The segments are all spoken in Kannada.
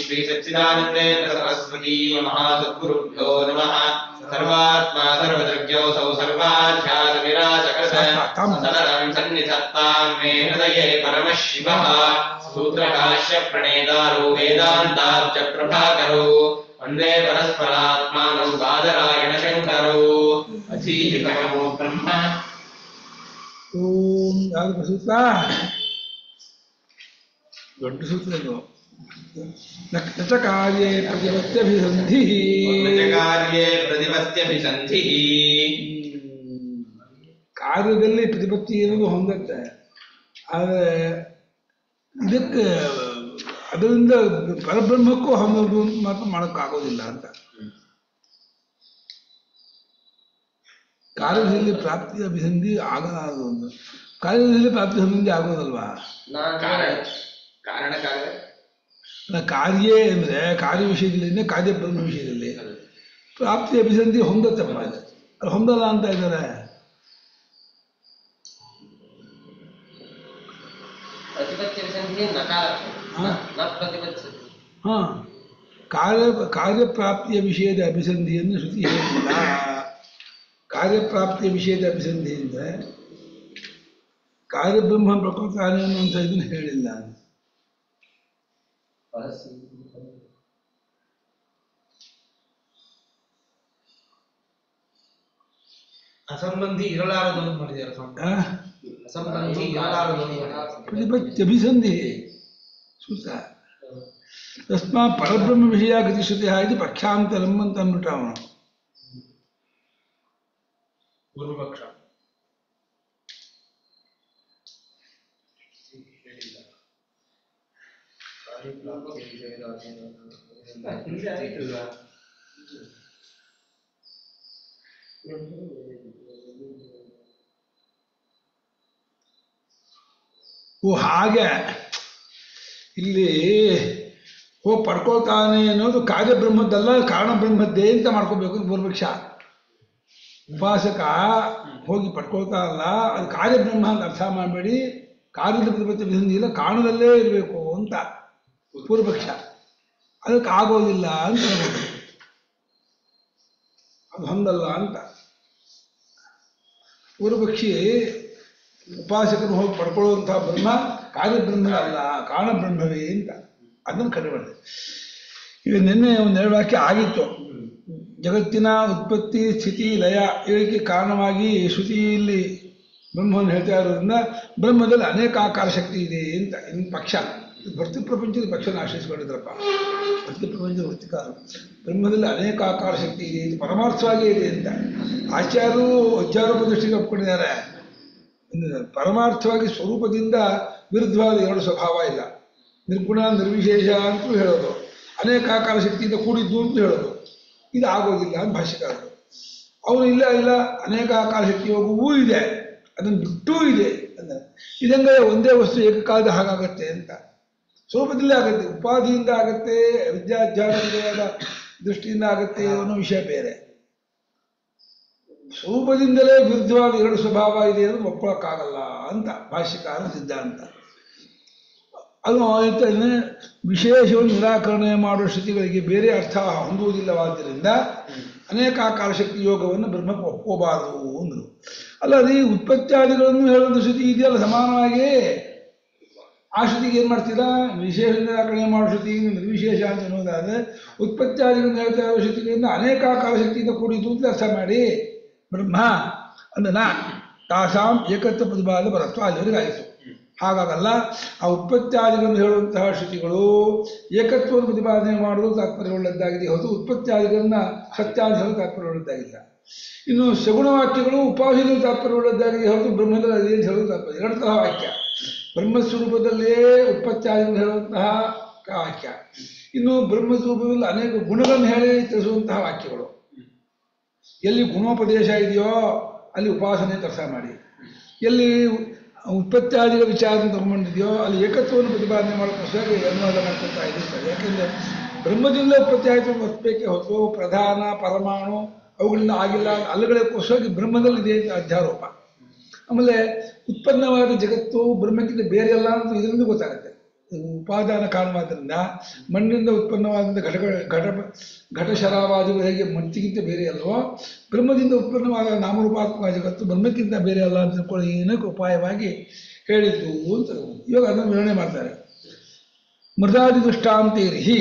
ಶ್ರೀ ಸಚ್ಚಿದಾನಂದೇಂದ್ರ ಸರಸ್ವತಿ ಮಹಾಸದ್ಗುರುಭ್ಯೋ ನಮಃ ಸರ್ವಾತ್ಮ ಸರ್ವದೃಗ್ಯೋऽಸौ ಸರ್ವಾಧ್ಯಾಸ ವಿರಾಜಕಸ ಸದರಂ ಸನ್ನಿಧತ್ತಾಂ ಮೇ ಹೃದಯೇ ಪರಮಃ ಶಿವಃ ಸೂತ್ರಕಾಶ್ಯ ಪ್ರಣೇತಾರೋ ವೇದಾಂತಾರ್ಚ ಪ್ರಭಾಕರೋ ವಂದೇ ಪರಸ್ಪರಾತ್ಮಾನೌ ಬಾದರಾಯಣ ಶಂಕರೋ ಅಧೀತಮೋ ಬ್ರಹ್ಮ ಓಂ ಯಾವ್ದು ಸೂತ್ರ ದೊಡ್ಡ ಸೂತ್ರ ಇದು ನಕ್ಷತ್ರಕಾರ್ಯೇ ಪ್ರತಿಪತ್ಯಭಿಸಂಧಿ ಕಾರ್ಯೇ ಪ್ರತಿಪತ್ಯಭಿಸಂಧಿಃ ಕಾರ್ಯದಲ್ಲಿ ಪ್ರತಿಪತ್ತಿ ಅನ್ನೋದು ಹೊಂದತ್ತೆ ಆದರೆ ಇದಕ್ಕೆ ಅದರಿಂದ ಪರಬ್ರಹ್ಮಕ್ಕೂ ಹೊಂದೋದು ಮಾತ್ರ ಮಾಡೋಕ್ಕಾಗೋದಿಲ್ಲ ಅಂತ ಕಾರ್ಯದಲ್ಲಿ ಪ್ರಾಪ್ತಿ ಅಭಿಸಂಧಿ ಆಗಲಾರದು ಒಂದು ಕಾರ್ಯದಲ್ಲಿ ಪ್ರಾಪ್ತಿ ಸಂಬಂಧಿ ಆಗೋದಲ್ವಾ ಕಾರಣ ಕಾರಣ ಕಾರ್ಯ ಅಲ್ಲ, ಕಾರ್ಯ ಅಂದ್ರೆ ಕಾರ್ಯ ವಿಷಯದಲ್ಲಿ ಕಾರ್ಯ ಬ್ರಹ್ಮ ವಿಷಯದಲ್ಲಿ ಪ್ರಾಪ್ತಿ ಅಭಿಸಂಧಿ ಹೊಂದತ್ತಪ್ಪ ಅದು ಅದು ಹೊಂದಲ್ಲ ಅಂತ ಇದ್ದಾರೆ प्रतिपत्ति विसंधि नकार हाँ। न प्रतिपत्ति ಹಾ ಕಾರ್ಯ ಕಾರ್ಯಪ್ರಾಪ್ತಿಯ ವಿಷಯದ ಅಭಿಸಂಧಿಯನ್ನು ಶ್ರುತಿ ಹೇಳಿಲ್ಲ ಕಾರ್ಯಪ್ರಾಪ್ತಿಯ ವಿಷಯದ ಅಭಿಸಂಧಿ ಅಂದ್ರೆ ಕಾರ್ಯಬ್ರಹ್ಮ ಪ್ರಕೃತಿ ಅನ್ನುವಂಥ ಇದನ್ನು ಹೇಳಿಲ್ಲ ಅಸಂಬಂಧಿ ಇರಲಾರದು ಅಂತ ಮಾಡಿದ್ದಾರೆ ಸ್ವಾಮಿ ಆ? ಅಸಂಬಂಧಿ ಇರಲಾರದು ಅಂತ ಮಾಡಿದ್ದಾರೆ. ಪ್ರತಿಪತ್ಯಭಿಸಂಧಿ ಸೂತ್ರ ತಸ್ಮಾ ಪರಬ್ರಹ್ಮ ವಿಷಯ ಗತಿಶ್ರುತಿ ಇದು ಪಕ್ಷಾಂತರಂ ಅಂತ ಅಂದ್ಬಿಟ್ಟ ಅವನು ಪೂರ್ವಪಕ್ಷ ಹಿಂದೆ ಆಯ್ತಲ್ವಾ? ಓ ಹಾಗೆ ಇಲ್ಲಿ ಓ ಪಡ್ಕೊಳ್ತಾನೆ ಅನ್ನೋದು ಕಾರ್ಯಬ್ರಹ್ಮದ್ದಲ್ಲ ಕಾರಣ ಬ್ರಹ್ಮದ್ದೇ ಅಂತ ಮಾಡ್ಕೋಬೇಕು ಪೂರ್ವಪಕ್ಷ ಉಪಾಸಕ ಹೋಗಿ ಪಡ್ಕೊಳ್ತಾ ಅಲ್ಲ ಅದು ಕಾರ್ಯಬ್ರಹ್ಮ ಅಂತ ಅರ್ಥ ಮಾಡಬೇಡಿ ಕಾರ್ಯದ ಪ್ರತಿಪತ್ತಿ ವಿಸಂಧಿ ಇಲ್ಲ ಕಾರಣದಲ್ಲೇ ಇರಬೇಕು ಅಂತ ಪೂರ್ವಪಕ್ಷ ಅದಕ್ಕೆ ಆಗೋದಿಲ್ಲ ಅಂತ ಹೇಳ್ಬೇಕು. ಅದು ಹೊಂದಲ್ಲ ಅಂತ ಪೂರ್ವಪಕ್ಷಿ ಉಪಾಸಕರು ಹೋಗಿ ಪಡ್ಕೊಳ್ಳುವಂಥ ಬ್ರಹ್ಮ ಕಾರ್ಯಬ್ರಹ್ಮ ಅಲ್ಲ ಕಾರಣಬ್ರಹ್ಮವೇ ಅಂತ ಅದನ್ನು ಕಡಿಮೆ ಈಗ ನಿನ್ನೆ ಒಂದೆರಡು ವಾಕ್ಯ ಆಗಿತ್ತು ಜಗತ್ತಿನ ಉತ್ಪತ್ತಿ ಸ್ಥಿತಿ ಲಯ ಇವಕ್ಕೆ ಕಾರಣವಾಗಿ ಶ್ರುತಿಯಲ್ಲಿ ಬ್ರಹ್ಮವನ್ನು ಹೇಳ್ತಾ ಇರೋದ್ರಿಂದ ಬ್ರಹ್ಮದಲ್ಲಿ ಅನೇಕ ಆಕಾರ ಶಕ್ತಿ ಇದೆ ಅಂತ ಇನ್ನು ಪಕ್ಷ ಭಕ್ತಿ ಪ್ರಪಂಚದ ಪಕ್ಷನ ಆಶ್ರಯಿಸಿಕೊಂಡಿದ್ರಪ್ಪ ಭಕ್ತಿ ಪ್ರಪಂಚದ ವೃತ್ತಿಕಾರ ಬ್ರಹ್ಮದಲ್ಲಿ ಅನೇಕ ಆಕಾರ ಶಕ್ತಿ ಇದೆ ಇದು ಪರಮಾರ್ಥವಾಗೇ ಇದೆ ಅಂತ ಆಚಾರ್ಯರು ಅಜ್ಜಾರೋಪ ದೃಷ್ಟಿಗೆ ಒಪ್ಕೊಂಡಿದ್ದಾರೆ ಇನ್ನು ಪರಮಾರ್ಥವಾಗಿ ಸ್ವರೂಪದಿಂದ ವಿರುದ್ಧವಾದ ಎರಡು ಸ್ವಭಾವ ಇಲ್ಲ ನಿರ್ಗುಣ ನಿರ್ವಿಶೇಷ ಅಂತಲೂ ಹೇಳೋದು ಅನೇಕ ಆಕಾರ ಶಕ್ತಿಯಿಂದ ಕೂಡಿದ್ದು ಅಂತ ಹೇಳೋದು ಇದು ಆಗೋದಿಲ್ಲ ಅಂತ ಭಾಷ್ಯಕಾರರು ಅವರು ಇಲ್ಲ ಇಲ್ಲ ಅನೇಕ ಆಕಾರ ಶಕ್ತಿ ಯೋಗವೂ ಇದೆ ಅದನ್ನು ಬಿಟ್ಟೂ ಇದೆ ಅಂದ್ರೆ ಇದಂಗೆ ಒಂದೇ ವಸ್ತು ಏಕಕಾಲದ ಹಾಗಾಗತ್ತೆ ಅಂತ ಸ್ವರೂಪದಲ್ಲೇ ಆಗುತ್ತೆ ಉಪಾಧಿಯಿಂದ ಆಗತ್ತೆ ವಿದ್ಯಾಧ್ಯಾನದ ದೃಷ್ಟಿಯಿಂದ ಆಗತ್ತೆ ಅನ್ನೋ ವಿಷಯ ಬೇರೆ ಸ್ವರೂಪದಿಂದಲೇ ವಿರುದ್ಧವಾದ ಎರಡು ಸ್ವಭಾವ ಇದೆ ಅನ್ನೋದು ಒಪ್ಪಳಕ್ಕಾಗಲ್ಲ ಅಂತ ಭಾಷ್ಯಕಾರ ಸಿದ್ಧಾಂತ ಅದು ಆಯ್ತಂದ್ರೆ ವಿಶೇಷವನ್ನು ನಿರಾಕರಣೆ ಮಾಡುವ ಶ್ರುತಿಗಳಿಗೆ ಬೇರೆ ಅರ್ಥ ಹೊಂದುವುದಿಲ್ಲವಾದ್ದರಿಂದ ಅನೇಕ ಆಕಾರ ಶಕ್ತಿ ಯೋಗವನ್ನು ಬ್ರಹ್ಮಕ್ಕೆ ಒಪ್ಪಬಾರದು ಅಂದರು ಅಲ್ಲ ಅದೇ ಉತ್ಪತ್ತಿಯಾದಿಗಳನ್ನು ಹೇಳುವಂಥ ಶ್ರುತಿ ಇದೆಯಲ್ಲ ಸಮಾನವಾಗಿ ಆ ಶ್ರುತಿಗೆ ಏನು ಮಾಡ್ತೀರಾ ವಿಶೇಷ ನಿರಾಕರಣೆ ಮಾಡೋ ಶ್ರುತಿ ನಿರ್ವಿಶೇಷ ಅಂತ ಅನ್ನೋದಾದ್ರೆ ಉತ್ಪತ್ತಿಯಾದಿಗಳನ್ನು ಹೇಳ್ತಾ ಇರೋ ಶ್ರುತಿಗಳಿಂದ ಅನೇಕ ಆಕಾರ ಶಕ್ತಿಯಿಂದ ಕೂಡಿದ್ದು ಅಂತ ಅರ್ಥ ಮಾಡಿ ಬ್ರಹ್ಮ ಅಂದನ ತಾಸಾಂ ಏಕತ್ವ ಪ್ರತಿಪಾದ ಪರತ್ವ ಅಲ್ಲಿವರೆಗೆ ಆಯಿತು ಹಾಗಾಗಲ್ಲ ಆ ಉತ್ಪತ್ತಿಯಾದಿಗಳನ್ನು ಹೇಳುವಂತಹ ಶ್ರುತಿಗಳು ಏಕತ್ವವನ್ನು ಪ್ರತಿಪಾದನೆ ಮಾಡುವುದು ತಾತ್ಪರ್ಯವುಳ್ಳದ್ದಾಗಿದೆ ಹೊರತು ಉತ್ಪತ್ತಿಯಾದಿಗಳನ್ನ ಸತ್ಯಾದಿ ಹೇಳಲು ತಾತ್ಪರ್ಯವುಳ್ಳದ್ದಾಗಿಲ್ಲ ಇನ್ನು ಸಗುಣ ವಾಕ್ಯಗಳು ಉಪಾಧಿಗಳು ತಾತ್ಪರ್ಯವುಳ್ಳದ್ದಾಗಿದೆ ಹೊರತು ಬ್ರಹ್ಮದಲ್ಲಿ ಅದೇ ಅಂತ ಹೇಳೋದು ತಾತ್ಪರ್ಯ ಎರಡು ತರಹ ವಾಕ್ಯ ಬ್ರಹ್ಮಸ್ವರೂಪದಲ್ಲೇ ಉತ್ಪತ್ತಿಯಾದಿಗಳನ್ನು ಹೇಳುವಂತಹ ವಾಕ್ಯ ಇನ್ನು ಬ್ರಹ್ಮಸ್ವರೂಪದಲ್ಲಿ ಅನೇಕ ಗುಣಗಳನ್ನು ಹೇಳಿ ತಿಳಿಸುವಂತಹ ವಾಕ್ಯಗಳು ಎಲ್ಲಿ ಗುಣೋಪದೇಶ ಇದೆಯೋ ಅಲ್ಲಿ ಉಪಾಸನೆ ಕೆಲಸ ಮಾಡಿ ಎಲ್ಲಿ ಉತ್ಪತ್ತಿಯಾದಿಗಳ ವಿಚಾರ ತಗೊಂಡಿದೆಯೋ ಅಲ್ಲಿ ಏಕತ್ವವನ್ನು ಪ್ರತಿಪಾದನೆ ಮಾಡೋಕ್ಕೋಸ್ಕರ ಅನುವಾದ ಮಾಡ್ಕೊತಾ ಇರ್ತಾರೆ ಯಾಕೆಂದರೆ ಬ್ರಹ್ಮದಿಂದ ಉತ್ಪತ್ತಿ ಆಯಿತು ಒಪ್ಪಬೇಕೆ ಹೊತ್ತು ಪ್ರಧಾನ ಪರಮಾಣು ಅವುಗಳಿಂದ ಆಗಿಲ್ಲ ಅಲ್ಲುಗಳಕ್ಕೋಸ್ಕರ ಬ್ರಹ್ಮದಲ್ಲಿ ಇದೆ ಅಂತ ಅಧ್ಯಾರೋಪ ಆಮೇಲೆ ಉತ್ಪನ್ನವಾದ ಜಗತ್ತು ಬ್ರಹ್ಮಕ್ಕಿಂತ ಬೇರೆ ಅಲ್ಲ ಅಂತ ಇದರಿಂದ ಗೊತ್ತಾಗುತ್ತೆ ಉಪಾದಾನ ಕಾರಣವಾದ್ರಿಂದ ಮಣ್ಣಿನಿಂದ ಉತ್ಪನ್ನವಾದಂಥ ಘಟ ಘಟ ಘಟಶರಾವಾದಿಗಳು ಹೇಗೆ ಮಣ್ಣಿಗಿಂತ ಬೇರೆ ಅಲ್ವೋ ಬ್ರಹ್ಮದಿಂದ ಉತ್ಪನ್ನವಾದ ನಾಮರೂಪಾತ್ಮಕ ಜಗತ್ತು ಬ್ರಹ್ಮಕ್ಕಿಂತ ಬೇರೆ ಅಲ್ಲ ಅಂತ ತಿಳ್ಕೊಳ್ಳಿ ಏನಕ್ಕೆ ಉಪಾಯವಾಗಿ ಹೇಳಿದ್ದು ಅಂತ ಇವಾಗ ಅದನ್ನು ವಿವರಣೆ ಮಾಡ್ತಾರೆ ಮೃದಾದಿ ದೃಷ್ಟಾಂತೇರಿಹಿ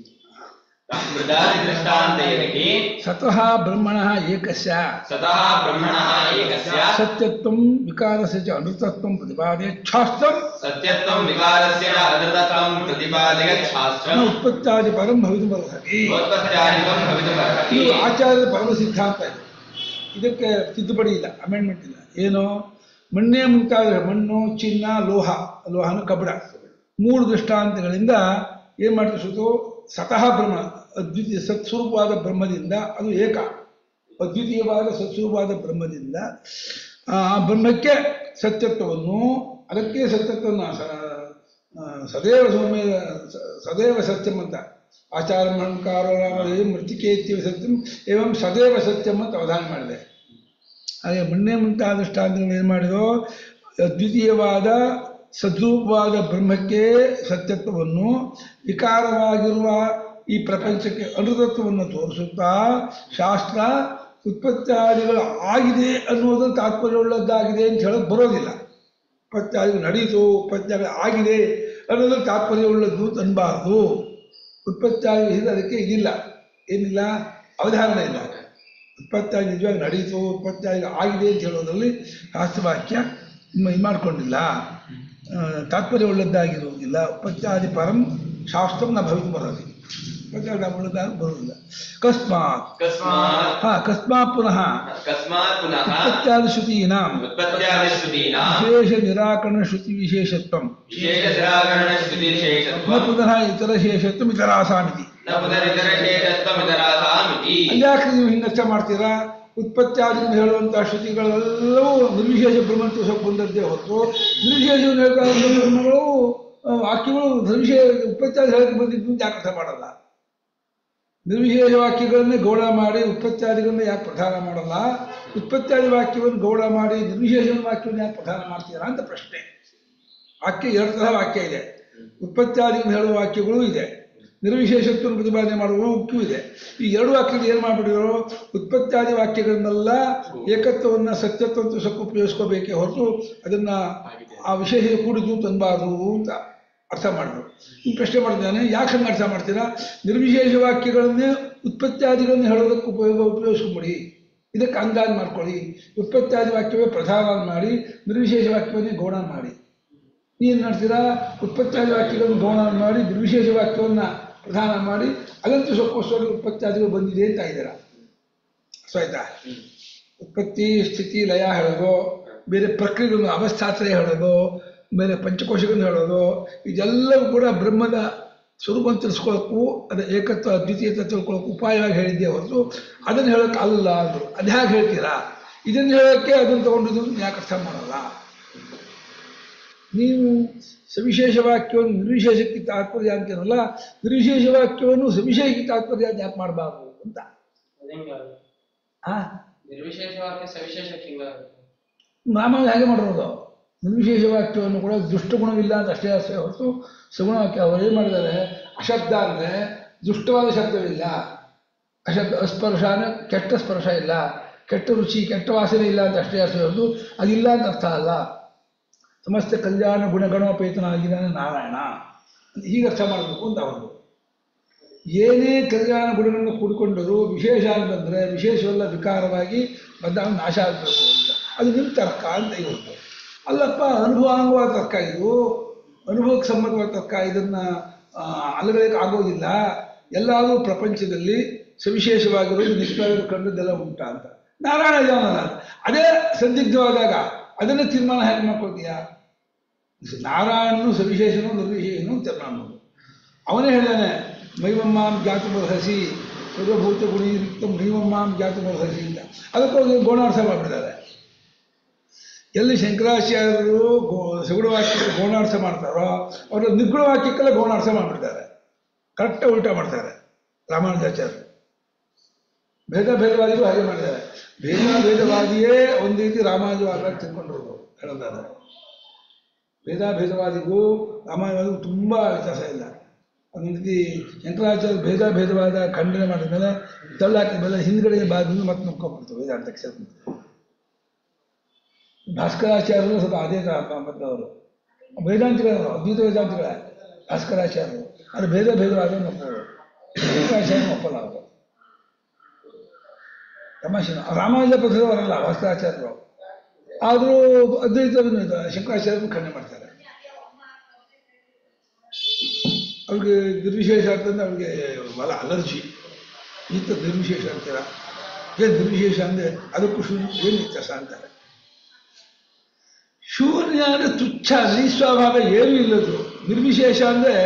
ಮೃದಾದಿ ದೃಷ್ಟಾಂತೈರಿಹಿ ಸತಃ ಬ್ರಹ್ಮಣ ಏಕಸ್ಯ ಸತಃ ಬ್ರಹ್ಮಣಃ ಏಕಸ್ಯ ಸತ್ಯತ್ವಂ ವಿಕಾರಸ್ಯ ಚ ಅನೃತತ್ವಂ ಪ್ರತಿಪಾದೇ ಛಾಸ್ತ್ರಂ ಸತ್ಯತ್ವಂ ವಿಕಾರಸ್ಯ ಅನೃತತ್ವಂ ಪ್ರತಿಪಾದಯ ನ ಶಾಸ್ತ್ರಂ ಉತ್ಪತ್ತಾದಿ ಪರಂ ಭವಿತುಮರ್ಹತಿ ಭಗವತ್ಪ್ರಚಾರಿತ್ವಂ ಭವಿತುಮರ್ಹತಿ ಇದು ಆಚಾರ್ಯದ ಪರಮ ಸಿದ್ಧಾಂತ ಇದು ಇದಕ್ಕೆ ತಿದ್ದುಪಡಿ ಇಲ್ಲ ಅಮೆಂಡ್ಮೆಂಟ್ ಇಲ್ಲ ಏನು ಮಣ್ಣೇ ಮುಂತಾದ ಮಣ್ಣು ಚಿನ್ನ ಲೋಹ ಲೋಹನ ಕಬ್ಬಣ ಮೂರು ದೃಷ್ಟಾಂತಗಳಿಂದ ಏನು ಮಾಡ್ತೀವಿ ಸುತ್ತು ಸತಃ ಬ್ರಹ್ಮ ಅದ್ವಿತೀಯ ಸತ್ಸ್ವರೂಪವಾದ ಬ್ರಹ್ಮದಿಂದ ಅದು ಏಕ ಅದ್ವಿತೀಯವಾದ ಸತ್ಸ್ವರೂಪವಾದ ಬ್ರಹ್ಮದಿಂದ ಆ ಬ್ರಹ್ಮಕ್ಕೆ ಸತ್ಯತ್ವವನ್ನು ಅದಕ್ಕೆ ಸತ್ಯತ್ವವನ್ನು ಸ- ಆ, ಸದೇವ ಸೌಮ್ಯ ಸ- ಸದೇವ ಸತ್ಯಂ ಅಂತ ಆಚಾರ ಮಹಂಕಾರೋ ಮೃತಿಕೆ ಇತ್ಯವ ಸತ್ಯಂ ಏವಂ ಸದೇವ ಸತ್ಯಂ ಅಂತ ಅವಧಾನ ಮಾಡಿದೆ ಹಾಗೆ ಮೊನ್ನೆ ಮುಂತಾದ ದೃಷ್ಟಾಂತಗಳು ಏನು ಮಾಡಿದೋ ಅದ್ವಿತೀಯವಾದ ಸದ್ರೂಪವಾದ ಬ್ರಹ್ಮಕ್ಕೆ ಸತ್ಯತ್ವವನ್ನು ವಿಕಾರವಾಗಿರುವ ಈ ಪ್ರಪಂಚಕ್ಕೆ ಅನುತತ್ವವನ್ನು ತೋರಿಸುತ್ತಾ ಶಾಸ್ತ್ರ ಉತ್ಪತ್ತಾದಿಗಳು ಆಗಿದೆ ಅನ್ನೋದು ತಾತ್ಪರ್ಯವುಳ್ಳದ್ದಾಗಿದೆ ಅಂತ ಹೇಳೋದು ಬರೋದಿಲ್ಲ ಉತ್ಪತ್ತಾದಿಗಳು ನಡೀತು ಉತ್ಪತ್ತಾದಿಗಳು ಆಗಿದೆ ಅನ್ನೋದು ತಾತ್ಪರ್ಯವುಳ್ಳದ್ದು ಅಂತ ಅನ್ಬಾರ್ದು ಉತ್ಪತ್ತಾದಿ ಇದೆ ಅದಕ್ಕೆ ಇದಿಲ್ಲ ಏನಿಲ್ಲ ಅವಧಾರಣ ಇಲ್ಲ ಉತ್ಪತ್ತಾಗಿ ನಿಜವಾಗಿ ನಡೀತು ಉತ್ಪತ್ತಾಗಿ ಆಗಿದೆ ಅಂತ ಹೇಳೋದ್ರಲ್ಲಿ ಶಾಸ್ತ್ರವಾಕ್ಯ ಇದು ಮಾಡ್ಕೊಂಡಿಲ್ಲ ಆ, ತಾತ್ಪರ್ಯವುಳ್ಳದ್ದಾಗಿರುವುದಿಲ್ಲ ಉತ್ಪತ್ತಾದಿ ಪರಂ ಶಾಸ್ತ್ರಂ ನ ಭವಿತು ಬರೋದು ಉತ್ಪತ್ತಾದಿ ಉಳ್ಳದಾಗ ಬರುವುದಿಲ್ಲ ಕಸ್ಮಾತ್ ಕಸ್ಮಾತ್ ಹಾ ಕಸ್ಮಾತ್ ಪುನಃ ಕಸ್ಮಾತ್ ಪುನಃ ಉತ್ಪತ್ತಾದಿ ಶ್ರುತೀನಾಂ ಉತ್ಪತ್ತ್ಯಾದಿ ಶ್ರುತೀನಾಂ ವಿಶೇಷ ನಿರಾಕರಣ ಶ್ರುತಿ ವಿಶೇಷತ್ವಂ ವಿಶೇಷ ನಿರಾಕರಣ ಶ್ರುತಿ ನ ಶೇಷತ್ವಂ ಪುನಃ ಇತರ ಶೇಷತ್ವಂ ಇತರಾಸಾಮಿತಿ ನ ಪುನರಿತರ ಶೇಷತ್ವಂ ಇದರಾಸಾಮಿತಿ ಅಲ್ಯಾಕೆ ನೀವು ಹಿಂಗರ್ಥ ಮಾಡ್ತೀರಾ ಉತ್ಪತ್ತಿಯಾದಿಂದ ಹೇಳುವಂತಹ ಶ್ರುತಿಗಳೆಲ್ಲವೂ ನಿರ್ವಿಶೇಷ ಬ್ರಹ್ಮತ್ವಕ್ಕೆ ಬಂದದ್ದೇ ಹೊರತು ನಿರ್ವಿಶೇಷವನ್ನು ಹೇಳ್ತಾ ಇರುವ ಬ್ರಹ್ಮಗಳು ಆ, ವಾಕ್ಯಗಳು ನಿರ್ವಿಶೇಷ ಉತ್ಪತ್ತಿಯಾದ ಹೇಳಕ್ಕೆ ಬಂದಿದ್ದು ಅಂತ ಯಾಕೆ ಅರ್ಥ ಮಾಡಲ್ಲ ನಿರ್ವಿಶೇಷ ವಾಕ್ಯಗಳನ್ನೇ ಗೌಡ ಮಾಡಿ ಉತ್ಪತ್ತಿಯಾದಿಗಳನ್ನ ಯಾಕೆ ಪ್ರಧಾನ ಮಾಡಲ್ಲ ಉತ್ಪತ್ತಿಯಾದಿ ವಾಕ್ಯವನ್ನು ಗೌಡ ಮಾಡಿ ನಿರ್ವಿಶೇಷ ವಾಕ್ಯವನ್ನು ಯಾಕೆ ಪ್ರಧಾನ ಮಾಡ್ತೀರಾ ಅಂತ ಪ್ರಶ್ನೆ ವಾಕ್ಯ ಎರಡು ತರಹ ವಾಕ್ಯ ಇದೆ ಉತ್ಪತ್ತಿಯಾದಿಗಳನ್ನು ಹೇಳುವ ವಾಕ್ಯಗಳು ಇದೆ ನಿರ್ವಿಶೇಷತ್ವವನ್ನು ಪ್ರತಿಪಾದನೆ ಮಾಡುವ ವಾಕ್ಯವೂ ಇದೆ ಈ ಎರಡು ವಾಕ್ಯಗಳು ಏನು ಮಾಡಿಬಿಟ್ಟಿರೋ ಉತ್ಪತ್ತಿಯಾದಿ ವಾಕ್ಯಗಳನ್ನೆಲ್ಲ ಏಕತ್ವವನ್ನು ಸತ್ಯತ್ವ ಸ್ವಲ್ಪ ಉಪಯೋಗಿಸ್ಕೋಬೇಕೇ ಹೊರತು ಅದನ್ನ ಆ ವಿಶೇಷ ಕೂಡಿದ್ದು ಅಂತ ಅನ್ಬಾರ್ದು ಅಂತ ಅರ್ಥ ಮಾಡಿದ್ರು ಈ ಪ್ರಶ್ನೆ ಮಾಡಿದ್ದಾನೆ ಯಾಕೆ ಹಂಗೆ ಅರ್ಥ ಮಾಡ್ತೀರಾ ನಿರ್ವಿಶೇಷ ವಾಕ್ಯಗಳನ್ನೇ ಉತ್ಪತ್ತಿಯಾದಿಗಳನ್ನು ಹೇಳೋದಕ್ಕೆ ಉಪಯೋಗ ಉಪಯೋಗಿಸ್ಕೊಂಬಿಡಿ ಇದಕ್ಕೆ ಅಂದಾಜು ಮಾಡ್ಕೊಳ್ಳಿ ಉತ್ಪತ್ತಿಯಾದಿ ವಾಕ್ಯವೇ ಪ್ರಧಾನ ಮಾಡಿ ನಿರ್ವಿಶೇಷ ವಾಕ್ಯವನ್ನೇ ಗೌಣ ಮಾಡಿ ನೀನು ಮಾಡ್ತೀರಾ ಉತ್ಪತ್ತಿಯಾದಿ ವಾಕ್ಯಗಳನ್ನು ಗೌಣ ಮಾಡಿ ನಿರ್ವಿಶೇಷ ವಾಕ್ಯವನ್ನು ಪ್ರಧಾನ ಮಾಡಿ ಅದಂತೂ ಸೊಕ್ಕೋಸ್ವರ ಉತ್ಪತ್ತಿಯಾದಿಗಳು ಬಂದಿದೆ ಅಂತ ಇದ್ದೀರಾ ಸೊ ಆಯ್ತಾ ಉತ್ಪತ್ತಿ ಸ್ಥಿತಿ ಲಯ ಹೇಳೋದು ಬೇರೆ ಪ್ರಕ್ರಿಯೆಗಳನ್ನು ಅವಸ್ಥಾತ್ರಯ ಹೇಳೋದು ಬೇರೆ ಪಂಚಕೋಶಗಳನ್ನು ಹೇಳೋದು ಇದೆಲ್ಲವೂ ಕೂಡ ಬ್ರಹ್ಮದ ಸ್ವರೂಪ ತಿಳಿಸ್ಕೊಳ್ಳೋಕ್ಕೂ ಅದರ ಏಕತ್ವ ಅದ್ವಿತೀಯತೆ ತಿಳ್ಕೊಳ್ಳೋಕೆ ಉಪಾಯವಾಗಿ ಹೇಳಿದ್ದೆ ಹೊರತು ಅದನ್ನು ಹೇಳೋಕೆ ಅಲ್ಲ ಅಂದರು ಅದು ಹೇಗೆ ಹೇಳ್ತೀರಾ ಇದನ್ನು ಹೇಳೋಕ್ಕೆ ಅದನ್ನು ತಗೊಂಡಿದ್ದು ಯಾಕೆ ಅರ್ಥ ಮಾಡಲ್ಲ ನೀವು ಸವಿಶೇಷ ವಾಕ್ಯವನ್ನು ನಿರ್ವಿಶೇಷಕ್ಕೆ ತಾತ್ಪರ್ಯ ಅಂತೀರಲ್ಲ ನಿರ್ವಿಶೇಷ ವಾಕ್ಯವನ್ನು ಸವಿಶೇಷಕ್ಕೆ ತಾತ್ಪರ್ಯ ಅಂತ ಯಾಕೆ ಮಾಡಬಾರ್ದು ಅಂತ ಆ ನಿರ್ವಿಶೇಷ ವಾಕ್ಯ ಸವಿಶೇಷಕ್ಕೆ ಹಿಂಗ ಮಾಮೂಲಿ ಹಾಗೆ ಮಾಡಿರೋದು ನಿರ್ವಿಶೇಷ ವಾಕ್ಯವನ್ನು ಕೂಡ ದುಷ್ಟಗುಣವಿಲ್ಲ ಅಂತ ಅಷ್ಟೇ ಅಷ್ಟೇ ಹೊರತು ಸಗುಣ ವಾಕ್ಯ ಅವರು ಏನು ಮಾಡಿದ್ದಾರೆ ಅಶಬ್ದ ಅಂದರೆ ದುಷ್ಟವಾದ ಶಬ್ದವಿಲ್ಲ ಅಶಬ್ದ ಅಸ್ಪರ್ಶ ಅಂದರೆ ಕೆಟ್ಟ ಸ್ಪರ್ಶ ಇಲ್ಲ ಕೆಟ್ಟ ರುಚಿ ಕೆಟ್ಟ ವಾಸನೆ ಇಲ್ಲ ಅಂತ ಅಷ್ಟೇ ಅಷ್ಟೇ ಹೊರತು ಅದಿಲ್ಲ ಅಂತ ಅರ್ಥ ಅಲ್ಲ ಸಮಸ್ತ ಕಲ್ಯಾಣ ಗುಣಗಣೋಪೇತನಾಗಿದ್ದಾನೆ ನಾರಾಯಣ ಹೀಗೆ ಅರ್ಥ ಮಾಡಬೇಕು ಅಂತ ಅವರು ಏನೇ ಕಲ್ಯಾಣ ಗುಣಗಳನ್ನು ಕೂಡಿಕೊಂಡರೂ ವಿಶೇಷ ಅಂತ ಬಂದರೆ ವಿಶೇಷವೆಲ್ಲ ವಿಕಾರವಾಗಿ ಬಂದಾಗ ನಾಶ ಆಗಬೇಕು ಅಂತ ಅದು ನಿಮ್ಮ ತರ್ಕ ಅಂತ ಇವತ್ತು ಅಲ್ಲಪ್ಪ ಅನುಭವಾಂಗವಾದ ತರ್ಕ ಇದು ಅನುಭವಕ್ಕೆ ಸಂಬಂಧವಾದ ತರ್ಕ ಇದನ್ನು ಅಲ್ಲಗಳಿಗೆ ಆಗೋದಿಲ್ಲ ಎಲ್ಲಾದರೂ ಪ್ರಪಂಚದಲ್ಲಿ ಸವಿಶೇಷವಾಗಿರೋದು ನಿಷ್ಠವಾಗಿರೋ ಕಂಡದ್ದೆಲ್ಲ ಉಂಟಾ ಅಂತ ನಾರಾಯಣ ಇದಾನಲ್ಲ ಅದೇ ಸಂದಿಗ್ಧವಾದಾಗ ಅದನ್ನೇ ತೀರ್ಮಾನ ಹೇಗೆ ಮಾಡ್ಕೊಳ್ತೀಯಾ ನಾರಾಯಣನು ಸವಿಶೇಷನು ನಿರ್ವಿಶೇಷನು ತೀರ್ಮಾನ ಮಾಡೋದು ಅವನೇ ಹೇಳಿದಾನೆ ಮೈವಮ್ಮಾಂ ಜಾತುಮರ್ಹಸಿ ಸರ್ವಭೂತ ಗುಣೀರಿಕ್ತ ಮೈವಮ್ಮಾಂ ಜಾತುಮರ್ಹಸಿ ಅಂತ ಅದಕ್ಕೋಗಿ ಗೋಣಾರ್ಥ ಮಾಡಿಬಿಡ್ತಾರೆ ಎಲ್ಲಿ ಶಂಕರಾಚಾರ್ಯರು ಗೋ ಸಗುಣ ವಾಕ್ಯಕ್ಕೆ ಗೋಣಾರ್ಥ ಮಾಡ್ತಾರೋ ಅವರು ನಿಗುಣ ವಾಕ್ಯಕ್ಕೆಲ್ಲ ಗೋಣಾರ್ಥ ಮಾಡಿಬಿಡ್ತಾರೆ ಕರೆಕ್ಟಾಗಿ ಉಲ್ಟಾ ಮಾಡ್ತಾರೆ ರಾಮಾನುಜಾಚಾರ್ಯರು ಭೇದ ಭೇದವಾದಿಗಳು ಹಾಗೆ ಮಾಡಿದ್ದಾರೆ ಭೇದ ಭೇದವಾದಿಯೇ ಒಂದು ರೀತಿ ರಾಮಾನುಜವಾದ ತಿಳ್ಕೊಂಡಿರೋದು ಹೇಳೋದಾದ್ರೆ ಭೇದಾಭೇದವಾದಿಗೂ ರಾಮಾಯಣವಾದಿಗೂ ತುಂಬ ವ್ಯತ್ಯಾಸ ಇಲ್ಲ ಒಂದು ರೀತಿ ಶಂಕರಾಚಾರ್ಯ ಭೇದ ಭೇದವಾದ ಖಂಡನೆ ಮಾಡಿದ ಮೇಲೆ ತಳ್ಳಾಕಿದ ಮೇಲೆ ಹಿಂದ್ಗಡೆ ಬಾಗಿಲು ಮತ್ತೆ ನುಕ್ಕೊಂಡ್ಬಿಡ್ತು ವೇದಾಂತಕ್ಕೆ ಸೇರ್ಕೊಂಡು ಭಾಸ್ಕರಾಚಾರ್ಯರು ಸ್ವಲ್ಪ ಅದೇ ಥರ ಬಂದವರು ವೇದಾಂತಿಗಳವರು ಅದ್ವೈತ ವೇದಾಂತಿಗಳ ಭಾಸ್ಕರಾಚಾರ್ಯರು ಅದು ಭೇದ ಭೇದವಾದ ಒಪ್ಪೋರು ಶಂಕರಾಚಾರ್ಯ ಒಪ್ಪಲ್ಲ ಅವರು ತಮಾಷೆನ ರಾಮಾನುಜ ಪಥದವರಲ್ಲ ಭಾಸ್ಕರಾಚಾರ್ಯರು ಆದರೂ ಅದ್ವೈತವನ್ನು ಶಂಕರಾಚಾರ್ಯರು ಖಂಡನೆ ಮಾಡ್ತಾರೆ ಅವ್ರಿಗೆ ನಿರ್ವಿಶೇಷ ಅಂತಂದ್ರೆ ಅವ್ರಿಗೆ ಬಹಳ ಅಲರ್ಜಿ ಇಂಥ ನಿರ್ವಿಶೇಷ ಅಂತೀರ ಏನು ನಿರ್ವಿಶೇಷ ಅಂದರೆ ಅದಕ್ಕೂ ಶೂನ್ಯ ಏನು ವ್ಯತ್ಯಾಸ ಅಂತಾರೆ ಶೂನ್ಯ ಅಂದರೆ ತುಚ್ಛ ನಿಸ್ವಭಾವ ಏನೂ ಇಲ್ಲದು ನಿರ್ವಿಶೇಷ ಅಂದರೆ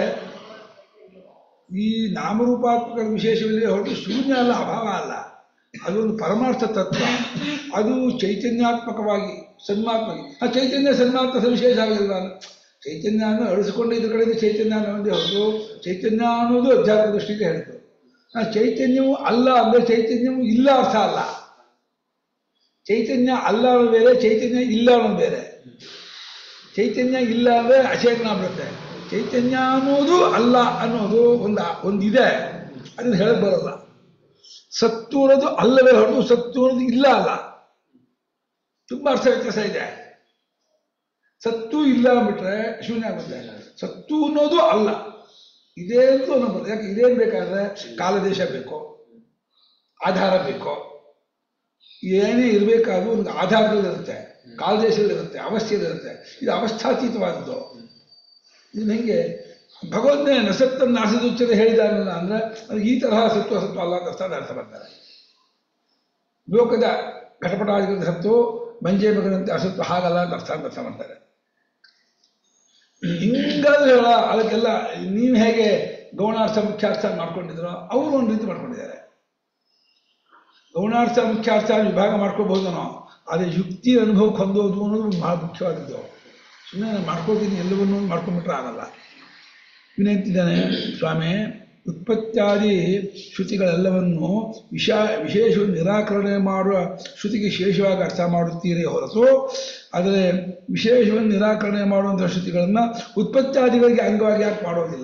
ಈ ನಾಮರೂಪಾತ್ಮಕ ವಿಶೇಷವಿಲ್ಲದೆ ಹೊರತು ಶೂನ್ಯ ಅಲ್ಲ ಅಭಾವ ಅಲ್ಲ ಅದೊಂದು ಪರಮಾರ್ಥ ತತ್ವ ಅದು ಚೈತನ್ಯಾತ್ಮಕವಾಗಿ ಸನ್ಮಾತ್ಮವಾಗಿ ಆ ಚೈತನ್ಯ ಸನ್ಮಾತ್ಮ ಸವಿಶೇಷ ಆಗಿಲ್ಲ ಚೈತನ್ಯ ಅನ್ನು ಅಳಿಸಿಕೊಂಡು ಇದ್ರ ಕಡೆಯಿಂದ ಚೈತನ್ಯ ಅನ್ನೋದೇ ಹೊರತು ಚೈತನ್ಯ ಅನ್ನೋದು ಅಧ್ಯಾತ್ಮ ದೃಷ್ಟಿಗೆ ಹೇಳಿತು ಆ ಚೈತನ್ಯವು ಅಲ್ಲ ಅಂದರೆ ಚೈತನ್ಯವು ಇಲ್ಲ ಅರ್ಥ ಅಲ್ಲ ಚೈತನ್ಯ ಅಲ್ಲ ಅನ್ನೋದು ಬೇರೆ ಚೈತನ್ಯ ಇಲ್ಲ ಅನ್ನೋದು ಬೇರೆ ಚೈತನ್ಯ ಇಲ್ಲ ಅಂದರೆ ಅಚೇತನ ಬರುತ್ತೆ ಚೈತನ್ಯ ಅನ್ನೋದು ಅಲ್ಲ ಅನ್ನೋದು ಒಂದು ಒಂದಿದೆ ಅದನ್ನು ಹೇಳಕ್ ಬರಲ್ಲ ಸತ್ತು ಅನ್ನೋದು ಅಲ್ಲವೇ ಹೊರತು ಸತ್ತು ಅನ್ನೋದು ಇಲ್ಲ ಅಲ್ಲ ತುಂಬ ಅರ್ಥ ವ್ಯತ್ಯಾಸ ಇದೆ ಸತ್ತು ಇಲ್ಲ ಅಂದ್ಬಿಟ್ರೆ ಶೂನ್ಯ ಆಗುತ್ತೆ ಸತ್ತು ಅನ್ನೋದು ಅಲ್ಲ ಇದೇ ಅಂತ ಅನ್ನೋದು ಯಾಕೆ ಇದೇನು ಬೇಕಾದ್ರೆ ಕಾಲದೇಶ ಬೇಕು ಆಧಾರ ಬೇಕು ಏನೇ ಇರಬೇಕಾದ್ರೂ ಒಂದು ಆಧಾರದಲ್ಲಿರುತ್ತೆ ಕಾಲದೇಶದಲ್ಲಿರುತ್ತೆ ಅವಸ್ಥೆಯಲ್ಲಿರುತ್ತೆ ಇದು ಅವಸ್ಥಾತೀತವಾದದ್ದು ಇದು ಹೆಂಗೆ ಭಗವಂತನೇ ನಸತ್ತನ್ನು ನಾಶದುಚ್ಚತೆ ಹೇಳಿದಾನಲ್ಲ ಅಂದ್ರೆ ಅದು ಈ ತರಹ ಸತ್ವ ಸತ್ವ ಅಲ್ಲ ಅಂತ ಅರ್ಥ ಅರ್ಥ ಮಾಡ್ತಾರೆ ಲೋಕದ ಘಟಪಟಾದಿಗಳ ಸತ್ತು ಮಂಜೆ ಮಗನಂತೆ ಅಸತ್ವ ಹಾಗಲ್ಲ ಅಂತ ಅರ್ಥ ಅಂತ ಅರ್ಥ ಮಾಡ್ತಾರೆ ಹಿಂಗಾದ್ರೂ ಹೇಳ ಅದಕ್ಕೆಲ್ಲ ನೀವು ಹೇಗೆ ಗೌಣಾರ್ಥ ಮುಖ್ಯಾರ್ಥ ಮಾಡ್ಕೊಂಡಿದ್ರೋ ಅವರು ಒಂದು ರೀತಿ ಮಾಡ್ಕೊಂಡಿದ್ದಾರೆ ಗೌಣಾರ್ಥ ಮುಖ್ಯಾರ್ಥ ವಿಭಾಗ ಮಾಡ್ಕೋಬಹುದನೋ ಆದರೆ ಯುಕ್ತಿ ಅನುಭವಕ್ಕೆ ಹೊಂದೋದು ಅನ್ನೋದು ಬಹಳ ಮುಖ್ಯವಾದದ್ದು ಸುಮ್ಮನೆ ನಾನು ಮಾಡ್ಕೋತೀನಿ ಎಲ್ಲವನ್ನೂ ಮಾಡ್ಕೊಂಡ್ಬಿಟ್ರೆ ಆಗಲ್ಲ ವಿನಂತಿದ್ದಾನೆ ಸ್ವಾಮಿ ಉತ್ಪತ್ತಾದಿ ಶ್ರುತಿಗಳೆಲ್ಲವನ್ನು ವಿಷ ವಿಶೇಷವನ್ನು ನಿರಾಕರಣೆ ಮಾಡುವ ಶ್ರುತಿಗೆ ಶೇಷವಾಗಿ ಅರ್ಥ ಮಾಡುತ್ತೀರೇ ಹೊರತು ಆದರೆ ವಿಶೇಷವನ್ನು ನಿರಾಕರಣೆ ಮಾಡುವಂಥ ಶ್ರುತಿಗಳನ್ನು ಉತ್ಪತ್ತಾದಿಗಳಿಗೆ ಅಂಗವಾಗಿ ಯಾಕೆ ಮಾಡೋದಿಲ್ಲ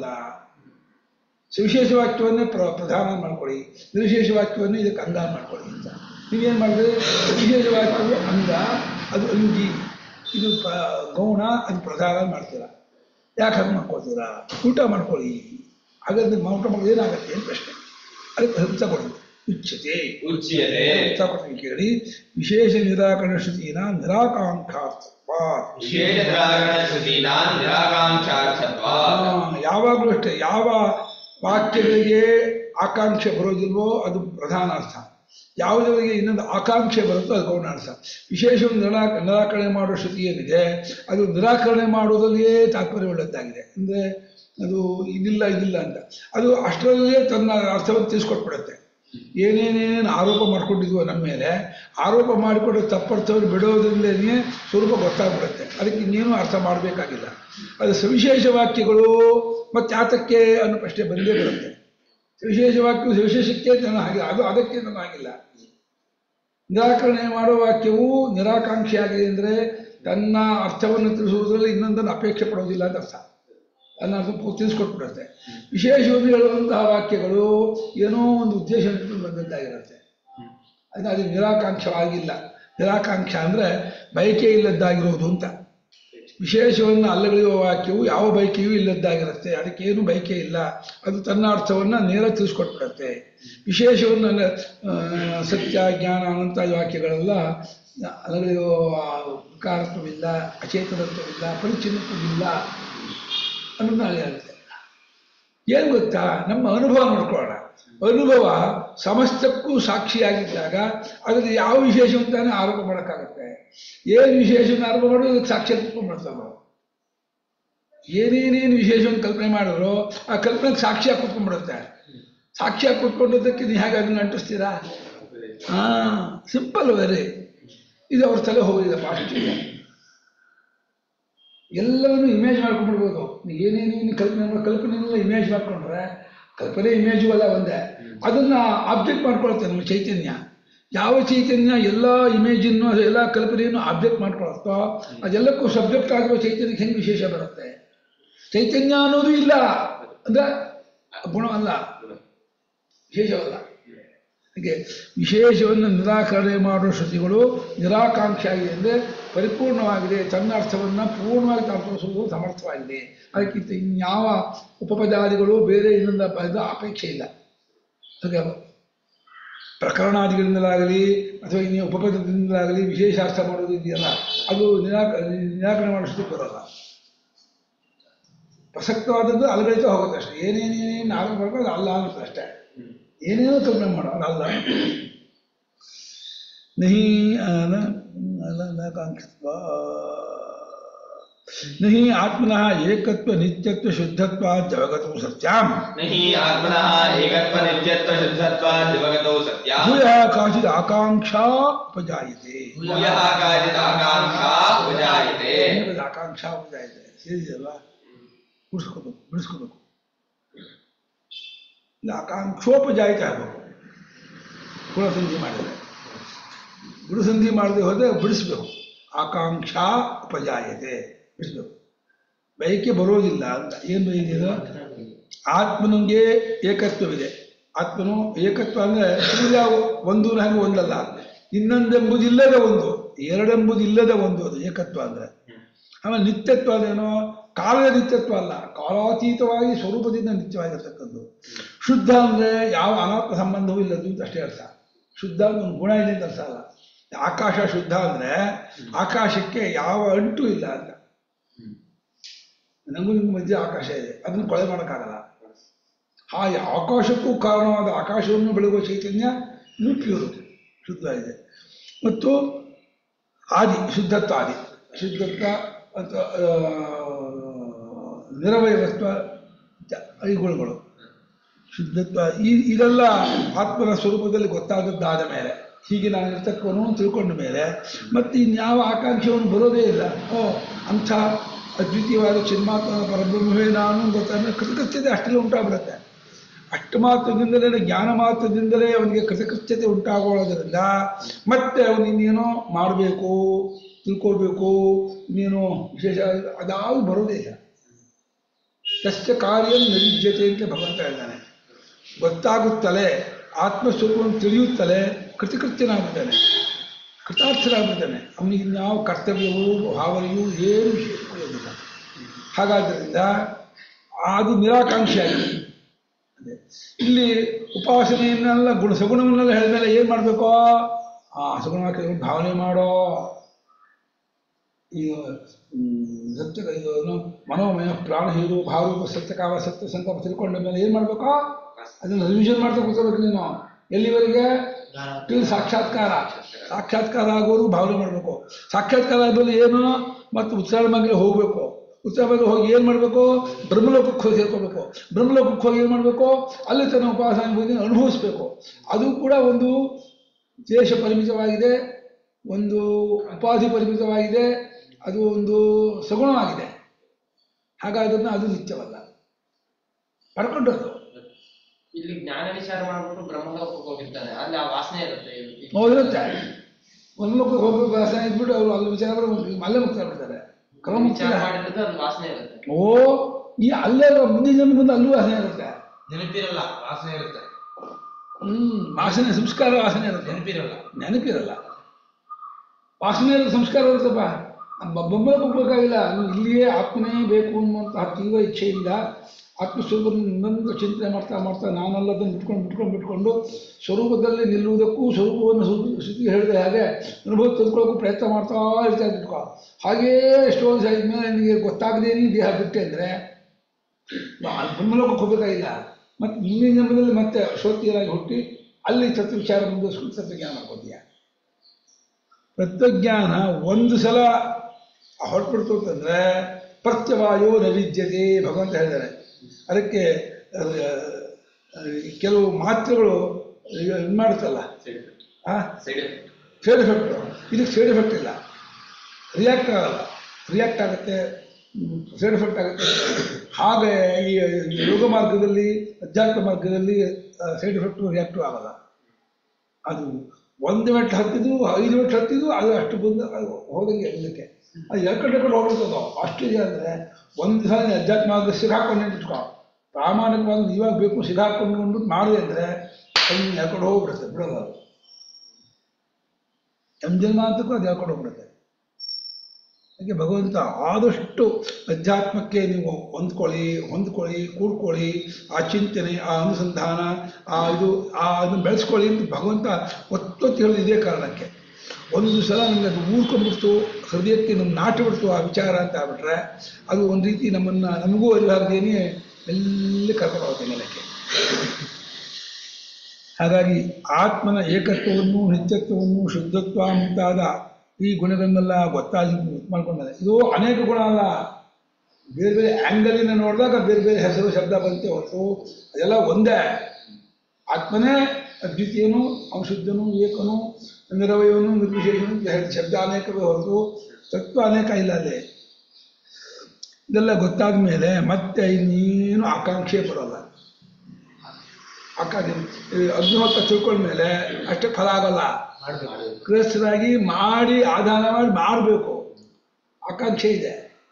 ಸುವಿಶೇಷ ವಾಕ್ಯವನ್ನೇ ಪ್ರ ಪ್ರಧಾನ ಮಾಡ್ಕೊಳ್ಳಿ ನಿರ್ವಿಶೇಷ ವಾಕ್ಯವನ್ನು ಇದಕ್ಕೆ ಅಂಗ ಮಾಡ್ಕೊಳ್ಳಿ ಅಂತ ನೀವೇನು ಮಾಡಿದ್ರೆ ವಿಶೇಷ ವಾಕ್ಯವು ಅಂಗ ಅದು ಅಂಗಿ ಇದು ಪ ಗೌಣ ಅದು ಪ್ರಧಾನ ಮಾಡ್ತೀರಾ ಯಾಕೆ ಹಾಗೆ ಮಾಡ್ಕೋತೀರಾ ಊಟ ಮಾಡ್ಕೊಳ್ಳಿ ಹಾಗಾದ್ರೆ ಊಟ ಮಾಡೋದು ಏನಾಗತ್ತೆ ಅಂತ ಪ್ರಶ್ನೆ ಅದಕ್ಕೆ ಹಂಸ ಕೊಡೋದು ಉಚ್ಯತೆ ಉಚ್ಯತೆ ಹಂಸ ಕೊಡ್ತೀನಿ ಕೇಳಿ ವಿಶೇಷ ನಿರಾಕರಣ ಶ್ರುತಿನ ನಿರಾಕಾಂಕ್ಷಾರ್ಥತ್ವ ವಿಶೇಷ ನಿರಾಕರಣ ಶ್ರುತೀನ ನಿರಾಕಾಂಕ್ಷಾರ್ಥತ್ವ ಯಾವಾಗಲೂ ಅಷ್ಟೇ ಯಾವ ವಾಕ್ಯಗಳಿಗೆ ಆಕಾಂಕ್ಷೆ ಬರೋದಿಲ್ವೋ ಅದು ಪ್ರಧಾನ ಅರ್ಥ ಯಾವುದರಿಗೆ ಇನ್ನೊಂದು ಆಕಾಂಕ್ಷೆ ಬರುತ್ತೋ ಅದು ಗೌಣಾರ್ಥ ವಿಶೇಷವನ್ನು ನಿರಾ ನಿರಾಕರಣೆ ಮಾಡುವ ಶ್ರುತಿ ಏನಿದೆ ಅದು ನಿರಾಕರಣೆ ಮಾಡುವುದರಲ್ಲಿಯೇ ತಾತ್ಪರ್ಯವುಳ್ಳದ್ದಾಗಿದೆ ಅಂದರೆ ಅದು ಇದಿಲ್ಲ ಇದಿಲ್ಲ ಅಂತ ಅದು ಅಷ್ಟರಲ್ಲೇ ತನ್ನ ಅರ್ಥವನ್ನು ತಿಳಿಸ್ಕೊಟ್ಬಿಡುತ್ತೆ ಏನೇನೇನೇನು ಆರೋಪ ಮಾಡ್ಕೊಂಡಿದ್ವೋ ನಮ್ಮ ಮೇಲೆ ಆರೋಪ ಮಾಡಿಕೊಂಡು ತಪ್ಪರ್ಥವನ್ನು ಬಿಡೋದ್ರಿಂದಲೇ ಸ್ವರೂಪ ಗೊತ್ತಾಗ್ಬಿಡುತ್ತೆ ಅದಕ್ಕೆ ಇನ್ನೇನು ಅರ್ಥ ಮಾಡಬೇಕಾಗಿಲ್ಲ ಅದು ಸವಿಶೇಷ ವಾಕ್ಯಗಳು ಮತ್ತು ಯಾತಕ್ಕೆ ಅನ್ನೋ ಪ್ರಶ್ನೆ ಬಂದೇ ಬರುತ್ತೆ ಸವಿಶೇಷ ವಾಕ್ಯವು ಸವಿಶೇಷಕ್ಕೆ ತನ್ನ ಹಾಗೆ ಅದು ಅದಕ್ಕೆ ತನ್ನ ಹಾಗಿಲ್ಲ ನಿರಾಕರಣೆ ಮಾಡುವ ವಾಕ್ಯವು ನಿರಾಕಾಂಕ್ಷಿಯಾಗಿದೆ ಅಂದರೆ ತನ್ನ ಅರ್ಥವನ್ನು ತಿಳಿಸುವುದರಲ್ಲಿ ಇನ್ನೊಂದನ್ನು ಅಪೇಕ್ಷೆ ಪಡೋದಿಲ್ಲ ಅಂತ ಅರ್ಥ ತನ್ನ ಅರ್ಥ ಪೂ- ತಿಳಿಸ್ಕೊಟ್ಬಿಡುತ್ತೆ ವಿಶೇಷವಾಗಿ ಹೇಳುವಂತಹ ವಾಕ್ಯಗಳು ಏನೋ ಒಂದು ಉದ್ದೇಶ ಇಟ್ಕೊಂಡು ಬಂದದ್ದಾಗಿರುತ್ತೆ ಅದನ್ನ ಅದು ನಿರಾಕಾಂಕ್ಷವಾಗಿಲ್ಲ ನಿರಾಕಾಂಕ್ಷ ಅಂದರೆ ಬಯಕೆ ಇಲ್ಲದ್ದಾಗಿರೋದು ಅಂತ ವಿಶೇಷವನ್ನು ಅಲ್ಲಗಳೆಯುವ ವಾಕ್ಯವು ಯಾವ ಬಯಕೆಯೂ ಇಲ್ಲದ್ದಾಗಿರುತ್ತೆ ಅದಕ್ಕೇನು ಬಯಕೆ ಇಲ್ಲ ಅದು ತನ್ನ ಅರ್ಥವನ್ನು ನೇರ ತಿಳಿಸ್ಕೊಟ್ಬಿಡುತ್ತೆ ವಿಶೇಷವನ್ನು ಅಲ್ಲ, ಆ, ಸತ್ಯ ಜ್ಞಾನ ಅನಂತ ವಾಕ್ಯಗಳೆಲ್ಲ ಅಲ್ಲಗಳೆಯುವ ವಿಕಾರತ್ವವಿಲ್ಲ ಅಚೇತನತ್ವವಿಲ್ಲ ಪರಿಚಿನ್ನತ್ವವಿಲ್ಲ ಅನ್ನೋದು ನಾಳೆ ಹೇಳುತ್ತೆ ಏನು ಗೊತ್ತಾ ನಮ್ಮ ಅನುಭವ ನೋಡ್ಕೊಳ್ಳೋಣ ಅನುಭವ ಸಮಸ್ತಕ್ಕೂ ಸಾಕ್ಷಿಯಾಗಿದ್ದಾಗ ಅದರಲ್ಲಿ ಯಾವ ವಿಶೇಷವಂತಾನೆ ಆರೋಪ ಮಾಡೋಕ್ಕಾಗತ್ತೆ ಏನು ವಿಶೇಷವನ್ನು ಆರೋಪ ಮಾಡೋದು ಅದಕ್ಕೆ ಸಾಕ್ಷಿ ಕುತ್ಕೊಂಡ್ಬಿಡ್ತಾವೆ ನಾವು ಏನೇನೇನು ವಿಶೇಷವನ್ನು ಕಲ್ಪನೆ ಮಾಡಿದ್ರು ಆ ಕಲ್ಪನೆಗೆ ಸಾಕ್ಷಿಯಾಗಿ ಕುತ್ಕೊಂಡ್ಬಿಡುತ್ತೆ ಸಾಕ್ಷಿಯಾಗಿ ಕುತ್ಕೊಂಡಿದ್ದಕ್ಕೆ ನೀವು ಹೇಗೆ ಅದನ್ನು ಅಂಟಿಸ್ತೀರಾ ಹಾಂ ಸಿಂಪಲ್ ವೆರಿ ಇದು ಅವ್ರ ತಲೆ ಹೋಗಿದೆ ಫಾಸ್ಟ್ ಇದೆ ಎಲ್ಲವನ್ನು ಇಮೇಜ್ ಮಾಡ್ಕೊಂಡ್ಬಿಡ್ಬೋದು ನೀವು ಏನೇನೇನು ಕಲ್ಪನೆ ಮಾಡೋ ಕಲ್ಪನೆನೆಲ್ಲ ಇಮೇಜ್ ಮಾಡ್ಕೊಂಡ್ರೆ ಕಲ್ಪನೆ ಇಮೇಜು ಅಲ್ಲ ಒಂದೇ ಅದನ್ನ ಆಬ್ಜೆಕ್ಟ್ ಮಾಡ್ಕೊಳುತ್ತೆ ನಮ್ಮ ಚೈತನ್ಯ ಯಾವ ಚೈತನ್ಯ ಎಲ್ಲ ಇಮೇಜನ್ನು ಎಲ್ಲ ಕಲ್ಪನೆಯನ್ನು ಆಬ್ಜೆಕ್ಟ್ ಮಾಡ್ಕೊಳತ್ತೋ ಅದೆಲ್ಲಕ್ಕೂ ಸಬ್ಜೆಕ್ಟ್ ಆಗಿರೋ ಚೈತನ್ಯಕ್ಕೆ ಹೆಂಗೆ ವಿಶೇಷ ಬರುತ್ತೆ ಚೈತನ್ಯ ಅನ್ನೋದು ಇಲ್ಲ ಅಂದ್ರೆ ಗುಣವಲ್ಲ ವಿಶೇಷವಲ್ಲ ಹಾಗೆ ವಿಶೇಷವನ್ನು ನಿರಾಕರಣೆ ಮಾಡುವ ಶ್ರುತಿಗಳು ನಿರಾಕಾಂಕ್ಷಿಯಾಗಿದೆ ಅಂದರೆ ಪರಿಪೂರ್ಣವಾಗಿದೆ ತನ್ನ ಅರ್ಥವನ್ನು ಪೂರ್ಣವಾಗಿ ತಲುಪಿಸುವುದು ಸಮರ್ಥವಾಗಿದೆ ಅದಕ್ಕಿಂತ ಇನ್ಯಾವ ಉಪಪದಾದಿಗಳು ಬೇರೆ ಇನ್ನೊಂದು ಪದ ಅಪೇಕ್ಷೆ ಇಲ್ಲ ಹಾಗೆ ಪ್ರಕರಣಾದಿಗಳಿಂದಲಾಗಲಿ ಅಥವಾ ಇನ್ನು ಉಪಪದದಿಂದಲಾಗಲಿ ವಿಶೇಷ ಅರ್ಥ ಮಾಡೋದು ಇದೆಯಲ್ಲ ಅದು ನಿರಾಕ ನಿರಾಕರಣೆ ಮಾಡೋ ಶ್ರುತಿ ಬರೋಲ್ಲ ಪ್ರಸಕ್ತವಾದದ್ದು ಅಲಗಳಿತಾ ಹೋಗುತ್ತೆ ಅಷ್ಟೇ ಏನೇನೇನೇನು ಆರೋಪ ಮಾಡ್ಕೊಂಡು ಅಲ್ಲ ಅನ್ನುತ್ತೆ ಅಷ್ಟೇ ಏನೇನೋ ಕಲ್ಪನೆ ಮಾಡೋದು ಅಲ್ಲ ನಹಿ ಅಲ್ಲ ಅಲ್ಲ ನ ಕಾಂಕ್ಷಿತ್ವ ನಹಿ ಆತ್ಮನಃ ಏಕತ್ವ ನಿತ್ಯತ್ವ ಶುದ್ಧತ್ವ ಜಗತ್ತು ಸತ್ಯಾಂ नहि आत्मनः एकत्व नित्यत्व शुद्धत्व दिवगतौ सत्या ಭೂಯ ಕಾಚಿದ ಆಕಾಂಕ್ಷಾ ಉಪಜಾಯತೆ भूयः काचित् आकाङ्क्षा उपजायते ಏನದು ಆಕಾಂಕ್ಷಾ ಉಪಜಾಯತೆ ಸೇರಿದೆಯಲ್ಲ ಬಿಡಿಸ್ಕೋಬೇಕು ಬಿಡಿಸ್ಕೋಬೇಕು ಇಲ್ಲ ಆಕಾಂಕ್ಷೋಪಜಾಯತೆ ಆಗಬೇಕು ಗುಣಸಂಧಿ ಮಾಡಿದರೆ ಗುಣಸಂಧಿ ಮಾಡದೆ ಹೋದರೆ ಬಿಡಿಸ್ಬೇಕು ಆಕಾಂಕ್ಷಾ ಉಪಜಾಯತೆ ಬಿಡಿಸ್ಬೇಕು ಬಯಕೆ ಬರೋದಿಲ್ಲ ಅಂತ ಏನು ಬೈದಿದೆ ಆತ್ಮನಿಗೆ ಏಕತ್ವವಿದೆ ಆತ್ಮನು ಏಕತ್ವ ಅಂದರೆ ಸೂರ್ಯ ಒಂದು ಹಾಗೆ ಒಂದಲ್ಲ ಇನ್ನೊಂದೆಂಬುದಿಲ್ಲದ ಒಂದು ಎರಡೆಂಬುದಿಲ್ಲದ ಒಂದು ಅದು ಏಕತ್ವ ಅಂದರೆ ಆಮೇಲೆ ನಿತ್ಯತ್ವ ಅಂದ್ರೇನು ಕಾಲದ ನಿತ್ಯತ್ವ ಅಲ್ಲ ಕಾಲಾತೀತವಾಗಿ ಸ್ವರೂಪದಿಂದ ನಿತ್ಯವಾಗಿರ್ತಕ್ಕದ್ದು ಶುದ್ಧ ಅಂದರೆ ಯಾವ ಅನಾತ್ಮ ಸಂಬಂಧವೂ ಇಲ್ಲದ್ದು ಅಂತ ಅಷ್ಟೇ ಅರ್ಥ ಶುದ್ಧ ಅಂದ್ರೆ ಒಂದು ಗುಣ ಇದೆ ಅಂತ ಅರ್ಥ ಅಲ್ಲ ಆಕಾಶ ಶುದ್ಧ ಅಂದರೆ ಆಕಾಶಕ್ಕೆ ಯಾವ ಅಂಟು ಇಲ್ಲ ಅಂತ ನನಗೂ ನಿಮ್ಗೆ ಮಧ್ಯೆ ಆಕಾಶ ಇದೆ ಅದನ್ನು ಕೊಳೆ ಮಾಡೋಕ್ಕಾಗಲ್ಲ ಆ ಆಕಾಶಕ್ಕೂ ಕಾರಣವಾದ ಆಕಾಶವನ್ನು ಬೆಳಗುವ ಚೈತನ್ಯ ಇನ್ನೂ ಪ್ಯೂರ್ ಶುದ್ಧವಾಗಿದೆ ಮತ್ತು ಆದಿ ಶುದ್ಧತ್ವ ಆದಿ ಶುದ್ಧತ್ವ ಅಥವಾ ಆ, ನಿರವಯವತ್ವ ಜ- ಈ ಗುಣಗಳು ಶುದ್ಧತ್ವ ಈ ಇದೆಲ್ಲ ಆತ್ಮನ ಸ್ವರೂಪದಲ್ಲಿ ಗೊತ್ತಾದದ್ದಾದ ಮೇಲೆ ಹೀಗೆ ನಾನು ಇರ್ತಕ್ಕವನು ಅಂತ ತಿಳ್ಕೊಂಡ ಮೇಲೆ ಮತ್ತೆ ಇನ್ಯಾವ ಆಕಾಂಕ್ಷೆಯನ್ನು ಬರೋದೇ ಇಲ್ಲ ಓ ಅಂಥ ಅದ್ವಿತೀಯವಾದ ಚಿನ್ಮಾತ್ಮನ ಪರಬ್ರಹ್ಮವೇ ನಾನು ಗೊತ್ತಾದ್ರೆ ಕೃತಕೃತ್ಯತೆ ಅಷ್ಟೆಲ್ಲ ಉಂಟಾಗ್ಬಿಡುತ್ತೆ ಅಷ್ಟು ಮಾತ್ರದಿಂದಲೇ ಜ್ಞಾನ ಮಾತ್ರದಿಂದಲೇ ಅವನಿಗೆ ಕೃತಕೃತ್ಯತೆ ಉಂಟಾಗೋದ್ರಿಂದ ಮತ್ತೆ ಅವನು ಇನ್ನೇನೋ ಮಾಡಬೇಕು ತಿಳ್ಕೊಳ್ಬೇಕು ಇನ್ನೇನೋ ವಿಶೇಷ ಅದಾವುದು ಬರೋದೇ ಇಲ್ಲ ತಸ್ಯ ಕಾರ್ಯ ನೈಜ್ಯತೆ ಅಂತ ಭಗವಂತ ಹೇಳ್ತಾನೆ ಗೊತ್ತಾಗುತ್ತಲೇ ಆತ್ಮಸ್ವರೂಪವನ್ನು ತಿಳಿಯುತ್ತಲೇ ಕೃತಿಕೃತ್ಯನಾಗುತ್ತಾನೆ ಕೃತಾರ್ಥನಾಗುತ್ತಾನೆ ಅವನಿಗೆ ಇನ್ಯಾವ ಕರ್ತವ್ಯವೂ ಭಾವನೆಯೂ ಏನು ವಿಶೇಷವಾಗಿಲ್ಲ ಹಾಗಾದ್ದರಿಂದ ಅದು ನಿರಾಕಾಂಕ್ಷಿಯಾಗಿದೆ ಅದೇ. ಇಲ್ಲಿ ಉಪಾಸನೆಯನ್ನೆಲ್ಲ ಗುಣ ಸಗುಣವನ್ನೆಲ್ಲ ಹೇಳಿದ್ಮೇಲೆ ಏನು ಮಾಡಬೇಕು ಆ ಸಗುಣವಾಗಿ ಭಾವನೆ ಮಾಡೋ ಈ ಹ್ಮ್, ಸತ್ಯ ಇದು ಏನು ಮನೋಮಯ ಪ್ರಾಣ ಹೀರು ಭಾವರೂಪ ಸತ್ಯಕಾಮ ಸತ್ಯ ಸಂಕಲ್ಪ ತಿಳ್ಕೊಂಡ ಮೇಲೆ ಏನು ಮಾಡಬೇಕು ಅದನ್ನು ರಿವಿಷನ್ ಮಾಡ್ತಾ ಕೂತ್ಕೋಬೇಕು ನೀನು ಎಲ್ಲಿವರೆಗೆ ಟಿಲ್ ಸಾಕ್ಷಾತ್ಕಾರ ಸಾಕ್ಷಾತ್ಕಾರ ಆಗೋವರೆಗೂ ಭಾವನೆ ಮಾಡಬೇಕು ಸಾಕ್ಷಾತ್ಕಾರ ಆದಮೇಲೆ ಏನು ಮತ್ತು ಉತ್ಸಾಹ ಮಗಲಿಗೆ ಹೋಗಬೇಕು ಉತ್ಸಾಹ ಮಗಲಿಗೆ ಹೋಗಿ ಏನು ಮಾಡಬೇಕು ಬ್ರಹ್ಮಲೋಕಕ್ಕೆ ಹೋಗಿ ಸೇರ್ಕೋಬೇಕು ಬ್ರಹ್ಮಲೋಕಕ್ಕೆ ಹೋಗಿ ಏನು ಮಾಡಬೇಕು ಅಲ್ಲಿ ತನ್ನ ಉಪಾಸನೆ ಹೋಗಿ ಅನುಭವಿಸ್ಬೇಕು ಅದು ಕೂಡ ಒಂದು ದೇಶ ಪರಿಮಿತವಾಗಿದೆ ಒಂದು ಉಪಾಧಿ ಪರಿಮಿತವಾಗಿದೆ ಅದು ಒಂದು ಸಗುಣವಾಗಿದೆ ಹಾಗಾದ್ರೆ ಅದು ನಿತ್ಯವಲ್ಲ ಪಡ್ಕೊಂಡದ್ದು ಇಲ್ಲಿ ಜ್ಞಾನ ವಿಚಾರ ಮಾಡ್ಬಿಟ್ಟು ಬ್ರಹ್ಮಲೋಕಕ್ಕೆ ಹೋಗಿರ್ತಾನೆ ಅಲ್ಲಿ ಆ ವಾಸನೆ ಇರುತ್ತೆ ಇಲ್ಲಿ. ಹೋಗಿರುತ್ತೆ ಒಂದು ಲೋಕಕ್ಕೆ ಹೋಗೋ ವ್ಯಾಸನ ಇದ್ಬಿಟ್ಟು ಅವರು ಅಲ್ಲಿ ವಿಚಾರ ಮಾಡಿ ಅಲ್ಲೇ ಮುಕ್ತ ಬಿಡ್ತಾರೆ ಕ್ರಮ ವಿಚಾರ ಮಾಡಿದ್ರೆ ಅದು ವಾಸನೆ ಇರುತ್ತೆ ಓ ಈ ಅಲ್ಲೇ ಮುಂದಿನ ಜನ್ಮ ಬಂದು ಅಲ್ಲೂ ವಾಸನೆ ಇರುತ್ತೆ ನೆನಪಿರಲ್ಲ ವಾಸನೆ ಇರುತ್ತೆ ಹ್ಮ್ ವಾಸನೆ ಸಂಸ್ಕಾರ ವಾಸನೆ ಇರುತ್ತೆ ನೆನಪಿರಲ್ಲ ನೆನಪಿರಲ್ಲ ವಾಸನೆ ಇರೋ ಸಂಸ್ಕಾರ ಇರುತ್ತಪ್ಪ ಬೊಮ್ಮೆ ಹೋಗ್ಬೇಕಾಗಿಲ್ಲ ನೀವು ಇಲ್ಲಿಯೇ ಆತ್ಮನೇ ಬೇಕು ಅನ್ನುವಂತಹ ತೀವ್ರ ಇಚ್ಛೆಯಿಂದ ಆತ್ಮಸ್ವರೂಪ ನಿರಂತರ ಚಿಂತನೆ ಮಾಡ್ತಾ ಮಾಡ್ತಾ ನಾನಲ್ಲದನ್ನು ಬಿಟ್ಕೊಂಡು ಬಿಟ್ಕೊಂಡು ಬಿಟ್ಕೊಂಡು ಸ್ವರೂಪದಲ್ಲಿ ನಿಲ್ಲುವುದಕ್ಕೂ ಸ್ವರೂಪವನ್ನು ಶ್ರುತಿ ಶ್ರುತಿ ಹೇಳಿದೆ ಹಾಗೆ ಅನುಭವ ತಂದ್ಕೊಳ್ಳೋಕ್ಕೂ ಪ್ರಯತ್ನ ಮಾಡ್ತಾ ಇರ್ತಾ ಇಟ್ಕೋ ಹಾಗೇ ಎಷ್ಟೋ ದಿವಸ ಆದ್ಮೇಲೆ ನಿನಗೆ ಗೊತ್ತಾಗದೇ ನೀ ದೇಹ ಬಿಟ್ಟೆ ಅಂದರೆ ಬ್ರಹ್ಮಲೋಕಕ್ಕೆ ಹೋಗಬೇಕಾಗಿಲ್ಲ ಮತ್ತು ಮುಂದಿನ ಜನ್ಮದಲ್ಲಿ ಮತ್ತೆ ಶ್ರೋತಿಯರಾಗಿ ಹುಟ್ಟಿ ಅಲ್ಲಿ ತತ್ವ ವಿಚಾರ ಮುಂದುವರ್ಸ್ಕೊಂಡು ತತ್ವಜ್ಞಾನ ಮಾಡ್ಕೋತೀಯ ತತ್ವಜ್ಞಾನ ಒಂದು ಸಲ ಹೊರಟ್ಬಿಡ್ತು ಅಂತಂದ್ರೆ ಪ್ರತ್ಯವಾಯೋ ನೈವಿದ್ಯತೆ ಭಗವಂತ ಹೇಳಿದ್ದಾರೆ ಅದಕ್ಕೆ ಅಹ್, ಅಹ್, ಕೆಲವು ಮಾತ್ರೆಗಳು ಇದು ಮಾಡುತ್ತಲ್ಲ ಆ ಸೈಡ್ ಸೈಡ್ ಎಫೆಕ್ಟ್ ಇದಕ್ಕೆ ಸೈಡ್ ಎಫೆಕ್ಟ್ ಇಲ್ಲ ರಿಯಾಕ್ಟ್ ಆಗಲ್ಲ ರಿಯಾಕ್ಟ್ ಆಗುತ್ತೆ ಸೈಡ್ ಎಫೆಕ್ಟ್ ಆಗುತ್ತೆ ಹಾಗೆ ಈ ಯೋಗ ಮಾರ್ಗದಲ್ಲಿ ಅಧ್ಯಾತ್ಮ ಮಾರ್ಗದಲ್ಲಿ ಸೈಡ್ ಎಫೆಕ್ಟು ರಿಯಾಕ್ಟು ಆಗಲ್ಲ ಅದು ಒಂದು ಮೆಟ್ಟು ಹತ್ತಿದ್ರು ಐದು ಮೆಟ್ಟು ಹತ್ತಿದ್ರು ಅದು ಅಷ್ಟು ಬಂದು ಅದು ಹೋದಂಗೆ ಅದಕ್ಕೆ ಅದು ಎಳ್ಕೊಂಡು ಎಳ್ಕೊಂಡು ಹೋಗ್ಬಿಡ್ತದೋ ಅಷ್ಟು ಇದೆ ಅಂದರೆ ಒಂದು ಸಲ ನೀನು ಅಧ್ಯಾತ್ಮ ಆದ್ರೆ ಸಿಗಾಕೊಂಡು ನಿಂತ್ಕೊ ಪ್ರಾಮಾಣಿಕವಾಗಿ ಇವಾಗ ಬೇಕು ಸಿಗಾಕೊಂಡು ಅಂದ್ಬಿಟ್ಟು ಮಾಡಿದೆ ಅಂದರೆ ಅದು ನೀನು ಎಳ್ಕೊಂಡು ಹೋಗ್ಬಿಡುತ್ತೆ ಬಿಡೋದು ಅದು ಎಮ್ ಜನ್ಮ ಅಂತಕ್ಕೂ ಅದು ಎಳ್ಕೊಂಡು ಹೋಗ್ಬಿಡುತ್ತೆ ಅದಕ್ಕೆ ಭಗವಂತ ಆದಷ್ಟು ಅಧ್ಯಾತ್ಮಕ್ಕೆ ನೀವು ಹೊಂದ್ಕೊಳ್ಳಿ ಹೊಂದ್ಕೊಳ್ಳಿ ಕೂಡ್ಕೊಳ್ಳಿ ಆ ಚಿಂತನೆ ಆ ಅನುಸಂಧಾನ ಆ ಇದು ಆ ಅದನ್ನು ಬೆಳೆಸ್ಕೊಳ್ಳಿ ಅಂತ ಭಗವಂತ ಒತ್ತೊತ್ತು ಹೇಳೋದು ಇದೇ ಕಾರಣಕ್ಕೆ ಒಂದು ಸಲ ನಮಗೆ ಅದು ಊರ್ಕೊಂಡ್ಬಿಡ್ತು ಹೃದಯಕ್ಕೆ ನಮ್ಮ ನಾಟಿಬಿಡ್ತು ಆ ವಿಚಾರ ಅಂತ ಆಗ್ಬಿಟ್ರೆ ಅದು ಒಂದು ರೀತಿ ನಮ್ಮನ್ನು ನಮಗೂ ಅರಿವಾಗದೇನೆ ಎಲ್ಲ ಕರ್ಕೊಂಡು ಹೋಗುತ್ತೆ ನೆಲಕ್ಕೆ ಹಾಗಾಗಿ ಆತ್ಮನ ಏಕತ್ವವನ್ನು ನಿತ್ಯತ್ವವನ್ನು ಶುದ್ಧತ್ವ ಮುಂತಾದ ಈ ಗುಣಗಳನ್ನೆಲ್ಲ ಗೊತ್ತಾಗಿ ಮಾಡ್ಕೊಂಡಾರೆ ಇದು ಅನೇಕ ಗುಣ ಅಲ್ಲ ಬೇರೆ ಬೇರೆ ಆ್ಯಂಗಲಿನ ನೋಡಿದಾಗ ಬೇರೆ ಬೇರೆ ಹೆಸರು ಶಬ್ದ ಬಂತೆ ಹೊರತು ಅದೆಲ್ಲ ಒಂದೇ ಆತ್ಮನೇ ಅದ್ವಿತೀಯನು ಅವಶುದ್ಧನು ಏಕನು ನಿರವಯವನು ನಿರ್ವಿಶೇಷನು ಅಂತ ಹೇಳಿ ಶಬ್ದ ಅನೇಕವೇ ಹೊರತು ತತ್ವ ಅನೇಕ ಇಲ್ಲ ಅಲ್ಲೇ ಇದೆಲ್ಲ ಗೊತ್ತಾದ ಮೇಲೆ ಮತ್ತೆ ಇನ್ನೇನು ಆಕಾಂಕ್ಷೆ ಬರೋಲ್ಲ ಆಕಾಂಕ್ಷೆ ಈ ಅಗ್ನಿಹೋತ್ರ ತಿಳ್ಕೊಂಡ್ಮೇಲೆ ಅಷ್ಟೇ ಫಲ ಆಗಲ್ಲ ಮಾಡ್ಬೇಕು ಗೃಹಸ್ಥರಾಗಿ ಮಾಡಿ ಆಧಾರ ಮಾಡಿ ಮಾಡಬೇಕು ಆಕಾಂಕ್ಷೆ ಇದೆ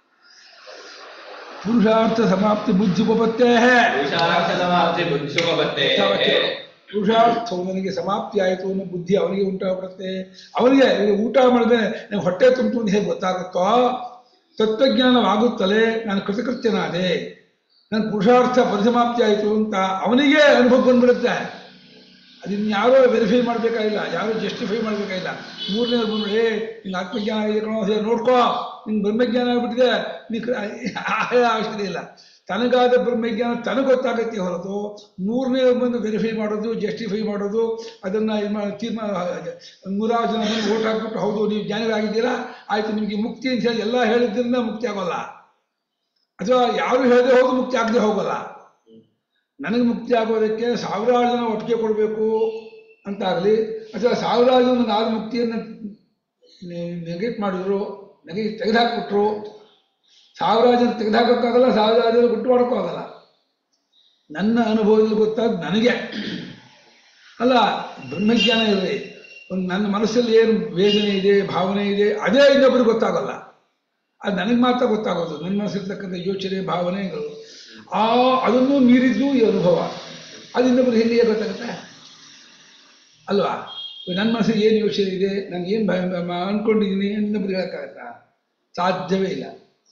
ಪುರುಷಾರ್ಥ ಸಮಾಪ್ತಿ ಬುದ್ಧಿ ಉಪಪತ್ತೇ ಪುರುಷಾರ್ಥ ಸಮಾಪ್ತಿ ಬುದ್ಧಿಯೋಪತ್ತೇ ಪುರುಷಾರ್ಥವು ನನಗೆ ಸಮಾಪ್ತಿ ಆಯಿತು ಅನ್ನೋ ಬುದ್ಧಿ ಅವನಿಗೆ ಉಂಟಾಗ್ಬಿಡುತ್ತೆ ಅವನಿಗೆ ಈಗ ಊಟ ಮಾಡಿದ್ರೆ ನನಗೆ ಹೊಟ್ಟೆ ತುಂಬಿತು ಅಂತ ಹೇಗೆ ಗೊತ್ತಾಗುತ್ತೋ ತತ್ವಜ್ಞಾನವಾಗುತ್ತಲೇ ನಾನು ಕೃತಕೃತ್ಯನಾದೆ ನನ್ನ ಪುರುಷಾರ್ಥ ಪರಿಸಮಾಪ್ತಿ ಆಯಿತು ಅಂತ ಅವನಿಗೆ ಅನುಭವ ಬಂದ್ಬಿಡುತ್ತೆ ಅದನ್ನ ಯಾರೋ ವೆರಿಫೈ ಮಾಡಬೇಕಾಗಿಲ್ಲ ಯಾರೋ ಜಸ್ಟಿಫೈ ಮಾಡಬೇಕಾಗಿಲ್ಲ ಮೂರನೇ ಬಂದು ಏ ನಿನ್ನ ಆತ್ಮಜ್ಞಾನ ಆಗಿದೆ ಕಣೋ ಸರಿ ನೋಡ್ಕೋ ನಿನ್ನ ಬ್ರಹ್ಮಜ್ಞಾನ ಆಗ್ಬಿಟ್ಟಿದೆ ನೀ ಕ- ಆ ಅವಶ್ಯಕತೆ ಇಲ್ಲ ತನಗಾದ ಬ್ರಹ್ಮಜ್ಞಾನ ತನಗೆ ಗೊತ್ತಾಗತ್ತೆ ಹೊರತು ಮೂರನೇ ಬಂದು ವೆರಿಫೈ ಮಾಡೋದು ಜಸ್ಟಿಫೈ ಮಾಡೋದು ಅದನ್ನು ಇದು ಮಾಡಿ ತೀರ್ಮಾನ ನೂರಾರು ಜನ ಬಂದು ಓಟ್ ಹಾಕ್ಬಿಟ್ಟು ಹೌದು ನೀವು ಜ್ಞಾನಿಗಳಾಗಿದ್ದೀರಾ ಆಯಿತು ನಿಮಗೆ ಮುಕ್ತಿ ಅಂತ ಹೇಳಿ ಎಲ್ಲ ಹೇಳಿದ್ರಿಂದ ಮುಕ್ತಿ ಆಗೋಲ್ಲ ಅಥವಾ ಯಾರು ಹೇಳದೆ ಹೋದ್ರು ಮುಕ್ತಿ ಆಗದೆ ಹೋಗಲ್ಲ ನನಗೆ ಮುಕ್ತಿ ಆಗೋದಕ್ಕೆ ಸಾವಿರಾರು ಜನ ಒಪ್ಪಿಗೆ ಕೊಡಬೇಕು ಅಂತಾಗಲಿ ಅಥವಾ ಸಾವಿರಾರು ಜನ ನನಗೆ ಆದ ಮುಕ್ತಿಯನ್ನು ನೆಗೆಟ್ ಮಾಡಿದ್ರು ನನಗೆ ತೆಗೆದುಹಾಕ್ಬಿಟ್ರು ಸಾವಿರಾರು ಜನ ತೆಗೆದುಹಾಕೋಕ್ಕಾಗಲ್ಲ ಸಾವಿರಾರು ಜನ ಗುಟ್ಟು ಮಾಡೋಕ್ಕಾಗಲ್ಲ ನನ್ನ ಅನುಭವದಲ್ಲಿ ಗೊತ್ತಾದ ನನಗೆ ಅಲ್ಲ ಬ್ರಹ್ಮಜ್ಞಾನ ಇರಲಿ ಒಂದು ನನ್ನ ಮನಸ್ಸಲ್ಲಿ ಏನು ವೇದನೆ ಇದೆ ಭಾವನೆ ಇದೆ ಅದೇ ಇನ್ನೊಬ್ಬರಿಗೆ ಗೊತ್ತಾಗಲ್ಲ ಅದು ನನಗೆ ಮಾತ್ರ ಗೊತ್ತಾಗೋದು ನನ್ನ ಮನಸ್ಸಿರ್ತಕ್ಕಂಥ ಯೋಚನೆ ಭಾವನೆಗಳು ಆ ಅದನ್ನು ಮೀರಿದ್ದು ಈ ಅನುಭವ ಅದು ಇನ್ನೊಬ್ಬರಿಗೆ ಎಲ್ಲಿಗೆ ಗೊತ್ತಾಗುತ್ತೆ ಅಲ್ವಾ ನನ್ನ ಮನಸ್ಸಿಗೆ ಏನು ಯೋಚನೆ ಇದೆ ನಾನು ಏನು ಅನ್ಕೊಂಡಿದ್ದೀನಿ ಇನ್ನೊಬ್ಬರಿಗೆ ಹೇಳೋಕ್ಕಾಗತ್ತಾ ಸಾಧ್ಯವೇ ಇಲ್ಲ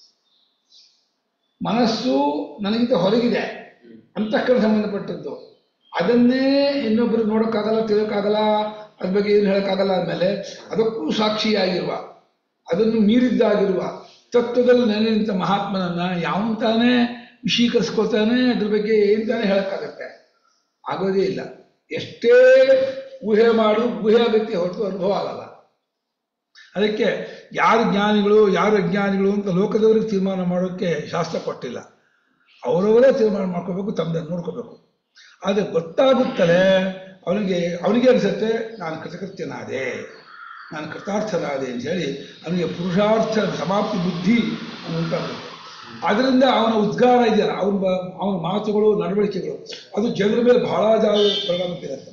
ಮನಸ್ಸು ನನಗಿಂತ ಹೊರಗಿದೆ ಅಂತಃಕರಣ ಸಂಬಂಧಪಟ್ಟದ್ದು ಅದನ್ನೇ ಇನ್ನೊಬ್ಬರು ನೋಡೋಕ್ಕಾಗಲ್ಲ ತಿಳೋಕ್ಕಾಗಲ್ಲ ಅದ್ರ ಬಗ್ಗೆ ಏನು ಹೇಳೋಕ್ಕಾಗಲ್ಲ ಅಂದಮೇಲೆ ಅದಕ್ಕೂ ಸಾಕ್ಷಿಯಾಗಿರುವ ಅದನ್ನು ಮೀರಿದ್ದಾಗಿರುವ ತತ್ವದಲ್ಲಿ ನೆಲೆ ನಿಂತ ಮಹಾತ್ಮನನ್ನ ಯಾವನ್ ತಾನೇ ವಿಷೀಕರಿಸ್ಕೊತಾನೆ ಅದ್ರ ಬಗ್ಗೆ ಏನ್ ತಾನೇ ಹೇಳಕ್ಕಾಗತ್ತೆ ಆಗೋದೇ ಇಲ್ಲ ಎಷ್ಟೇ ಊಹೆ ಮಾಡು ಊಹೆ ಆಗತ್ತೆ ಹೊರತು ಅನುಭವ ಆಗಲ್ಲ ಅದಕ್ಕೆ ಯಾರು ಜ್ಞಾನಿಗಳು ಯಾರು ಅಜ್ಞಾನಿಗಳು ಅಂತ ಲೋಕದವರಿಗೆ ತೀರ್ಮಾನ ಮಾಡೋಕ್ಕೆ ಶಾಸ್ತ್ರ ಕೊಟ್ಟಿಲ್ಲ ಅವರವರೇ ತೀರ್ಮಾನ ಮಾಡ್ಕೋಬೇಕು ತಮ್ಮದನ್ನು ನೋಡ್ಕೋಬೇಕು ಆದರೆ ಗೊತ್ತಾಗುತ್ತಲೇ ಅವನಿಗೆ ಅವನಿಗೆ ಅನಿಸುತ್ತೆ ನಾನು ಕೃತಕೃತ್ಯನಾದೆ ನಾನು ಕೃತಾರ್ಥನಾದೆ ಅಂತ ಹೇಳಿ ಅವನಿಗೆ ಪುರುಷಾರ್ಥ ಸಮಾಪ್ತಿ ಬುದ್ಧಿ ಅವನು ಉಂಟಾಗುತ್ತೆ ಅದರಿಂದ ಅವನ ಉದ್ಗಾರ ಇದೆಯಲ್ಲ ಅವನ ಬ- ಅವನ ಮಾತುಗಳು ನಡವಳಿಕೆಗಳು ಅದು ಜನರ ಮೇಲೆ ಬಹಳ ಜಾಗ ಪರಿಣಾಮ ಬೀರುತ್ತೆ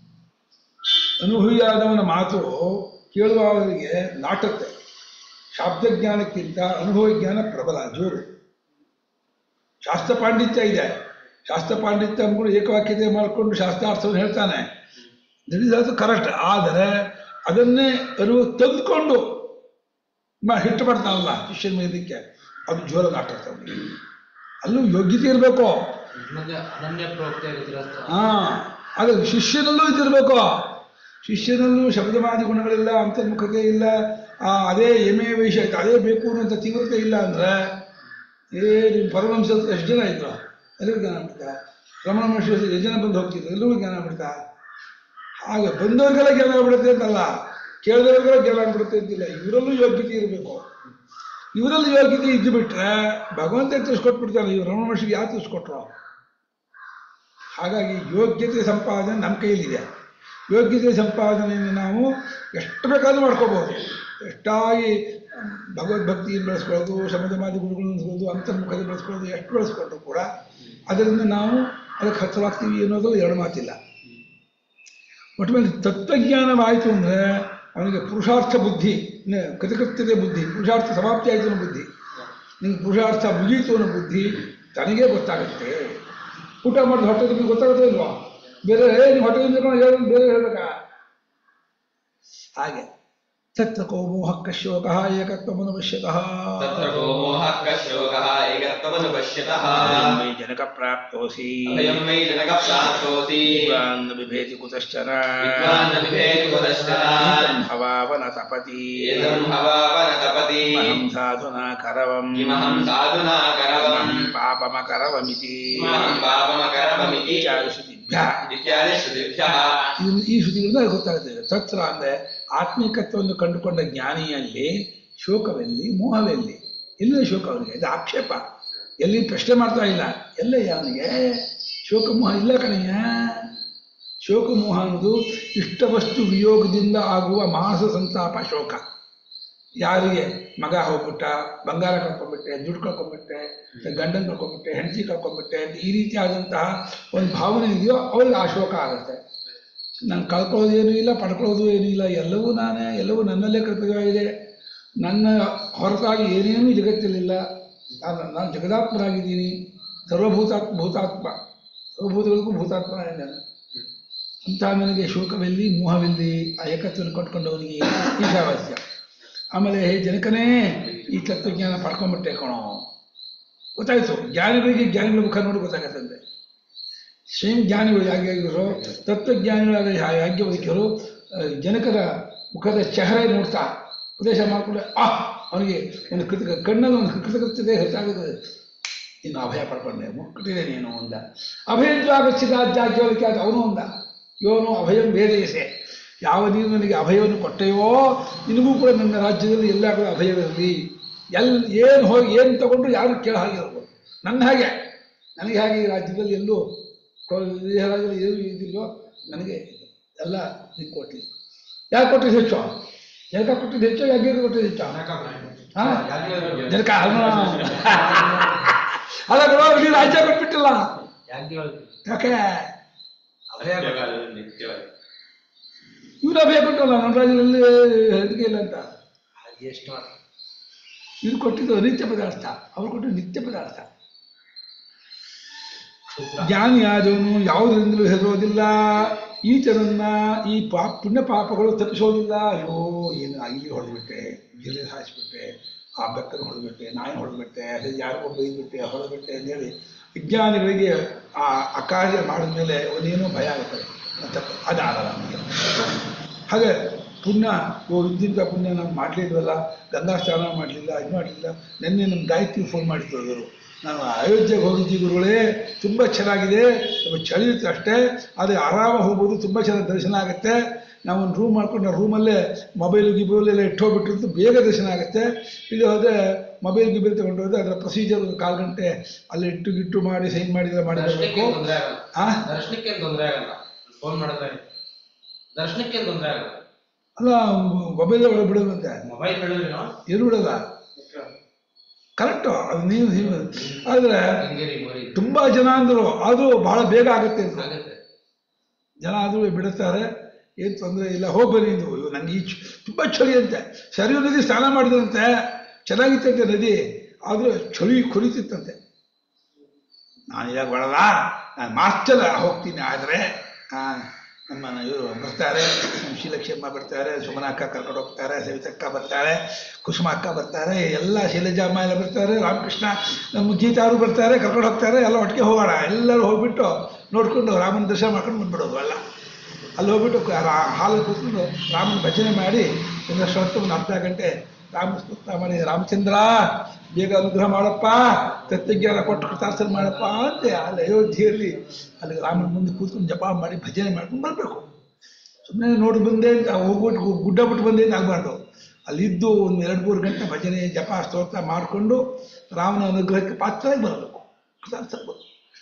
ಅನುಭವಿಯಾದವನ ಮಾತು ಕೇಳುವವರಿಗೆ ನಾಟುತ್ತೆ ಶಾಬ್ದಜ್ಞಾನಕ್ಕಿಂತ ಅನುಭವ ಜ್ಞಾನ ಪ್ರಬಲ ಜೋರು ಶಾಸ್ತ್ರ ಪಾಂಡಿತ್ಯ ಇದೆ ಶಾಸ್ತ್ರ ಪಾಂಡಿತ್ಯ ಅಂದ್ಕೊಂಡು ಏಕವಾಕ್ಯತೆ ಮಾಡಿಕೊಂಡು ಶಾಸ್ತ್ರಾರ್ಥವನ್ನು ಹೇಳ್ತಾನೆ ಅದು ಕರೆಕ್ಟ್ ಆದರೆ ಅದನ್ನೇ ಅರಿವು ತೆಗೆದುಕೊಂಡು ಮ- ಹಿಟ್ಟು ಮಾಡ್ತಾನಲ್ಲ ಶಿಷ್ಯನ ಮೇಲಕ್ಕೆ ಅದು ಜೋರ ನಾಟಕ ಅಲ್ಲೂ ಯೋಗ್ಯತೆ ಇರಬೇಕು ಮತ್ತೆ ಅನನ್ಯ ಪ್ರವೃತ್ತಿ ಗೃಹಸ್ಥ ಹಾ ಅದು ಶಿಷ್ಯನಲ್ಲೂ ಇದಿರಬೇಕು ಶಿಷ್ಯನಲ್ಲೂ ಶಬ್ದವಾದಿ ಗುಣಗಳಿಲ್ಲ ಅಂತರ್ಮುಖತೆ ಇಲ್ಲ ಆ, ಅದೇ ಎಮೆ ವಿಷಯ ಅದೇ ಬೇಕು ಅನ್ನೋಂಥ ತೀವ್ರತೆ ಇಲ್ಲ ಅಂದ್ರೆ ಏ ನಿಮ್ಮ ಪರಮಹಂಸ ಎಷ್ಟು ಜನ ಇದ್ರು ಎಲ್ಲರಿಗೂ ಜ್ಞಾನ ಬಿಡ್ತಾ ರಮಣ ಮಹರ್ಷಿ ಎಷ್ಟು ಜನ ಬಂದು ಹೋಗ್ತಿದ್ರು ಎಲ್ಲರಿಗೂ ಜ್ಞಾನ ಬಿಡ್ತಾ ಹಾಗೆ ಬಂದವ್ರಿಗೆಲ್ಲ ಜ್ಞಾನ ಬಿಡುತ್ತೆ ಅಂತಲ್ಲ ಕೇಳಿದವ್ರಿಗೆಲ್ಲ ಜ್ಞಾನ ಬಿಡುತ್ತೆ ಅಂತಿಲ್ಲ ಇವರಲ್ಲೂ ಯೋಗ್ಯತೆ ಇರಬೇಕು ಇವರಲ್ಲಿ ಯೋಗ್ಯತೆ ಇದ್ದು ಬಿಟ್ರೆ ಭಗವಂತ ತಿಳಿಸ್ಕೊಟ್ಬಿಡ್ತಾನೆ ಇವ್ರು ರಮಣ ಮಹರ್ಷಿಗೆ ಯಾರು ತಿಳಿಸ್ಕೊಟ್ರು ಹಾಗಾಗಿ ಯೋಗ್ಯತೆ ಸಂಪಾದನೆ ನಮ್ಮ ಕೈಯಲ್ಲಿದೆ ಯೋಗ್ಯತೆ ಸಂಪಾದನೆಯನ್ನು ನಾವು ಎಷ್ಟು ಬೇಕಾದ್ರೂ ಮಾಡ್ಕೋಬೋದು ಎಷ್ಟಾಗಿ ಭಗವದ್ಭಕ್ತಿಯನ್ನು ಬೆಳೆಸ್ಕೊಳ್ಳೋದು ಸಮಾಧಿ ಗುರುಗಳನ್ನು ಬೆಳೆಸ್ಕೊಳ್ಳೋದು ಅಂತರ್ಮುಖತೆ ಬೆಳೆಸ್ಕೊಳ್ಳೋದು ಎಷ್ಟು ಬೆಳೆಸ್ಕೊಂಡ್ರು ಕೂಡ ಅದರಿಂದ ನಾವು ಅದಕ್ಕೆ ಹತ್ತಿರವಾಗ್ತೀವಿ ಅನ್ನೋದು ಎರಡು ಮಾತಿಲ್ಲ ಒಟ್ಟು ಮೇಲೆ ತತ್ವಜ್ಞಾನವಾಯಿತು ಅಂದರೆ ಅವನಿಗೆ ಪುರುಷಾರ್ಥ ಬುದ್ಧಿ ನ- ಕೃತಕೃತ್ಯತೆ ಬುದ್ಧಿ ಪುರುಷಾರ್ಥ ಸಮಾಪ್ತಿ ಆಯಿತು ಅನ್ನೋ ಬುದ್ಧಿ ನಿಂಗೆ ಪುರುಷಾರ್ಥ ಮುಗೀತು ಅನ್ನೋ ಬುದ್ಧಿ ತನಗೇ ಗೊತ್ತಾಗುತ್ತೆ ಊಟ ಮಾಡಿದ ಹೊಟ್ಟೆ ತುಂಬ ಗೊತ್ತಾಗುತ್ತೆ ಇಲ್ವಾ ಬೇರೆ ಏ ನೀವು ಹೊಟ್ಟೆ ತುಂಬ ಹೇಳಿ ಬೇರೆ ಹೇಳ್ಬೇಕಾ ಹಾಗೆ ತತ್ರ ಕೋ ಮೋಹಕ್ಕ ಶೋಕ ಏಕತ್ವಮನುಪಶ್ಯತಃ तत्र को मोहः कशोकः एकत्वमनुपश्यतः ಮೈ ಜನಕ ಪ್ರಾಪ್ತೋಸಿ अभयं वै जनकप्राप्तोऽसि ವಿದ್ವಾನ್ ಬಿಭೇತಿ ಕುತಶ್ಚನ विद्वान् न बिभेति कुतश्चन ಏತಂ ಹವಾವನ ತಪತಿ एतं हवावन तपति ಅಹಂ ಸಾಧುನಾ ಕರವಂ किमहं साधुना करवम् ಪಾಪಮಕರವಮಿತಿ किमहं पापमकरवमिति ಶ್ರುತಿಭ್ಯ इत्यादि श्रुतिभ्यः ಇದನ್ನು ಈ ಶ್ರುತಿಗಳಿಂದ ಗೊತ್ತಾಗ್ತದೆ ತತ್ರ ಅಂದ್ರೆ ಆತ್ಮಿಕತ್ವವನ್ನು ಕಂಡುಕೊಂಡ ಜ್ಞಾನಿಯಲ್ಲಿ ಶೋಕವೆಲ್ಲಿ ಮೋಹವೆಲ್ಲಿ ಎಲ್ಲಿದೆ ಶೋಕ ಅವನಿಗೆ ಇದು ಆಕ್ಷೇಪ ಎಲ್ಲಿ ಪ್ರಶ್ನೆ ಮಾಡ್ತಾ ಇಲ್ಲ ಎಲ್ಲೇ ಅವನಿಗೆ ಶೋಕ ಮೋಹ ಇಲ್ಲ ಕಣಯ್ಯ ಶೋಕ ಮೋಹ ಅನ್ನೋದು ಇಷ್ಟವಸ್ತು ವಿಯೋಗದಿಂದ ಆಗುವ ಮಾನಸ ಸಂತಾಪ ಶೋಕ ಯಾರಿಗೆ ಮಗ ಹೋಗ್ಬಿಟ್ಟ ಬಂಗಾರ ಕಳ್ಕೊಂಡ್ಬಿಟ್ಟೆ ದುಡ್ಡು ಕಳ್ಕೊಂಡ್ಬಿಟ್ಟೆ ಗಂಡನ ಕಳ್ಕೊಂಡ್ಬಿಟ್ಟೆ ಹೆಂಡತಿ ಕಳ್ಕೊಂಡ್ಬಿಟ್ಟೆ ಅಂತ ಈ ರೀತಿಯಾದಂತಹ ಒಂದು ಭಾವನೆ ಇದೆಯೋ ಅವಳಿಗೆ ಆ ಶೋಕ ಆಗುತ್ತೆ ನಾನು ಕಳ್ಕೊಳ್ಳೋದು ಏನೂ ಇಲ್ಲ ಪಡ್ಕೊಳ್ಳೋದು ಏನೂ ಇಲ್ಲ ಎಲ್ಲವೂ ನಾನೇ ಎಲ್ಲವೂ ನನ್ನಲ್ಲೇ ಕಲ್ಪಿತವಾಗಿದೆ ನನ್ನ ಹೊರತಾಗಿ ಏನೇನೂ ಜಗತ್ತಲ್ಲಿಲ್ಲ ನಾನು ನಾನು ಜಗದಾತ್ಮನಾಗಿದ್ದೀನಿ ಸರ್ವಭೂತಾತ್ಮ ಭೂತಾತ್ಮ ಸರ್ವಭೂತಗಳಿಗೂ ಭೂತಾತ್ಮನೇ ನಾನು ಅಂತ ನನಗೆ ಶೋಕವೆಲ್ಲಿ ಮೋಹವೆಲ್ಲಿ ಆ ಏಕತ್ವವನ್ನು ಕಟ್ಕೊಂಡವನಿಗೆ ಈಶಾವಾಸ್ಯ ಆಮೇಲೆ ಹೇ ಜನಕನೇ ಈ ತತ್ವಜ್ಞಾನ ಪಡ್ಕೊಂಡ್ಬಿಟ್ಟೆ ಕಣೋ ಗೊತ್ತಾಯ್ತು ಜ್ಞಾನಿಗಳಿಗೆ ಜ್ಞಾನಿಗಳ ಮುಖ ನೋಡಿ ಗೊತ್ತಾಗತ್ತಂತೆ ಸ್ವಯಂ ಜ್ಞಾನಿಗಳು ಯಾಗಿರೋ ತತ್ವಜ್ಞಾನಿಗಳಾದ ಯಾ- ಯಾಜ್ಞವಲ್ಕ್ಯರು ಆ, ಜನಕರ ಮುಖದ ಚೆಹರೆ ನೋಡ್ತಾ ಉಪದೇಶ ಮಾಡಿಕೊಂಡ್ರೆ ಆ ಅವನಿಗೆ ಒಂದು ಕೃತಕ ಕಣ್ಣಲ್ಲಿ ಒಂದು ಕೃತಕೃತ್ಯತೆ ಹೆಚ್ಚಾಗುತ್ತದೆ ಇನ್ನು ಅಭಯ ಪಡ್ಕೊಂಡೆ ಮುಕ್ಕಿಟ್ಟಿದೆ ನೀನು ಅಂದ ಅಭಯದ್ವಾಗಚ್ಚಿದ ಜಾಗ್ಯವಲ್ಕ್ಯ ಅಂತ ಅವನು ಅಂದ ಯೋನು ಅಭಯಂ ವೇದಯಸೆ ಯಾವ ನೀನು ನನಗೆ ಅಭಯವನ್ನು ಕೊಟ್ಟೆಯೋ ನಿನಗೂ ಕೂಡ ನನ್ನ ರಾಜ್ಯದಲ್ಲಿ ಎಲ್ಲ ಕೂಡ ಅಭಯವಿರಲಿ ಎಲ್ ಏನು ಹೋಗಿ ಏನು ತಗೊಂಡು ಯಾರು ಕೇಳ ಹಾಗೆ ಇರ್ಬೋದು ನನ್ನ ಹಾಗೆ ನನಗೆ ಹಾಗೆ ಈ ರಾಜ್ಯದಲ್ಲಿ ಎಲ್ಲೂ ಕೊ- ಈ ರಾಜ್ಯದಲ್ಲಿ ಏನು ಇದಿಲ್ವೋ ನನಗೆ ಎಲ್ಲ ನೀನು ಕೊಟ್ಟಿದ್ದು ಯಾಕೆ ಕೊಟ್ಟಿದ್ದು ಹೆಚ್ಚು ಜನಕ ಕೊಟ್ಟಿದ್ದು ಹೆಚ್ಚು ಯಾಕೆ ಕೊಟ್ಟಿದ್ದು ಹೆಚ್ಚು ಹಾ? ಜನಕ ಅಲ್ಲ ಅಲ್ಲ ಬಿಡೋ ಇಡೀ ರಾಜ್ಯ ಕೊಟ್ಬಿಟ್ಟಿಲ್ಲ ಯಾಕೆ ನಿತ್ಯವಾಗಿ ಇವ್ರು ಅಭಯ ಕೊಟ್ಟಲ್ಲ ನಮ್ಮ ರಾಜ್ಯದಲ್ಲಿ ಹೆದರಿಕೆ ಇಲ್ಲ ಅಂತ ಎಷ್ಟು ಇವ್ರು ಕೊಟ್ಟಿದ್ದು ಅನಿತ್ಯ ಪದಾರ್ಥ ಅವ್ರು ಕೊಟ್ಟಿದ್ದು ನಿತ್ಯ ಪದಾರ್ಥ ಜ್ಞಾನಿ ಆದವನು ಯಾವುದರಿಂದಲೂ ಹೆದರೋದಿಲ್ಲ ಈತನನ್ನ ಈ ಪಾಪ ಪುಣ್ಯ ಪಾಪಗಳು ತಪ್ಪಿಸೋದಿಲ್ಲ ಅಯ್ಯೋ ಏನು ಇಲ್ಲಿ ಹೊಡೆದ್ಬಿಟ್ಟೆ ಜಿಲ್ಲೆ ಹಾಯಿಸ್ಬಿಟ್ಟೆ ಆ ಬೆಕ್ಕನ್ನು ಹೊಡೆದ್ಬಿಟ್ಟೆ ನಾಯಿ ಹೊಡೆದ್ಬಿಟ್ಟೆ ಅದು ಯಾರಿಗೋ ಬೈದ್ಬಿಟ್ಟೆ ಹೊಡೆದ್ಬಿಟ್ಟೆ ಅಂತೇಳಿ ವಿಜ್ಞಾನಿಗಳಿಗೆ ಆ ಅಕಾರ್ಯ ಮಾಡಿದ ಮೇಲೆ ಒಂದೇನೋ ಭಯ ಆಗುತ್ತೆ ತಪ್ಪು ಅದಾಗಲ್ಲ ನಮಗೆ ಹಾಗೆ ಪುಣ್ಯ ಓ ಇಂತಿಂಥ ಪುಣ್ಯ ನಾವು ಮಾಡಲಿಲ್ವಲ್ಲ ಗಂಗಾ ಸ್ನಾನ ಮಾಡಲಿಲ್ಲ ಇದು ಮಾಡಲಿಲ್ಲ ನಿನ್ನೆ ನಮ್ಮ ಗಾಯತ್ರಿ ಫೋನ್ ಮಾಡಿದ್ರು ಅವರು ನಾನು ಅಯೋಧ್ಯೆಗೆ ಹೋಗಿದ್ದಿ ಗುರುಗಳೇ ತುಂಬ ಚೆನ್ನಾಗಿದೆ ಸ್ವಲ್ಪ ಚಳಿ ಇರುತ್ತೆ ಅಷ್ಟೇ ಆದರೆ ಆರಾಮಾಗಿ ಹೋಗ್ಬೋದು ತುಂಬ ಚೆನ್ನಾಗಿ ದರ್ಶನ ಆಗುತ್ತೆ ನಾವು ಒಂದು ರೂಮ್ ಮಾಡ್ಕೊಂಡು ರೂಮಲ್ಲೇ ಮೊಬೈಲ್ ಗಿಬೈಲ್ ಎಲ್ಲ ಇಟ್ಟೋಗ್ಬಿಟ್ಟಿರ್ತು ಬೇಗ ದರ್ಶನ ಆಗುತ್ತೆ ಇದು ಹೋದರೆ ಮೊಬೈಲ್ ಗಿಬೈಲ್ ತಗೊಂಡು ಹೋದ್ರೆ ಅದರ ಪ್ರೊಸೀಜರ್ ಕಾಲು ಗಂಟೆ ಅಲ್ಲಿ ಇಟ್ಟು ಗಿಟ್ಟು ಮಾಡಿ ಸೈನ್ ಮಾಡಿದ್ರೆ ಮಾಡಿ ದರ್ಶನಕ್ಕೆ ಬರಬೇಕು ತೊಂದರೆ ಆಗಲ್ಲ ಆ ದರ್ಶನಕ್ಕೆ ತೊಂದರೆ ಆಗಲ್ಲ ಫೋನ್ ಮಾಡಿದ್ರೆ ದರ್ಶನಕ್ಕೆ ತೊಂದರೆ ಆಗಲ್ಲ ಅಲ್ಲ ಮೊಬೈಲ್ ಒಳಗೆ ಬಿಡೋದಂತೆ ಮೊಬೈಲ್ ಹೇಳಿದ್ರೆ ಏನು ಬಿಡಲ್ಲ ಕರೆಕ್ಟು ಅದು ನೀವು ನೀವು ಆದರೆ ಹಿಂಗೇರಿ ಮರಿ ತುಂಬ ಜನ ಅಂದರು ಆದರೂ ಬಹಳ ಬೇಗ ಆಗುತ್ತೆ ಅಂದ್ರು. ಆಗುತ್ತೆ ಜನ ಆದರೂ ಬಿಡುತ್ತಾರೆ ಏನು ತೊಂದರೆ ಇಲ್ಲ ಹೋಗಿ ಬನ್ನಿ ಇದು ಅಯ್ಯೋ ನನಗೆ ಈ ಚ- ತುಂಬ ಚಳಿ ಅಂತೆ ಸರಿಯು ನದಿ ಸ್ನಾನ ಮಾಡಿದಂತೆ ಚೆನ್ನಾಗಿತ್ತಂತೆ ನದಿ ಆದರೂ ಚಳಿ ಕುರಿತಿತ್ತಂತೆ ನಾನು ಇವಾಗ ಬರಲ್ಲ ನಾನು ಮಾಸ್ಟರ್ ಹೋಗ್ತೀನಿ ಆದರೆ ನಮ್ಮ ಇವರು ಬರ್ತಾರೆ ನಮ್ಮ ಶೀಲಕ್ಷಮ್ಮ ಬರ್ತಾರೆ ಸುಮನ ಅಕ್ಕ ಕರ್ಕೊಂಡು ಹೋಗ್ತಾರೆ ಸವಿತಕ್ಕ ಬರ್ತಾಳೆ ಕುಸುಮ ಅಕ್ಕ ಬರ್ತಾರೆ ಎಲ್ಲ ಶೈಲಜಾಮ್ಮ ಎಲ್ಲ ಬರ್ತಾರೆ ರಾಮಕೃಷ್ಣ ನಮ್ಮ ಗೀತಾರು ಬರ್ತಾರೆ ಕರ್ಕೊಂಡು ಹೋಗ್ತಾರೆ ಎಲ್ಲ ಒಟ್ಟಿಗೆ ಹೋಗೋಣ ಎಲ್ಲರೂ ಹೋಗ್ಬಿಟ್ಟು ನೋಡ್ಕೊಂಡು ರಾಮನ ದರ್ಶನ ಮಾಡ್ಕೊಂಡು ಬಂದ್ಬಿಡೋದು ಎಲ್ಲ ಅಲ್ಲಿ ಹೋಗ್ಬಿಟ್ಟು ಕ- ರಾ- ಹಾಲಲ್ಲಿ ಕೂತ್ಕೊಂಡು ರಾಮನ ಭಜನೆ ಮಾಡಿ ಒಂದಷ್ಟು ಹೊತ್ತು ಒಂದು ಅರ್ಧ ಗಂಟೆ ರಾಮ ಸ್ತೋತ್ರ ಮಾಡಿ ರಾಮಚಂದ್ರ ಬೇಗ ಅನುಗ್ರಹ ಮಾಡಪ್ಪ ತತ್ವಜ್ಞಾನ ಕೊಟ್ಟು ಕೃತಾರ್ಥನ ಮಾಡಪ್ಪ ಅಂತ ಅಲ್ಲಿ ಅಯೋಧ್ಯೆಯಲ್ಲಿ ಅಲ್ಲಿ ರಾಮನ ಮುಂದೆ ಕೂತ್ಕೊಂಡು ಜಪ ಮಾಡಿ ಭಜನೆ ಮಾಡ್ಕೊಂಡು ಬರಬೇಕು ಸುಮ್ಮನೆ ನೋಡಿ ಬಂದೆ ಅಂತ ಹೋಗ್ಬಿಟ್ಟು ಗು- ಗುಡ್ಡ ಬಿಟ್ಟು ಬಂದೆ ಅಂತ ಆಗಬಾರ್ದು ಅಲ್ಲಿದ್ದು ಒಂದು ಎರಡು ಮೂರು ಗಂಟೆ ಭಜನೆ ಜಪ ಸ್ತೋತ್ರ ಮಾಡಿಕೊಂಡು ರಾಮನ ಅನುಗ್ರಹಕ್ಕೆ ಪಾತ್ರವಾಗಿ ಬರಬೇಕು ಕೃತಾರ್ಥ ಆಗ್ಬೇಕು.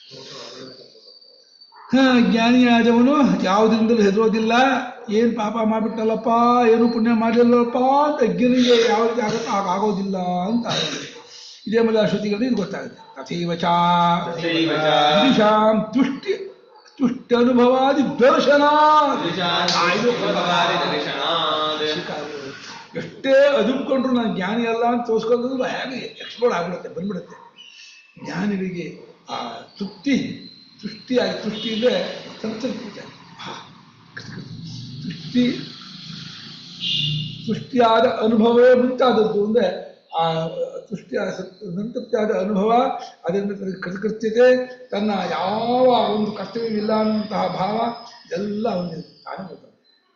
ಹಾ, ಜ್ಞಾನಿಯಾದವನು ಯಾವುದರಿಂದಲೂ ಹೆದರೋದಿಲ್ಲ ಏನು ಪಾಪ ಮಾಡಿಬಿಟ್ಟಲ್ಲಪ್ಪ ಏನು ಪುಣ್ಯ ಮಾಡಲಿಲ್ಲಪ್ಪ ಅಂತ ಅಜ್ಞನಿಗೆ ಯಾವ ರೀತಿ ಆಗುತ್ತೋ ಆಗ ಆಗೋದಿಲ್ಲ ಅಂತ ಇದೇ ಮೊದಲ ಶ್ರುತಿಗಳಲ್ಲಿ ಇದು ಗೊತ್ತಾಗುತ್ತೆ ತಥೈವ ಚ ತಥೈವ ಚ ವಿದುಷಾಂ ತುಷ್ಟಿ ತುಷ್ಟನುಭವಾದಿ ದರ್ಶನ ದೃಶಾನ್ ಪ್ರಭವಾದಿ ದರ್ಶನಾದ್. ಎಷ್ಟೇ ಅದುಮ್ಕೊಂಡ್ರು ನಾನು ಜ್ಞಾನಿ ಅಲ್ಲ ಅಂತ ತೋರಿಸ್ಕೊಳ್ಳೋದು ಹೇಗೆ ಎಕ್ಸ್ಪ್ಲೋರ್ ಆಗ್ಬಿಡುತ್ತೆ ಬಂದ್ಬಿಡುತ್ತೆ ಜ್ಞಾನಿಗಳಿಗೆ ಆ ತೃಪ್ತಿ ತೃಷ್ಟಿಯಾಗಿ ತೃಷ್ಟಿ ಇದ್ರೆ ಸಂತೃಪ್ತಿ ಆ, ತೃಷ್ಟಿ ಸೃಷ್ಟಿಯಾದ ಅನುಭವವೇ ಮುಂತಾದದ್ದು ಅಂದರೆ ಆ ಸೃಷ್ಟಿಯಾದ ಸತ್- ಸಂತೃಪ್ತಿಯಾದ ಅನುಭವ ಅದರಿಂದ ತನಗೆ ಕೃತಕೃತ್ಯತೆ ತನ್ನ ಯಾವ ಒಂದು ಕರ್ತವ್ಯವಿಲ್ಲ ಅನ್ನುವಂತಹ ಭಾವ ಎಲ್ಲ ಅವನಿಗೆ ತಾನೇ ಗೊತ್ತಾಗುತ್ತೆ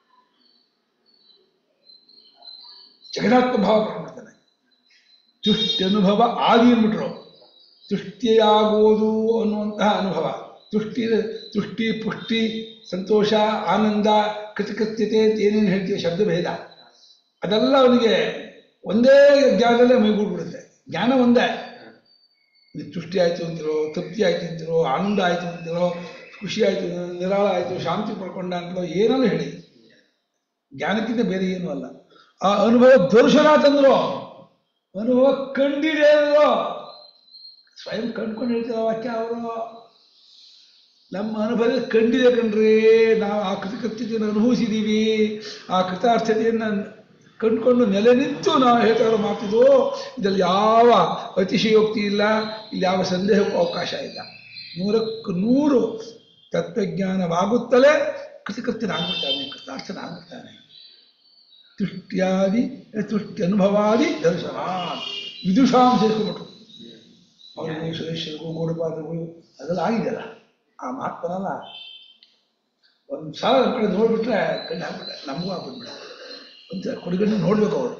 ಜಗದಾತ್ಮ ಭಾವ ಮಾಡ್ತಾನೆ ತುಷ್ಟಿ ಅನುಭವ ಆದಿ ಅಂದ್ಬಿಟ್ರು ತುಷ್ಟಿಯಾಗುವುದು ಅನ್ನುವಂತಹ ಅನುಭವ ತುಷ್ಟಿ ತುಷ್ಟಿ ಪುಷ್ಟಿ ಸಂತೋಷ ಆನಂದ ಕೃತಕೃತ್ಯತೆ ಅಂತ ಏನೇನು ಹೇಳ್ತೀವಿ ಶಬ್ದಭೇದ ಅದೆಲ್ಲ ಅವನಿಗೆ ಒಂದೇ ಜ್ಞಾನದಲ್ಲೇ ಮೈಗೂಡ್ಬಿಡುತ್ತೆ ಜ್ಞಾನ ಒಂದೇ ಇದು ತುಷ್ಟಿ ಆಯಿತು ಅಂತಿರೋ ತೃಪ್ತಿ ಆಯ್ತು ಅಂತಿರೋ ಆನಂದ ಆಯಿತು ಅಂತಿರೋ ಖುಷಿ ಆಯಿತು ನಿರಾಳ ಆಯಿತು ಶಾಂತಿ ಪಡ್ಕೊಂಡ ಅಂತಲೋ ಏನಾದ್ರು ಹೇಳಿ ಜ್ಞಾನಕ್ಕಿಂತ ಬೇರೆ ಏನೂ ಅಲ್ಲ ಆ ಅನುಭವ ದರ್ಶನ ತಂದ್ರು ಅನುಭವ ಕಂಡಿದೆ ಅಂದ್ರು ಸ್ವಯಂ ಕಂಡ್ಕೊಂಡು ಹೇಳ್ತಾರೆ ವಾಕ್ಯ ಅವರು ನಮ್ಮ ಅನುಭವ ಕಂಡಿದೆ ಕಣ್ರಿ ನಾವು ಆ ಕೃತಕೃತ್ಯತೆಯನ್ನು ಅನುಭವಿಸಿದ್ದೀವಿ ಆ ಕೃತಾರ್ಥತೆಯನ್ನು ಕಂಡುಕೊಂಡು ನೆಲೆ ನಿಂತು ನಾವು ಹೇಳ್ತಾ ಇರೋ ಮಾತಿದು ಇದರಲ್ಲಿ ಯಾವ ಅತಿಶಯೋಕ್ತಿ ಇಲ್ಲ ಇಲ್ಲಿ ಯಾವ ಸಂದೇಹಕ್ಕೂ ಅವಕಾಶ ಇಲ್ಲ ನೂರಕ್ಕೂ ನೂರು ತತ್ವಜ್ಞಾನವಾಗುತ್ತಲೇ ಕೃತಕೃತ್ಯನಾಗ್ಬಿಡ್ತಾನೆ ಕೃತಾರ್ಥನಾಗ್ಬಿಡ್ತಾನೆ ತುಷ್ಟ್ಯಾದಿ ತುಷ್ಟಿ ಅನುಭವಾದಿ ದರ್ಶನ ವಿದುಷಾಂ ಸೇರ್ಕೊಂಡ್ಬಿಟ್ರು ಅವರಿಗೆ ಸುರೇಶ್ವರಿಗೂ ಗೌಡಪಾದಗಳು ಅದೆಲ್ಲ ಆಗಿದೆಯಲ್ಲ ಆ ಮಹಾತ್ಮನಲ್ಲ ಒಂದು ಸಲ ನಮ್ಮ ಕಡೆ ನೋಡ್ಬಿಟ್ರೆ ಕಣ್ಣು ಹಾಕ್ಬಿಟ್ರೆ ನಮಗೂ ಆಗ್ಬಿಟ್ಬಿಟ್ರೆ ಒಂದು ಕುಡಿಗಣ್ಣು ನೋಡ್ಬೇಕು ಅವರು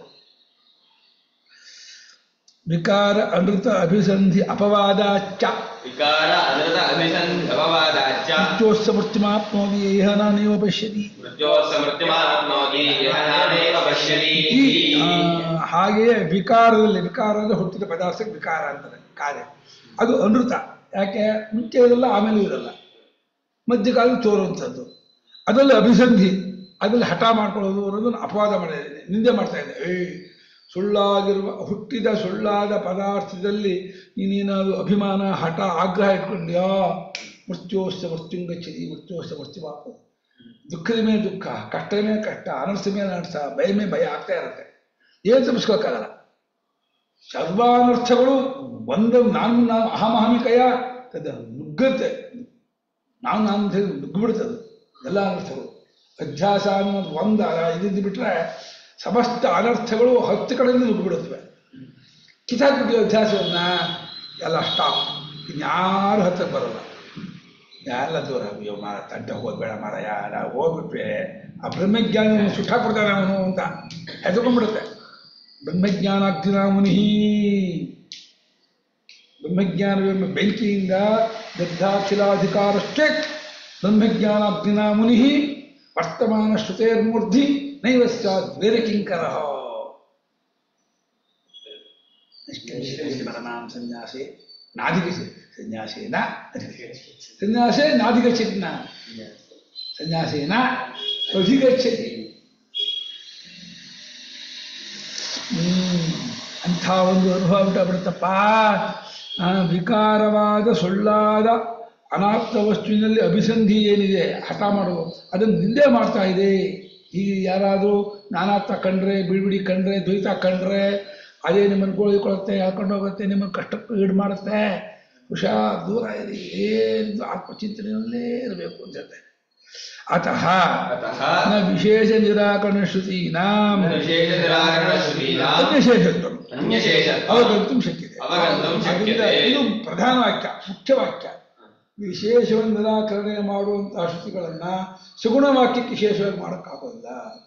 ವಿಕಾರ ಅನೃತ ಅಭಿಸಂಧಿ ಅಪವಾದ ಚ ವಿಕಾರ ಅನೃತ ಅಭಿಸಂಧವವಾದಾಚ ನಿತ್ಯೋತ್ಸಮೃತ್ಯಮಾಪ್ನೋದಿ ಏಹ ನಾನೇವ ಪಶ್ಯತಿ ಮೃತ್ಯೋಸ್ಸ ಮೃತ್ಯುಮಾಪ್ನೋತಿ ಯಹ ನಾನೇವ ಪಶ್ಯತಿ ಈ, ಆ, ಹಾಗೆಯೇ ವಿಕಾರದಲ್ಲಿ ವಿಕಾರ ಅಂದ್ರೆ ಹುಟ್ಟಿದ ಪದಾರ್ಥಕ್ಕೆ ವಿಕಾರ ಅಂತಾರೆ ಕಾರ್ಯ ಅದು ಅನೃತ ಯಾಕೆ ಮುಂಚೆ ಇರಲ್ಲ ಆಮೇಲೆ ಇರಲ್ಲ ಮಧ್ಯಕಾಲ ತೋರುವಂಥದ್ದು ಅದರಲ್ಲಿ ಅಭಿಸಂಧಿ ಅದರಲ್ಲಿ ಹಠ ಮಾಡ್ಕೊಳ್ಳೋದು ಅನ್ನೋದನ್ನು ಅಪವಾದ ಮಾಡಿದೆ ನಿಂದೆ ಮಾಡ್ತಾ ಇದೆ ಏಯ್ ಸುಳ್ಳಾಗಿರುವ ಹುಟ್ಟಿದ ಸುಳ್ಳಾದ ಪದಾರ್ಥದಲ್ಲಿ ನೀನೇನಾದ್ರು ಅಭಿಮಾನ ಹಠ ಆಗ್ರಹ ಇಟ್ಕೊಂಡ್ಯಾ ಮೃತ್ಯೋಸ್ತ ಮೃತ್ಯುಂಗಚ್ಚದಿ ಮೃತ್ಯೋಸ್ತ ಮೃತ್ಯುವಾಪ ದುಃಖದ ಮೇಲೆ ದುಃಖ ಕಷ್ಟದ ಮೇಲೆ ಕಷ್ಟ ಅನರ್ಥ ಮೇಲೆ ಅನರ್ಥ ಭಯ ಮೇಲೆ ಭಯ ಆಗ್ತಾ ಇರುತ್ತೆ ಏನು ತಪ್ಪಿಸ್ಕೋಕ್ಕಾಗಲ್ಲ ಸರ್ವಾನರ್ಥಗಳು ಒಂದು ನಾನು ನಾವು ಅಹಮಹಮಿಕಯ ತದ ನುಗ್ಗತ್ತೆ ನಾವು ನಾನು ಅಂತ ಹೇಳಿ ನುಗ್ಗಿಬಿಡುತ್ತೆ ಅದು ಎಲ್ಲ ಅನರ್ಥಗಳು ಅಧ್ಯಾಸ ಅನ್ನೋದು ಒಂದು ಇದ್ದು ಬಿಟ್ರೆ ಸಮಸ್ತ ಅನರ್ಥಗಳು ಹತ್ತು ಕಡೆಯಿಂದ ನುಗ್ಗಿಬಿಡುತ್ತವೆ ಕಿತಾಕ್ಬಿಟ್ಟು ಅಧ್ಯಾಸವನ್ನ ಎಲ್ಲ ಸ್ಟಾಪ್ ಇನ್ಯಾರು ಹತ್ತಕ್ಕೆ ಬರೋಲ್ಲ ಎಲ್ಲ ದೂರ ಅಯ್ಯೋ ಮಾರ ತಂಟೆ ಹೋಗ್ಬೇಡ ಮಾರಾಯ ನಾವು ಹೋಗ್ಬಿಟ್ವೆ ಆ ಬ್ರಹ್ಮಜ್ಞಾನ ಸುಟ್ಟಾಕ್ಬಿಡ್ತಾನೆ ಅವನು ಅಂತ ಹೆದರ್ಕೊಂಡ್ಬಿಡುತ್ತೆ ಬ್ರಹ್ಮಜ್ಞಾನಾಗ್ತಿನ ಮುನಿ ಬ್ರಹ್ಮಜ್ಞಾನವೆಂಬ ಬೆಂಕಿಯಿಂದ ದಗ್ಧಾಖಿಲಾಧಿಕಾರಷ್ಟೇ ಬ್ರಹ್ಮಜ್ಞಾನಾಗ್ನಿನ ಮುನಿ ವರ್ತಮಾನ ಶ್ರುತೇರ್ಮೂರ್ಧಿ ನೈವ ಸ್ಯಾತ್ ಬೇರೆ ಕಿಂಕರ ಪರಮಾಂ ಸನ್ಯಾಸೆ ನಾದಿಕ ಸನ್ಯಾಸೇನ ಸನ್ಯಾಸೇ ನಾದಿಗಚ್ಚಿನ ಸನ್ಯಾಸೇನ ಅಧಿಗಚ್ಚತಿ ಹ್ಮ್ ಅಂಥ ಒಂದು ಅನುಭವ ಬಿಟ್ಟಬಿಡುತ್ತಪ್ಪ ಆ ವಿಕಾರವಾದ ಸುಳ್ಳಾದ ಅನಾಪ್ತ ವಸ್ತುವಿನಲ್ಲಿ ಅಭಿಸಂಧಿ ಏನಿದೆ ಹಠ ಮಾಡೋದು ಅದನ್ನು ನಿಂದೆ ಮಾಡ್ತಾ ಇದೆ ಈಗ ಯಾರಾದರೂ ನಾನಾತ್ಮ ಕಂಡ್ರೆ ಬಿಡಿಬಿಡಿ ಕಂಡ್ರೆ ದ್ವೈತ ಕಂಡ್ರೆ ಅದೇ ನಿಮ್ಮನ್ನು ಗೋಳಿಕೊಳ್ಳುತ್ತೆ ಹಾಕೊಂಡು ಹೋಗುತ್ತೆ ನಿಮ್ಮನ್ನು ಕಷ್ಟಕ್ಕೆ ಈಡು ಮಾಡುತ್ತೆ ಹುಷಾರ್ ದೂರ ಇರಿ ಏನು ಆತ್ಮಚಿಂತನೆಯಲ್ಲೇ ಇರಬೇಕು ಅಂತ ಹೇಳ್ತಾರೆ ಅತಃ ಅತಃ ನ ವಿಶೇಷ ನಿರಾಕರಣ ಶ್ರುತೀನಾಂ ವಿಶೇಷ ನಿರಾಕರಣಶ್ರುತೀನಾಂ ಅನ್ಯಶೇಷತ್ವಂ ಅನ್ಯಶೇಷತ್ವಂ ಅವಗಂತುಂ ಶಕ್ಯತೆ ಅವಗಂತುಂ ಶಕ್ಯತೆ. ಅದರಿಂದ ಇದು ಪ್ರಧಾನ ವಾಕ್ಯ ಮುಖ್ಯ ವಾಕ್ಯ ವಿಶೇಷವನ್ನು ನಿರಾಕರಣೆ ಮಾಡುವಂತಹ ಶ್ರುತಿಗಳನ್ನ ಸುಗುಣ ವಾಕ್ಯಕ್ಕೆ ವಿಶೇಷವಾಗಿ ಮಾಡೋಕ್ಕಾಗೋದಿಲ್ಲ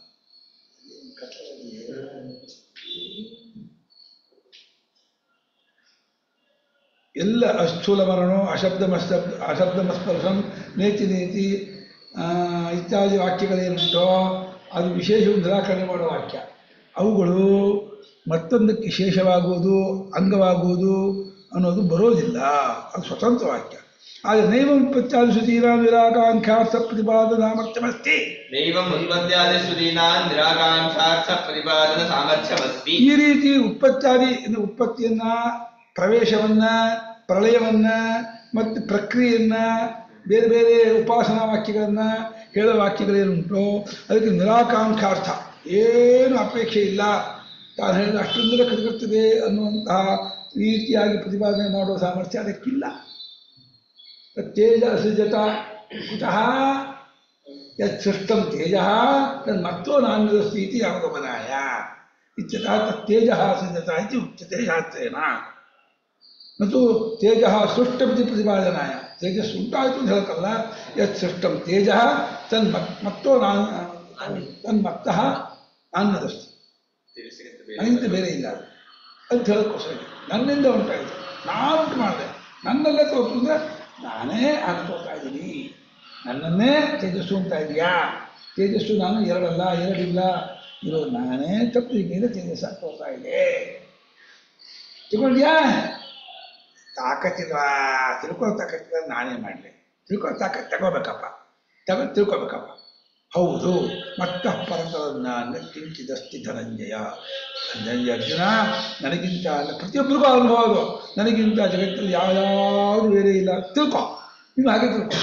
ಎಲ್ಲ ಅಸ್ಥೂಲ ಮರಣೋ ಅಶಬ್ದ ಮಸ್ತಬ್ದ ಅಶಬ್ದ ಮಸ್ಪರ್ಶಂ ನೇತಿ ನೇತಿ ಆ, ಇತ್ಯಾದಿ ವಾಕ್ಯಗಳೇನುಂಟೋ ಅದು ವಿಶೇಷವನ್ನು ನಿರಾಕರಣೆ ಮಾಡೋ ವಾಕ್ಯ ಅವುಗಳು ಮತ್ತೊಂದಕ್ಕೆ ವಿಶೇಷವಾಗುವುದು ಅಂಗವಾಗುವುದು ಅನ್ನೋದು ಬರೋದಿಲ್ಲ ಅದು ಸ್ವತಂತ್ರ ವಾಕ್ಯ ಆದರೆ ನೈವ ಉತ್ಪತ್ತಿಯಾದ ಶ್ರುತೀರ ನಿರಾಕಾಂಕ್ಷಾರ್ಥ ಪ್ರತಿಪಾದನಾಮರ್ಥ್ಯಮಸ್ತಿ ನೈವಂ ಉತ್ಪತ್ತ್ಯಾದಿಶ್ರುತೀನಾಂ ನಿರಾಕಾಂಕ್ಷಾರ್ಥ ಪ್ರತಿಪಾದನ ಸಾಮರ್ಥ್ಯವಸ್ತಿ ಈ ರೀತಿ ಉತ್ಪತ್ತಿಯಾದಿ ಇನ್ನು ಉತ್ಪತ್ತಿಯನ್ನ ಪ್ರವೇಶವನ್ನ ಪ್ರಳಯವನ್ನ ಮತ್ತು ಪ್ರಕ್ರಿಯೆಯನ್ನ ಬೇರೆ ಬೇರೆ ಉಪಾಸನಾ ವಾಕ್ಯಗಳನ್ನ ಹೇಳೋ ವಾಕ್ಯಗಳೇನುಂಟೋ ಅದಕ್ಕೆ ನಿರಾಕಾಂಕ್ಷಾರ್ಥ ಏನು ಅಪೇಕ್ಷೆ ಇಲ್ಲ ತಾನು ಹೇಳಿದ ಅಷ್ಟೊಂದರ ಕೃತಕರ್ತದೆ ಅನ್ನುವಂತಹ ರೀತಿಯಾಗಿ ಪ್ರತಿಪಾದನೆ ಮಾಡುವ ಸಾಮರ್ಥ್ಯ ಅದಕ್ಕಿಲ್ಲ ತೇಜ ಸೃಜತ ಕುತಃ ಯತ್ ಸೃಷ್ಟಂ ತೇಜ ತನ್ಮತ್ತೋ ನಾನ್ಯದಸ್ತಿ ಇತಿ ಅವಗಮನಾಯ ಇತ್ಯತಃ ತತ್ತೇಜ ಸೃಜತ ಇತಿ ಉಚ್ಯತೆ ಶಾಸ್ತ್ರೇಣ ಮತ್ತು ತೇಜ ಸೃಷ್ಟಮಿತಿ ಪ್ರತಿಪಾದನಾಯ ತೇಜಸ್ ಉಂಟಾಯಿತು ಅಂತ ಹೇಳಕ್ಕಲ್ಲ ಯತ್ ಸೃಷ್ಟಂ ತೇಜ ತನ್ಮತ್ ಮತ್ತೋ ನಾನ್ ತನ್ಮತ್ತಃ ನಾನ್ನದಸ್ತಿ ನನ್ನಿಂದ ಬೇರೆ ಇಲ್ಲ ಅದು ಅಂತ ಹೇಳೋಕ್ಕೋಸ್ಕರ ನನ್ನಿಂದ ಉಂಟಾಯಿತು ನಾನು ಉಂಟು ಮಾಡಿದೆ ನನ್ನಲ್ಲೇ ತೋರ್ತು ಅಂದ್ರೆ ನಾನೇ ಆಗ ತೋರ್ತಾ ಇದ್ದೀನಿ ನನ್ನನ್ನೇ ತೇಜಸ್ಸು ಅಂತ ಇದೆಯಾ ತೇಜಸ್ಸು ನಾನು ಎರಡಲ್ಲ ಎರಡಿಲ್ಲ ಇರೋದು ನಾನೇ ತಪ್ಪು ಮೇಲೆ ತೇಜಸ್ಸ ತೋರ್ತಾ ಇದೆ ತಿಳ್ಕೊಂಡ್ಯಾ ತಾಕತ್ತಿಲ್ವಾ ತಿಳ್ಕೋ ತಾಕತ್ತಿಲ್ಲ ನಾನೇ ಮಾಡಲಿ ತಿಳ್ಕೋ ತಾಕತ್ತು ತಗೋಬೇಕಪ್ಪ ತಗೋ ತಿಳ್ಕೊಬೇಕಪ್ಪ ಹೌದು ಮತ್ತ ಪರತರನ್ನ ಕಿಂಚಿದಸ್ತಿ ಧನಂಜಯ ಧನಂಜಯ ಅರ್ಜುನ ನನಗಿಂತ ಅಲ್ಲ ಪ್ರತಿಯೊಬ್ಬರಿಗೂ ಅನುಭವ ಅದು ನನಗಿಂತ ಜಗತ್ತಲ್ಲಿ ಯಾವ್ಯಾವುದು ಬೇರೆ ಇಲ್ಲ ತಿಳ್ಕೊ ನೀವು ಹಾಗೆ ತಿಳ್ಕೊ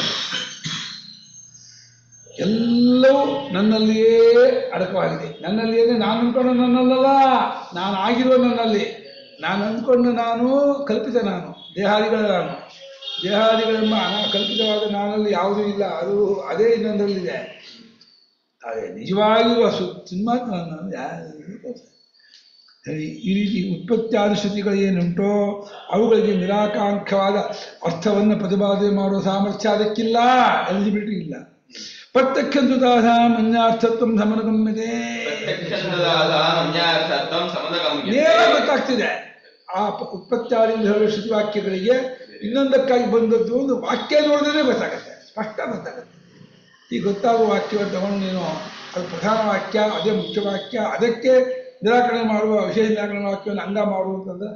ಎಲ್ಲವೂ ನನ್ನಲ್ಲಿಯೇ ಅಡಕವಾಗಿದೆ ನನ್ನಲ್ಲಿಯೇ ನಾನು ಅಂದ್ಕೊಂಡು ನನ್ನಲ್ಲಲ್ಲ ನಾನು ಆಗಿರುವ ನನ್ನಲ್ಲಿ ನಾನು ಅಂದ್ಕೊಂಡು ನಾನು ಕಲ್ಪಿತ ನಾನು ದೇಹಾದಿಗಳ ನಾನು ದೇಹಾದಿಗಳೆಂಬ ಅನಾ ಕಲ್ಪಿತವಾದ ನಾನಲ್ಲಿ ಯಾವುದೂ ಇಲ್ಲ ಅದು ಅದೇ ಇನ್ನೊಂದರಲ್ಲಿದೆ ಹಾಗೆ ನಿಜವಾಗಿರುವ ಸು ಚಿನ್ಮಾತ್ಮ ನಾನು ಯಾರಿಗೂ ಗೊತ್ತಿಲ್ಲ. ಸರಿ ಈ ರೀತಿ ಉತ್ಪತ್ತಿಯಾದ ಶ್ರುತಿಗಳು ಏನುಂಟೋ ಅವುಗಳಿಗೆ ನಿರಾಕಾಂಕ್ಷವಾದ ಅರ್ಥವನ್ನು ಪ್ರತಿಪಾದನೆ ಮಾಡುವ ಸಾಮರ್ಥ್ಯ ಅದಕ್ಕಿಲ್ಲ ಎಲಿಜಿಬಿಲಿಟಿ ಇಲ್ಲ ಪ್ರತ್ಯಕ್ಷಂತು ದಾಸಾಂ ಅನ್ಯಾರ್ಥತ್ವಂ ಸಮನಗಮ್ಯತೆ ಅನ್ಯಾರ್ಥತ್ವಂ ಸಮದಗಮ್ಯತೆ. ನೇರ ಗೊತ್ತಾಗ್ತಿದೆ ಆ ಪ- ಉತ್ಪತ್ತಿಯಾದಿಂದ ಹೇಳುವ ಶ್ರುತಿವಾಕ್ಯಗಳಿಗೆ ಇನ್ನೊಂದಕ್ಕಾಗಿ ಬಂದದ್ದು ಒಂದು ವಾಕ್ಯ ನೋಡಿದ್ರೆ ಗೊತ್ತಾಗುತ್ತೆ ಸ್ಪಷ್ಟ ಗೊತ್ತಾಗುತ್ತೆ ಈ ಗೊತ್ತಾಗುವ ವಾಕ್ಯವನ್ನು ತಗೊಂಡು ನೀನು ಅದು ಪ್ರಧಾನ ವಾಕ್ಯ ಅದೇ ಮುಖ್ಯ ವಾಕ್ಯ ಅದಕ್ಕೆ ನಿರಾಕರಣೆ ಮಾಡುವ ವಿಶೇಷ ನಿರಾಕರಣೆ ವಾಕ್ಯವನ್ನು ಅಂಗ ಮಾಡುವಂತಂದ್ರೆ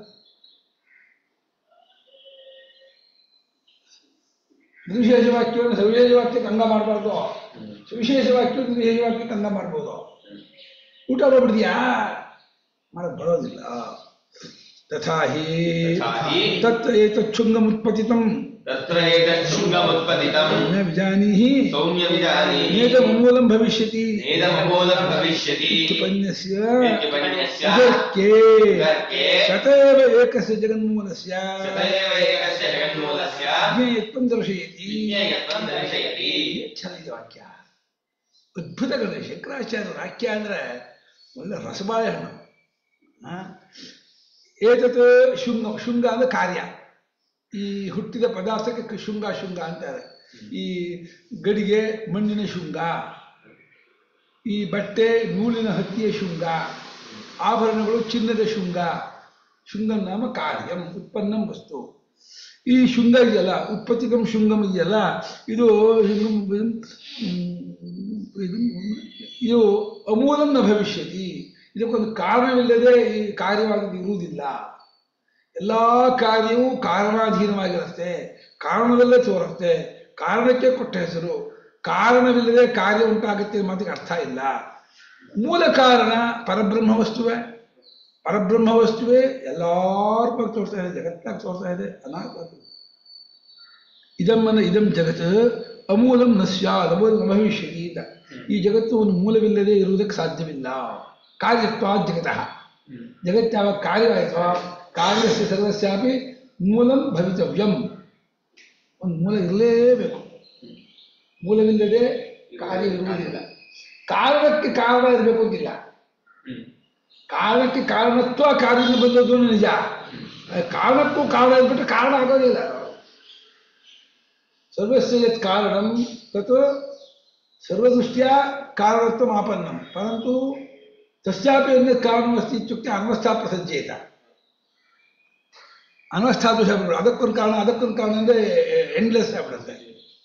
ನಿರ್ವಿಶೇಷ ವಾಕ್ಯವನ್ನು ಸವಿಶೇಷ ವಾಕ್ಯಕ್ಕೆ ಅಂಗ ಮಾಡಬಾರ್ದು ಸುವಿಶೇಷ ವಾಕ್ಯವನ್ನು ನಿರ್ವಿಶೇಷ ವಾಕ್ಯಕ್ಕೆ ಅಂಗ ಮಾಡ್ಬೋದು ಊಟ ಮಾಡ್ಬಿಡ್ತೀಯಾ ಮಾಡಕ್ ಬರೋದಿಲ್ಲ ತಥಾ ಹಿ ತಥಾ ಹಿ ತತ್ರ ಏತಚ್ಛುಂಗಮುತ್ಪತಿತಂ ತತ್ರ ಏತತ್ ಶೃಂಗಮುತ್ಪತಿತಂ ನ ವಿಜಾನೀಹಿ ಸೌಮ್ಯವಿಜಾನೀಹಿ ನೇದಮೂಲಂ ಭವಿಷ್ಯತಿ ನೇದಮಬೋಧಂ ಭವಿಷ್ಯತಿ ಇತ್ಯುಪನ್ಯಸ್ಯ ಇತ್ಯುಪನ್ಯಸ್ಯ ಉದರ್ಕೆ ಉದರ್ಕೆ ಶತೇವ ಏಕಸ್ಯ ಜಗನ್ಮೂಲಸ್ಯ ಸತಯವ ಏಕಸ್ಯ ಜಗನ್ಮೂಲಸ್ಯ ವಿಜ್ಞೇಯತ್ವಂ ದರ್ಶಯತಿ ವಿಜ್ಞೇಯತ್ವಂ ದರ್ಶಯತಿ ಏನ್ ಚೆನ್ನಾಗಿದೆ ವಾಕ್ಯ ಅದ್ಭುತಗಳು ಶಂಕರಾಚಾರ್ಯ ವಾಕ್ಯ ಅಂದ್ರೆ ಒಳ್ಳೆ ರಸಬಾಳೆ ಹಣ್ಣು ಆ? ಏತತ್ ಶೃಂಗ ಶೃಂಗ ಅಂದ್ರೆ ಕಾರ್ಯ ಈ ಹುಟ್ಟಿದ ಪದಾರ್ಥಕ್ಕೆ ಕ- ಶೃಂಗ ಶೃಂಗ ಅಂತಾರೆ ಈ ಗಡಿಗೆ ಮಣ್ಣಿನ ಶೃಂಗ ಈ ಬಟ್ಟೆ ನೂಲಿನ ಹತ್ತಿಯ ಶೃಂಗ ಆಭರಣಗಳು ಚಿನ್ನದ ಶೃಂಗ ಶೃಂಗಂ ನಾಮ ಕಾರ್ಯಂ ಉತ್ಪನ್ನಂ ವಸ್ತು ಈ ಶೃಂಗ ಇದೆಯಲ್ಲ ಉತ್ಪತ್ತಿಕಂ ಶೃಂಗಂ ಇದೆಯಲ್ಲ ಇದು ಶೃಂಗಂ ಹ್ಮ್, ಇದು ಇದು ಅಮೂಲಂ ನ ಭವಿಷ್ಯತಿ ಇದಕ್ಕೊಂದು ಕಾರಣವಿಲ್ಲದೆ ಈ ಕಾರ್ಯವಾದದ್ದು ಇರುವುದಿಲ್ಲ ಎಲ್ಲ ಕಾರ್ಯವೂ ಕಾರಣಾಧೀನವಾಗಿರುತ್ತೆ ಕಾರಣದಲ್ಲೇ ತೋರುತ್ತೆ ಕಾರಣಕ್ಕೆ ಕೊಟ್ಟ ಹೆಸರು ಕಾರಣವಿಲ್ಲದೆ ಕಾರ್ಯ ಉಂಟಾಗುತ್ತೆ ಎಂಬ ಮಾತಿಗೆ ಅರ್ಥ ಇಲ್ಲ ಮೂಲ ಕಾರಣ ಪರಬ್ರಹ್ಮ ವಸ್ತುವೇ ಪರಬ್ರಹ್ಮ ವಸ್ತುವೇ ಎಲ್ಲಾರ ಬಗ್ಗೆ ತೋರ್ತಾ ಇದೆ ಜಗತ್ತಾಗ ತೋರ್ತಾ ಇದೆ ಅನಾಥ ಇದಮ್ಮನ ಇದಂ ಜಗತ್ ಅಮೂಲಂ ನ ಸ್ಯಾದ್ ಅಮೂಲ ನ ಭವಿಷ್ಯತಿ ಅಂತ ಈ ಜಗತ್ತು ಒಂದು ಮೂಲವಿಲ್ಲದೆ ಇರುವುದಕ್ಕೆ ಸಾಧ್ಯವಿಲ್ಲ ಕಾರ್ಯತ್ವ ಜಗತಃ ಜಗತ್ತು ಯಾವಾಗ ಕಾರ್ಯವಾಯಿತೋ ಕಾರ್ಯಸ್ಯ ಸರ್ವಸ್ಯಾಪಿ ಮೂಲಂ ಭವಿತವ್ಯಂ ಒಂದು ಮೂಲ ಇರಲೇಬೇಕು ಮೂಲವಿಲ್ಲದೆ ಕಾರ್ಯ ಇರುವುದಿಲ್ಲ ಕಾರಣಕ್ಕೆ ಕಾರಣ ಇರಬೇಕು ಅಂತಿಲ್ಲ ಕಾರಣಕ್ಕೆ ಕಾರಣತ್ವ ಕಾರ್ಯದಿಂದ ಬಂದದ್ದು ನಿಜ ಅದು ಕಾರಣಕ್ಕೂ ಕಾರಣ ಇದ್ಬಿಟ್ರೆ ಕಾರಣ ಆಗೋದಿಲ್ಲ ಅದು. ಸರ್ವಸ್ಯ ಯತ್ ಕಾರಣಂ ತತ್ ಸರ್ವದೃಷ್ಟ್ಯಾ ಕಾರಣತ್ವ ಆಪನ್ನಂ ಪರಂತು ತಸ್ಯಾಪಿ ಅನ್ಯತ್ ಕಾರಣಮಸ್ತಿ ಇತ್ಯುಕ್ತೆ ಅನ್ವಸ್ಥಾ ಪ್ರಸಜ್ಜೇತ ಅನವಸ್ಥಾ ದೋಷ ಆಗ್ಬಿಡುತ್ತೆ ಅದಕ್ಕೊಂದು ಕಾರಣ ಅದಕ್ಕೊಂದು ಕಾರಣ ಅಂದರೆ ಎಂಡ್ಲೆಸ್ ಆಗ್ಬಿಡುತ್ತೆ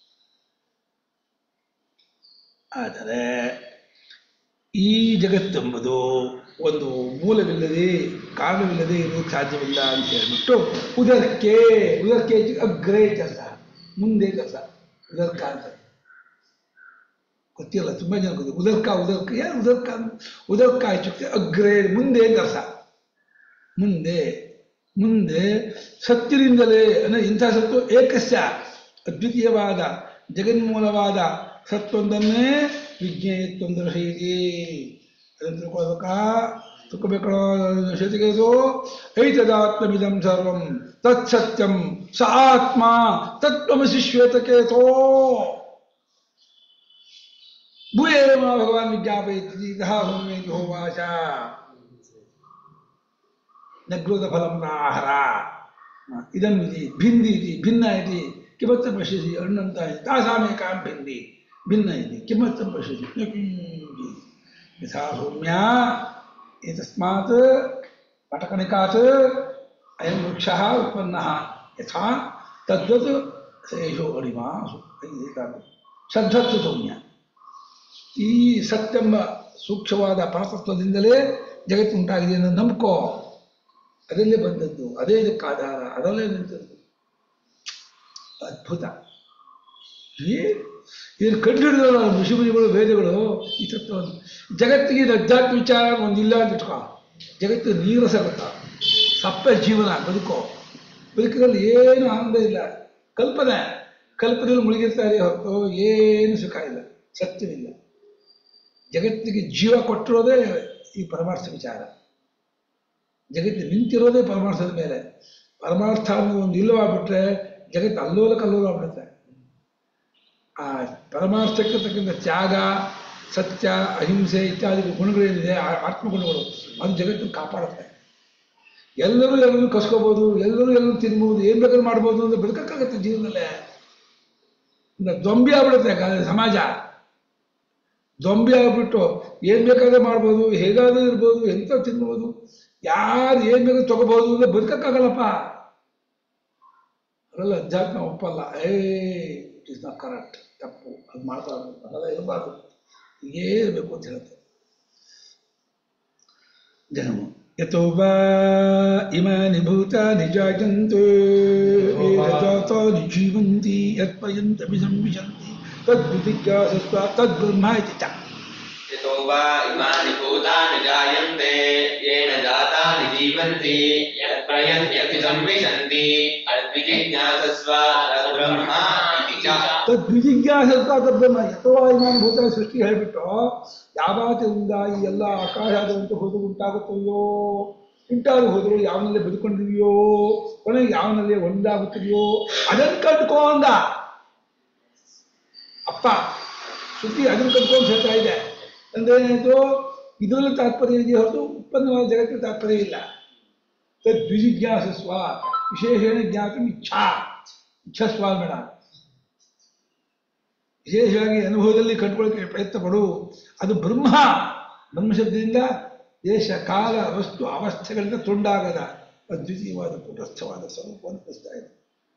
ಆದರೆ ಈ ಜಗತ್ತೆಂಬುದು ಒಂದು ಮೂಲವಿಲ್ಲದೆ ಕಾರಣವಿಲ್ಲದೆ ಇರೋಕ್ಕೆ ಸಾಧ್ಯವಿಲ್ಲ ಅಂತ ಹೇಳ್ಬಿಟ್ಟು ಉದರಕ್ಕೆ ಉದರಕ್ಕೆ ಅಗ್ರೇ ಕೆಲಸ ಮುಂದೆ ಕೆಲಸ ಉದರ್ಕ ಅಂತ ಗೊತ್ತಿಲ್ಲ ತುಂಬ ಜನ ಗೊತ್ತಿಲ್ಲ ಉದರ್ಕ ಉದರ್ಕ ಏನು ಉದರ್ಕ ಉದರ್ಕ ಇತ್ಯುಕ್ತೆ ಅಗ್ರೇ ಮುಂದೆ ಕೆಲಸ ಮುಂದೆ ಮುಂದೆ ಸತ್ತಿನಿಂದಲೇ ಅಂದರೆ ಇಂಥ ಸತ್ತು ಏಕಸ್ಯ ಅದ್ವಿತೀಯವಾದ ಜಗನ್ಮೂಲವಾದ ಸತ್ತೊಂದನ್ನೇ ವಿಜ್ಞೇಯತ್ವೊಂದು ದರ್ಶಯಿತಿ ಅದನ್ನು ತಿಳ್ಕೊಳ್ಬೇಕಾ ತಿಳ್ಕೊಬೇಕೋ ಜೊತೆಗೆ ಇದು ಐತದಾತ್ಮವಿದಂ ಸರ್ವಂ ತತ್ಸತ್ಯಂ ಸ ಆತ್ಮ ತತ್ವಮಸಿ ಶ್ವೇತಕೇತೋ ಭೂಯೇವ ಭಗವಾನ್ ವಿಜ್ಞಾಪಯತಿ ಇತಃ ಹೋಮೇತಿ ಹೋವಾಚ ನಗ್ರೋಧ ಫಲಂ ಆಹಾರ ಇದಂ ಇತಿ ಭಿಂದಿ ಇತಿ ಭಿನ್ನ ಇತಿ ಕಿಮರ್ಥಂ ಪಶ್ಯಸಿ ಅಣ್ಣಂತ ತಾಸಾಮೇಕಾಂ ಭಿಂದಿ ಭಿನ್ನ ಇತಿ ಕಿಮರ್ಥಂ ಪಶ್ಯಸಿ ನ ಕಿಂಚಿ. ಯಥಾ ಸೌಮ್ಯ एतस्मात् पटकणिकात् अयं वृक्षः उत्पन्नः यथा तद्वत् एषो अणिमा ಸದ್ಧತ್ತು ಸೌಮ್ಯ ಈ ಸತ್ಯೆಂಬ ಸೂಕ್ಷ್ಮವಾದ ಪರತತ್ವದಿಂದಲೇ ಜಗತ್ತು ಉಂಟಾಗಿದೆ ಅನ್ನೋ ನಂಬಿಕೋ ಅದರಲ್ಲೇ ಬಂದದ್ದು ಅದೇ ಇದಕ್ಕೆ ಆಧಾರ ಅದರಲ್ಲೇ ನಿಂತದ್ದು ಅದ್ಭುತ ಏನು ಇದನ್ನು ಕಂಡುಹಿಡಿದವರು ಋಷಿಮುನಿಗಳು ವೇದಗಳು ಈ ತತ್ವವನ್ನು ಜಗತ್ತಿಗೆ ಇದು ಅಧ್ಯಾತ್ಮ ವಿಚಾರ ಒಂದಿಲ್ಲ ಅಂತ ಇಟ್ಕೋ ಜಗತ್ತು ನೀರಸ ಗೊತ್ತಾ ಸಪ್ಪೆ ಜೀವನ ಬದುಕೋ ಬದುಕಿನಲ್ಲಿ ಏನು ಆನಂದ ಇಲ್ಲ ಕಲ್ಪನೆ ಕಲ್ಪನೆಯಲ್ಲಿ ಮುಳುಗಿರ್ತಾರೆ ಹೊರತು ಏನು ಸುಖ ಇಲ್ಲ ಸತ್ಯವಿಲ್ಲ ಜಗತ್ತಿಗೆ ಜೀವ ಕೊಟ್ಟಿರೋದೇ ಈ ಪರಮಾರ್ಥ ವಿಚಾರ ಜಗತ್ತು ನಿಂತಿರೋದೇ ಪರಮಾರ್ಥದ ಮೇಲೆ ಪರಮಾರ್ಥ ಅನ್ನೋ ಒಂದು ಇಲ್ಲವಾಗ್ಬಿಟ್ರೆ ಜಗತ್ತು ಅಲ್ಲೋಲ ಕಲ್ಲೋಲ ಆಗ್ಬಿಡುತ್ತೆ ಆ ಪರಮಾರ್ಥಕ್ಕೆ ತಕ್ಕಂಥ ತ್ಯಾಗ ಸತ್ಯ ಅಹಿಂಸೆ ಇತ್ಯಾದಿ ಗುಣಗಳೇನಿದೆ ಆ ಆತ್ಮಗುಣಗಳು ಅದು ಜಗತ್ತನ್ನು ಕಾಪಾಡುತ್ತೆ ಎಲ್ಲರೂ ಎಲ್ಲರೂ ಕಸ್ಕೋಬೋದು ಎಲ್ಲರೂ ಎಲ್ಲರೂ ತಿನ್ಬೋದು ಏನು ಬೇಕಾದ್ರೂ ಮಾಡ್ಬೋದು ಅಂತ ಬದುಕಕ್ಕಾಗತ್ತೆ ಜೀವನದಲ್ಲೇ ಇನ್ನು ದೊಂಬಿ ಆಗ್ಬಿಡುತ್ತೆ ಗ- ಸಮಾಜ ದೊಂಬಿ ಆಗ್ಬಿಟ್ಟು ಏನು ಬೇಕಾದ್ರೆ ಮಾಡ್ಬೋದು ಹೇಗಾದ್ರೂ ಇರ್ಬೋದು ಎಂತ ತಿನ್ಬೋದು ಯಾರು ಏನು ಬೇಕಾದ್ರೂ ತಗೋಬೋದು ಅಂದ್ರೆ ಬದುಕಕ್ಕಾಗಲ್ಲಪ್ಪ ಅದೆಲ್ಲ ಅಧ್ಯಾತ್ಮ ಒಪ್ಪಲ್ಲ ಏ ಇಟ್ ಇಸ್ ನಾಟ್ ಕರೆಕ್ಟ್ ತಪ್ಪು ಅದು ಮಾಡಬಾರ್ದು ಅದೆಲ್ಲ ಇರಬಾರ್ದು ಹೀಗೇ ಇರಬೇಕು ಅಂತ ಹೇಳುತ್ತೆ ಜನ್ಮ ಯಥೋ ವಾ ಇಮಾನಿ ಭೂತಾನಿ ಜಾಯಂತೆ ಜಾತಾನಿ ಜೀವಂತಿ ಯತ್ಪರ್ಯಂತಮಿ ಸಂವಿಶಂತಿ ತದ್ವಿಜಿಜ್ಞಾಸಸ್ವ ತದ್ಬ್ರಹ್ಮ ಇತಿ ಚ यतो वा इमानि भूतानि जायन्ते येन जातानि जीवन्ति यत्प्रयन्त्यपि संविशन्ति तद्विजिज्ञासस्व तद्ब्रह्म इति च ತದ್ವಿಜಿಜ್ಞಾಸಸ್ವ ತದ್ಬ್ರಹ್ಮ ಯಥೋ ಇಮಾನಿ ಭೂತಾನಿ ಸೃಷ್ಟಿ ಹೇಳಿಬಿಟ್ಟು ಯಾವಾಗದಿಂದ ಈ ಎಲ್ಲ ಆಕಾಶಾದಂತ ಹೋದು ಉಂಟಾಗುತ್ತದೆಯೋ ಉಂಟಾದ ಹೋದ್ರು ಯಾವನಲ್ಲಿ ಬದುಕೊಂಡಿದೆಯೋ ಕೊನೆಗೆ ಯಾವನಲ್ಲಿ ಒಂದಾಗುತ್ತದೆಯೋ ಅದನ್ನು ಕಂಡುಕೋ ಅಂದ ಅಪ್ಪ ಸುದ್ದಿ ಅದನ್ನು ಕಂಡುಕೊಂಡು ಹೇಳ್ತಾ ಇದೆ ಅಂದ್ರೆ ಏನಾಯ್ತು ಇದರಲ್ಲಿ ತಾತ್ಪರ್ಯ ಇದೆಯೇ ಹೊರತು ಉತ್ಪನ್ನವಾದ ಜಗತ್ತಿನ ತಾತ್ಪರ್ಯ ಇಲ್ಲ ತದ್ವಿಜಿಜ್ಞಾಸಸ್ವ ವಿಶೇಷಣ ಜ್ಞಾತಂ ಇಚ್ಛಾ ಇಚ್ಛಸ್ವ ಬೇಡ ವಿಶೇಷವಾಗಿ ಅನುಭವದಲ್ಲಿ ಕಂಡುಕೊಳ್ಳಕ್ಕೆ ಪ್ರಯತ್ನ ಪಡು ಅದು ಬ್ರಹ್ಮ ಬ್ರಹ್ಮಶಬ್ದದಿಂದ ದೇಶ ಕಾಲ ವಸ್ತು ಅವಸ್ಥೆಗಳಿಂದ ತುಂಡಾಗದ ಅದ್ವಿತೀಯವಾದ ಕೂಟಸ್ಥವಾದ ಸ್ವರೂಪವನ್ನು ತಿಳಿಸ್ತಾ ಇದೆ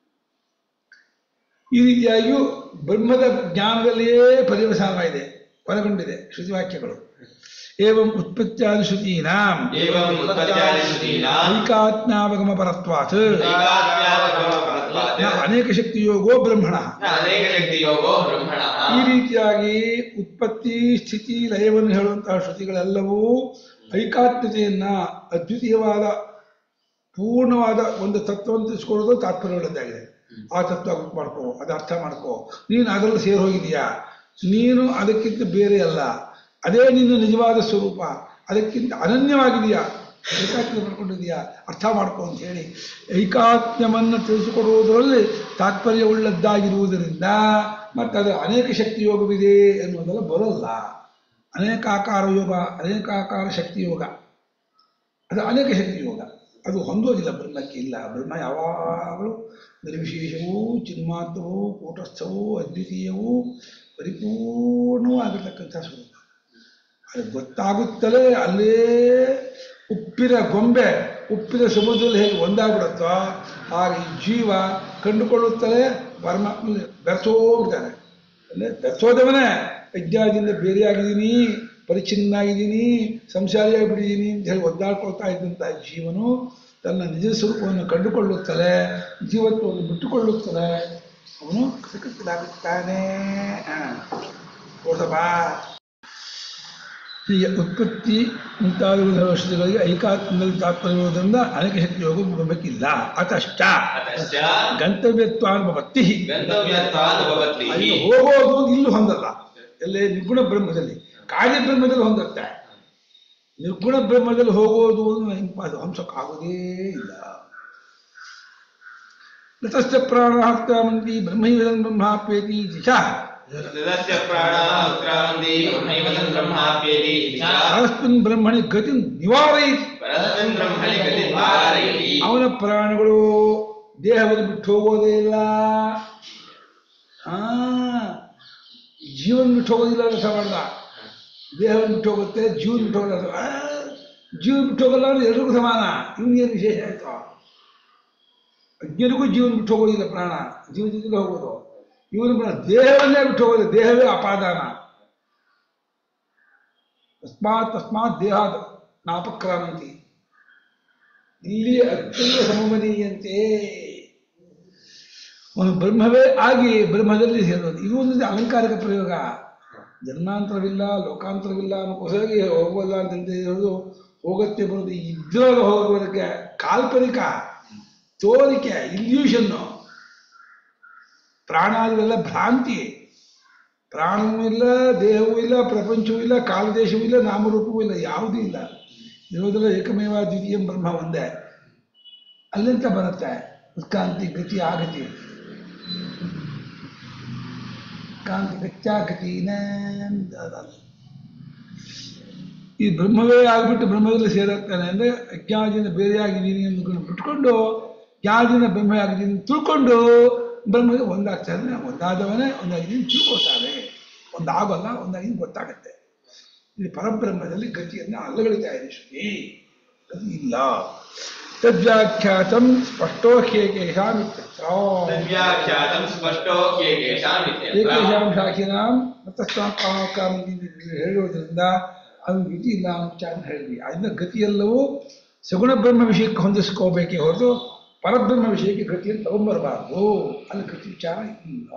ಈ ರೀತಿಯಾಗಿಯೂ ಬ್ರಹ್ಮದ ಜ್ಞಾನದಲ್ಲಿಯೇ ಪರ್ಯವಸಾನವಾಗಿದೆ ಕೊನೆಗೊಂಡಿದೆ ಶ್ರುತಿವಾಕ್ಯಗಳು ಏವಂ ಉತ್ಪತ್ತ್ಯಾದಿ ಶ್ರುತೀನಾಂ एवम् उत्पत्त्यादि श्रुतीनाम् ಐಕಾತ್ಮ್ಯಾವಗಮ ಪರತ್ವಾತ್ ऐकात्म्यावगमपरत्वात् ನ ಅನೇಕ ಶಕ್ತಿಯೋಗೋ ಬ್ರಹ್ಮಣ न अनेकशक्तियोगो ब्रह्मणः ಈ ರೀತಿಯಾಗಿ ಉತ್ಪತ್ತಿ ಸ್ಥಿತಿ ಲಯವನ್ನು ಹೇಳುವಂತಹ ಶ್ರುತಿಗಳೆಲ್ಲವೂ ಐಕಾತ್ಮತೆಯನ್ನ ಅದ್ವಿತೀಯವಾದ ಪೂರ್ಣವಾದ ಒಂದು ತತ್ವವನ್ನು ತಿಳಿಸ್ಕೊಳ್ಳೋದು ತಾತ್ಪರ್ಯವುಳ್ಳದ್ದಾಗಿದೆ ಆ ತತ್ವ ಗೊತ್ತು ಮಾಡ್ಕೋ ಅದು ಅರ್ಥ ಮಾಡ್ಕೋ ನೀನು ಅದರಲ್ಲಿ ಸೇರಿ ಹೋಗಿದೀಯಾ ನೀನು ಅದಕ್ಕಿಂತ ಬೇರೆ ಅಲ್ಲ ಅದೇ ನಿನ್ನ ನಿಜವಾದ ಸ್ವರೂಪ ಅದಕ್ಕಿಂತ ಅನನ್ಯವಾಗಿದೆಯಾ ಏಕಾತ್ಮ್ಯ ಮಾಡ್ಕೊಂಡಿದೆಯಾ ಅರ್ಥ ಮಾಡ್ಕೋ ಅಂತ ಹೇಳಿ ಐಕಾತ್ಮ್ಯವನ್ನು ತಿಳಿಸಿಕೊಡುವುದರಲ್ಲಿ ತಾತ್ಪರ್ಯವುಳ್ಳದ್ದಾಗಿರುವುದರಿಂದ ಮತ್ತು ಅದು ಅನೇಕ ಶಕ್ತಿ ಯೋಗವಿದೆ ಎನ್ನುವುದೆಲ್ಲ ಬರೋಲ್ಲ ಅನೇಕಾಕಾರ ಯೋಗ ಅನೇಕಾಕಾರ ಶಕ್ತಿ ಯೋಗ ಅದು ಅನೇಕ ಶಕ್ತಿ ಯೋಗ ಅದು ಹೊಂದೋದಿಲ್ಲ ಬ್ರಹ್ಮಕ್ಕೆ ಇಲ್ಲ ಬ್ರಹ್ಮ ಯಾವಾಗಲೂ ನಿರ್ವಿಶೇಷವೂ ಚಿನ್ಮಾತ್ರವೂ ಕೂಟಸ್ಥವೂ ಅದ್ವಿತೀಯವೂ ಪರಿಪೂರ್ಣವೂ ಆಗಿರ್ತಕ್ಕಂಥ ಸ್ವರೂಪ ಅದು ಗೊತ್ತಾಗುತ್ತಲೇ ಅಲ್ಲೇ ಉಪ್ಪಿನ ಗೊಂಬೆ ಉಪ್ಪಿನ ಸಮುದ್ರದಲ್ಲಿ ಹೇಗೆ ಒಂದಾಗ್ಬಿಡುತ್ತೋ ಹಾಗೆ ಈ ಜೀವ ಕಂಡುಕೊಳ್ಳುತ್ತಲೇ ಪರಮಾತ್ಮಲ್ಲಿ ಬೆರೆಸೋಗ್ಬಿಡ್ತಾನೆ ಅಲ್ಲೇ ಬೆರೆಸೋದವನೇ ಅಜ್ಞಾನದಿಂದ ಬೇರೆಯಾಗಿದ್ದೀನಿ ಪರಿಚಿನ್ನಾಗಿದ್ದೀನಿ ಸಂಸಾರಿಯಾಗಿಬಿಟ್ಟಿದ್ದೀನಿ ಅಂತ ಹೇಳಿ ಒದ್ದಾಡ್ಕೊಳ್ತಾ ಇದ್ದಂಥ ಜೀವನು ತನ್ನ ನಿಜ ಸ್ವರೂಪವನ್ನು ಕಂಡುಕೊಳ್ಳುತ್ತಲೇ ಜೀವತ್ವವನ್ನು ಬಿಟ್ಟುಕೊಳ್ಳುತ್ತಲೇ ಅವನು ಕೃತಕೃತನಾಗುತ್ತಾನೆ ನೋಡ್ದಪ್ಪ ಹೀಗೆ ಉತ್ಪತ್ತಿ ಮುಂತಾದ ವಸ್ತುಗಳಿಗೆ ಐಕಾತ್ಮದಲ್ಲಿ ತಾತ್ಪರ್ಯ ಇರುವುದರಿಂದ ಅನೇಕ ಶಕ್ತಿ ಯೋಗ ಬರಬೇಕಿಲ್ಲ ಅತಶ್ಚ ಅತಶ್ಚ ಗಂತವ್ಯತ್ವಾನುಭವತ್ತಿ ಗಂತವ್ಯತ್ವಾನುಭವತಿ ಅಲ್ಲಿ ಹೋಗೋದು ಇಲ್ಲೂ ಹೊಂದಲ್ಲ ಎಲ್ಲೇ ನಿರ್ಗುಣ ಬ್ರಹ್ಮದಲ್ಲಿ ಕಾರ್ಯ ಬ್ರಹ್ಮದಲ್ಲಿ ಹೊಂದುತ್ತೆ ನಿರ್ಗುಣ ಬ್ರಹ್ಮದಲ್ಲಿ ಹೋಗೋದು ಇಂಪಾದ ಹಂಸಕ್ಕಾಗೋದೇ ಇಲ್ಲ ನತಸ್ಥ ಪ್ರಾಣಾತ್ಮಂತಿ ಬ್ರಹ್ಮೈವದನ್ ಬ್ರಹ್ಮಾಪ್ಯೇತಿ ದಿಶ ತದಸ್ಯ ಪ್ರಾಣ ಉತ್ಕ್ರಾಮಂತಿ ಬ್ರಹ್ಮೈವ ತನ್ ಬ್ರಹ್ಮಾಪ್ಯೇತಿ ಇತಿ ಚ ತಸ್ಮಿನ್ ಬ್ರಹ್ಮಣಿ ಗತಿ ನಿವಾರಯಿತಿ ಪರಸ್ಮಿನ್ ಬ್ರಹ್ಮಣಿ ಗತಿ ದ್ವಾರಯತಿ ಅವನ ಪ್ರಾಣಗಳು ದೇಹವನ್ನು ಬಿಟ್ಟು ಹೋಗೋದೇ ಇಲ್ಲ ಆ ಜೀವನ ಬಿಟ್ಟು ಹೋಗೋದಿಲ್ಲ ಅಂತ ಮಾಡಲ್ಲ ದೇಹವನ್ನು ಬಿಟ್ಟು ಹೋಗುತ್ತೆ ಜೀವನ ಬಿಟ್ಟು ಹೋಗಲ್ಲ ಆ, ಜೀವನ ಬಿಟ್ಟು ಹೋಗಲ್ಲ ಅಂದ್ರೆ ಎಲ್ರಿಗೂ ಸಮಾನ ಇವನಿಗೇನು ವಿಶೇಷ ಆಯ್ತು ಅಜ್ಞರಿಗೂ ಜೀವನ ಬಿಟ್ಟು ಹೋಗೋದಿಲ್ಲ ಪ್ರಾಣ ಜೀವ ಜೊತೆಗೆ ಹೋಗೋದು ಇವನು ಪ್ರಾಣ ದೇಹವನ್ನೇ ಬಿಟ್ಟು ಹೋಗೋದು ದೇಹವೇ ಅಪಾದಾನ ತಸ್ಮಾತ್ ತಸ್ಮಾತ್ ದೇಹ ನಾಪಕ್ರಾಮಂತಿ ಇಲ್ಲಿ ಅತ್ಯಂತ ಸಮಮನೀಯಂತೆ ಅವನು ಬ್ರಹ್ಮವೇ ಆಗಿ ಬ್ರಹ್ಮದಲ್ಲಿ ಸೇರೋದು ಇದು ಒಂದು ಅಲಂಕಾರಿಕ ಪ್ರಯೋಗ ಜನ್ಮಾಂತರವಿಲ್ಲ ಲೋಕಾಂತರವಿಲ್ಲ ಅನ್ನೋಕ್ಕೋಸ್ಕರ ಹೋಗೋಲ್ಲ ಅಂತ ಹೇಳೋದು ಹೋಗತ್ತೆ ಬರೋದು ಇದ್ರಾಗ ಹೋಗೋದಕ್ಕೆ ಕಾಲ್ಪನಿಕ ತೋರಿಕೆ ಇಲ್ಯೂಷನ್ನು ಪ್ರಾಣಾದಿವೆಲ್ಲ ಭ್ರಾಂತಿ ಪ್ರಾಣವೂ ಇಲ್ಲ ದೇಹವೂ ಇಲ್ಲ ಪ್ರಪಂಚವೂ ಇಲ್ಲ ಕಾಲದೇಶವೂ ಇಲ್ಲ ನಾಮರೂಪವೂ ಇಲ್ಲ ಯಾವುದೂ ಇಲ್ಲ ಇರೋದೆಲ್ಲ ಏಕಮೇವ ದ್ವಿತೀಯ ಬ್ರಹ್ಮ ಒಂದೇ ಅಲ್ಲಿಂದ ಬರುತ್ತೆ ಉತ್ಕಾಂತಿ ಗತಿ ಆಗತಿ ಕಾಂತಿ ಗತ್ಯಾಗತಿನ ಈ ಬ್ರಹ್ಮವೇ ಆಗ್ಬಿಟ್ಟು ಬ್ರಹ್ಮದಲ್ಲಿ ಸೇರುತ್ತಾನೆ ಅಂದ್ರೆ ಅಜ್ಞಾನದಿಂದ ಬೇರೆಯಾಗಿದ್ದೀನಿ ಅಂದ್ಕೊಂಡು ಬಿಟ್ಕೊಂಡು ಜ್ಞಾನದಿಂದ ಬ್ರಹ್ಮ ಆಗಿದ್ದೀನಿ ತಿಳ್ಕೊಂಡು ಬ್ರಹ್ಮಗೆ ಒಂದಾಗ್ತಾನೆ ಒಂದಾದವನೇ ಒಂದಾಗಿದ್ದೀನಿ ತಿಳ್ಕೊತಾನೆ ಒಂದಾಗೋಲ್ಲ ಒಂದಾಗಿದ್ದೀನಿ ಗೊತ್ತಾಗತ್ತೆ ಇಲ್ಲಿ ಪರಬ್ರಹ್ಮದಲ್ಲಿ ಗತಿಯನ್ನು ಅಲ್ಲಗಳಿತಾ ಇದೆ ಶ್ರೀ ಅದು ಇಲ್ಲ ತದ್ವ್ಯಾಖ್ಯಾತಂ ಸ್ಪಷ್ಟೋ ಕೇಕೇಶಾಂ ಇತ್ಯತ್ರ ತದ್ವ್ಯಾಖ್ಯಾತಂ ಸ್ಪಷ್ಟೋ ಕೇಕೇಶಾಂ ಇತ್ಯತ್ರ ಏಕೇಶಾಂ ಶಾಖಿನಾಂ ಮತಸ್ಥಾಪಕಾಮಿ ಹೇಳುವುದರಿಂದ ಅದು ಗತಿ ಇಲ್ಲ ಅಂತ ಹೇಳಿದ್ವಿ ಅದನ್ನ ಗತಿಯೆಲ್ಲವೂ ಸಗುಣ ಬ್ರಹ್ಮ ವಿಷಯಕ್ಕೆ ಹೊಂದಿಸ್ಕೋಬೇಕೇ ಹೊರತು ಪರಬ್ರಹ್ಮ ವಿಷಯಕ್ಕೆ ಗತಿಯನ್ನು ತಗೊಂಬರಬಾರ್ದು ಅಲ್ಲಿ ಗತಿ ವಿಚಾರ ಇಲ್ಲ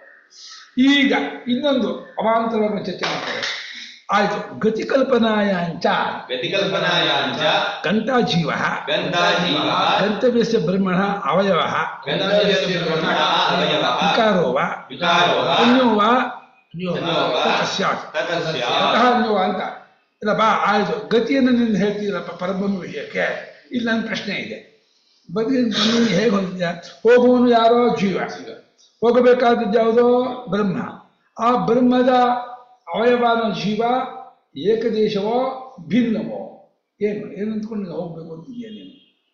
ಈಗ ಇನ್ನೊಂದು ಅವಾಂತರವನ್ನು ಚರ್ಚೆ ಮಾಡ್ತಾರೆ ಆಯ್ತು ಗತಿ ಕಲ್ಪನಾಯಾಂಚ ವ್ಯತಿಕಲ್ಪನಾಯಾಂಚ ಗಂಟಾ ಜೀವ ಗಂಧಾ ಜೀವ ಗಂತವ್ಯಸ್ಯ ಬ್ರಹ್ಮಣ ಅವಯವ ಗಂಧವ್ಯಸ್ಯ ಬ್ರಹ್ಮಣ ಅವಯವಃ ವಿಕಾರೋ ವಾ ವಿಕಾರೋ ವಾ ಅನ್ಯೋ ವಾ ಅನ್ಯೋ ವಾ ತತಃ ಸ್ಯಾತ್ ತತಸ್ಯ ಸ್ವತಃ ಅನ್ಯೋ ಅಂತ ಇಲ್ಲಪ್ಪ ಆಯ್ತು ಗತಿಯನ್ನು ನೀನು ಹೇಳ್ತೀರಪ್ಪ ಪರಬ್ರಹ್ಮ ವಿಷಯಕ್ಕೆ ಇಲ್ಲಿ ನನ್ನ ಪ್ರಶ್ನೆ ಇದೆ ಬದಿ ನೀನು ಹೇಗೆ ಹೊಂದಿದ್ಯಾ ಹೋಗುವನು ಯಾರೋ ಜೀವ ಹೋಗಬೇಕಾದದ್ದು ಯಾವುದೋ ಬ್ರಹ್ಮ ಆ ಬ್ರಹ್ಮದ ಅವಯವಾನ ಜೀವ ಏಕದೇಶವೋ ಭಿನ್ನವೋ ಏನು ಏನು ಅಂದ್ಕೊಂಡು ನೀನು ಹೋಗ್ಬೇಕು ಅಂತಿದ್ಯಾ ನೀನು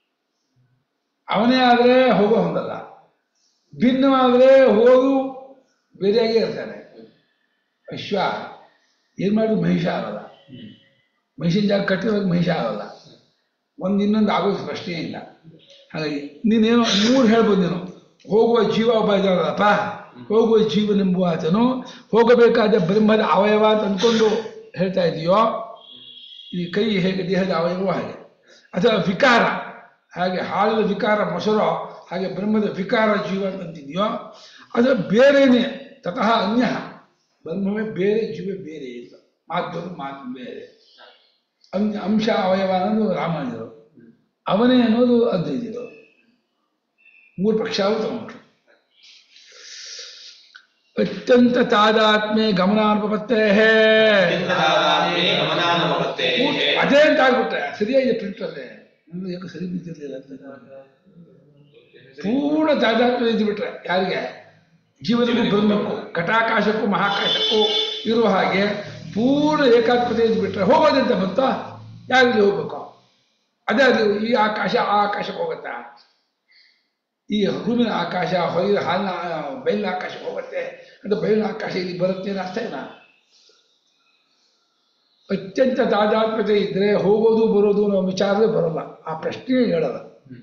ಅವನೇ ಆದರೆ ಹೋಗೋ ಹೊಂದಲ್ಲ ಭಿನ್ನವಾದರೆ ಹೋಗು ಬೇರೆಯಾಗೇ ಇರ್ತಾನೆ ಅಶ್ವ ಏನು ಮಾಡಿದ್ರು ಮಹಿಷ ಆಗಲ್ಲ ಮಹಿಷಿನ ಜಾಗ ಕಟ್ಟಿರುವಾಗ ಮಹಿಷ ಆಗಲ್ಲ ಒಂದು ಇನ್ನೊಂದು ಆಗೋದು ಪ್ರಶ್ನೆ ಇಲ್ಲ ಹಾಗಾಗಿ ನೀನೇನು ಮೂರು ಹೇಳ್ಬೋದು ನೀನು ಹೋಗುವ ಜೀವ ಒಬ್ಬ ಇದ್ದಾರಲ್ಲಪ್ಪ ಹೋಗುವ ಜೀವನೆಂಬುವ ಆತನು ಹೋಗಬೇಕಾದ ಬ್ರಹ್ಮದ ಅವಯವ ಅಂತ ಅಂದ್ಕೊಂಡು ಹೇಳ್ತಾ ಇದೆಯೋ ಈ ಕೈ ಹೇಗೆ ದೇಹದ ಅವಯವ ಹಾಗೆ ಅಥವಾ ವಿಕಾರ ಹಾಗೆ ಹಾಲಿನ ವಿಕಾರ ಮೊಸರು ಹಾಗೆ ಬ್ರಹ್ಮದ ವಿಕಾರ ಜೀವ ಅಂತಂತಿದೆಯೋ ಅದು ಬೇರೆನೇ ತತಃ ಅನ್ಯ ಬ್ರಹ್ಮವೇ ಬೇರೆ ಜೀವ ಬೇರೆ ಇಲ್ಲ ಮಾತು ಮಾತು ಬೇರೆ ಅಂಶ ಅಂಶ ಅವಯವ ಅನ್ನೋದು ರಾಮಾಯಣರು ಅವನೇ ಅನ್ನೋದು ಅದ್ವೈತರು ಮೂರು ಪಕ್ಷವೂ ತಗೊಂಡ್ರು ಅತ್ಯಂತ ತಾದಾತ್ಮೆ ಗಮನಾನುಪತ್ತೇ ಚಿಂತಾದಾತ್ಮೇ ಗಮನಾನುಭವತ್ತೇ ಅದೇ ಅಂತ ಆಗ್ಬಿಟ್ರೆ ಸರಿಯಾಗಿ ಪ್ರಿಂಟಲ್ಲೇ ನಮ್ದು ಯಾಕೆ ಸರಿ ಬಿದ್ದಿರ್ಲಿಲ್ಲ ಅಂತ ಪೂರ್ಣ ತಾದಾತ್ಮ್ಯ ಇದ್ಬಿಟ್ರೆ ಯಾರಿಗೆ ಜೀವನಕ್ಕೂ ಬ್ರಹ್ಮಕ್ಕೂ ಘಟಾಕಾಶಕ್ಕೂ ಮಹಾಕಾಶಕ್ಕೂ ಇರುವ ಹಾಗೆ ಪೂರ್ಣ ಏಕಾತ್ಮತೆ ಇದ್ಬಿಟ್ರೆ ಹೋಗೋದಂತ ಬಂತ ಯಾರಿಗೆ ಹೋಗ್ಬೇಕು ಅದೇ ಅದು ಈ ಆಕಾಶ ಆ ಆಕಾಶಕ್ಕೆ ಹೋಗುತ್ತಾ ಈ ರೂಮಿನ ಆಕಾಶ ಹೊಯ್ದ ಹಾಲಿನ ಬಯಲಿನ ಆಕಾಶಕ್ಕೆ ಹೋಗುತ್ತೆ ಅಂತ ಬಯಲಿನ ಆಕಾಶ ಇಲ್ಲಿ ಬರುತ್ತೆ ಅನ್ನೋ ಅರ್ಥ ಇಲ್ಲ ಅತ್ಯಂತ ತಾದಾತ್ಮ್ಯತೆ ಇದ್ರೆ ಹೋಗೋದು ಬರೋದು ಅನ್ನೋ ವಿಚಾರವೇ ಬರಲ್ಲ ಆ ಪ್ರಶ್ನೆ ಹೇಳಲ್ಲ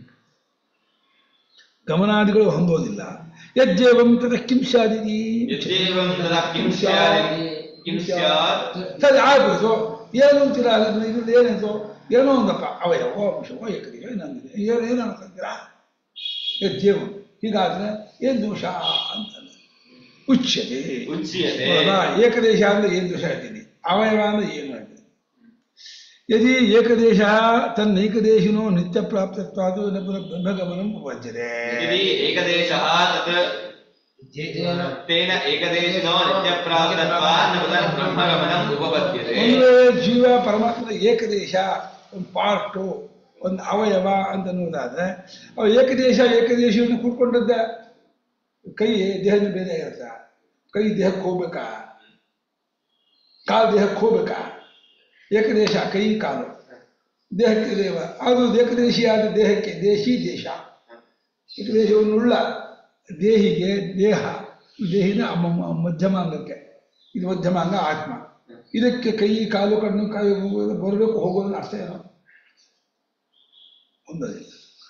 ಗಮನಾದಿಗಳು ಹೊಂದೋದಿಲ್ಲ ಯಜ್ಜೇವಂ ತದ ಕಿಂ ಸ್ಯಾದಿತಿ ಯದ್ಯೇವಂ ತದಾ ಕಿಂ ಸ್ಯಾತ್ ಕಿಂ ಸ್ಯಾತ್ ಸರಿ ಆಗ್ಬೋದು ಏನು ಅಂತೀರ ಅದನ್ನ ಇದ್ರಲ್ಲಿ ಏನಾಯ್ತು ಏನೋ ಒಂದಪ್ಪ ಅವಯವೋ ಅಂಶವೋ ಏಕದಿಯೋ ಏನಂದಿದೆ ಏನು ಏನು ಅನ್ಕೊಂತೀರಾ ಯಜ್ಜೇವ ಹೀಗಾದ್ರೆ ಏನು ದೋಷ ಅಂತ ಉಚ್ಯತೆ ಉಚ್ಯತೆ ನೋಡಲ್ಲ, ಏಕದೇಶ ಅಂದ್ರೆ ಏನು ದೋಷ ಹೇಳ್ತೀನಿ ಅವಯವ ಅಂದ್ರೆ ಏನು ಹೇಳ್ತೀನಿ ಯದಿ ಏಕದೇಶ ತನ್ನೈಕದೇಶಿನೋ ನಿತ್ಯ ಪ್ರಾಪ್ತತ್ವಾದು ನ ಪುನಃ ಬ್ರಹ್ಮಗಮನಂ ಉಪಜ್ಯತೆ यदि एकदेशः तत् तेन एकदेशिनो नित्यप्राप्तत्वात् न पुनः ब्रह्मगमनम् उपपद्यते ಒಂದು ವೇಳೆ ಜೀವ ಪರಮಾತ್ಮನ ಏಕದೇಶ ಒಂದು ಪಾರ್ಟು ಒಂದು ಅವಯವ ಅಂತ ಅನ್ನೋದಾದ್ರೆ ಅವ ಏಕದೇಶ ಏಕದೇಶವನ್ನು ಕೂತ್ಕೊಂಡದ್ದ ಕೈ ದೇಹದ ಬೇರೆ ಇರುತ್ತ ಕೈ ದೇಹಕ್ಕೆ ಹೋಗ್ಬೇಕಾ ಕಾಲು ದೇಹಕ್ಕೆ ಹೋಗ್ಬೇಕಾ ಏಕದೇಶ ಕೈ ಕಾಲು ದೇಹಕ್ಕೆ ದೇವ ಅದು ಏಕದೇಶಿಯಾದ ದೇಹಕ್ಕೆ ದೇಶಿ ದೇಶ ಏಕದೇಶವನ್ನುಳ್ಳ ದೇಹಿಗೆ ದೇಹ ದೇಹಿನ ಅಮ್ಮ- ಮಧ್ಯಮಾಂಗಕ್ಕೆ ಇದು ಮಧ್ಯಮಾಂಗ ಆತ್ಮ ಇದಕ್ಕೆ ಕೈ ಕಾಲು ಕಣ್ಣು ಕೈ ಹೋಗೋದು ಬರಬೇಕು ಹೋಗೋದು ಅರ್ಥ ಏನು ಒಂದದಿಲ್ಲ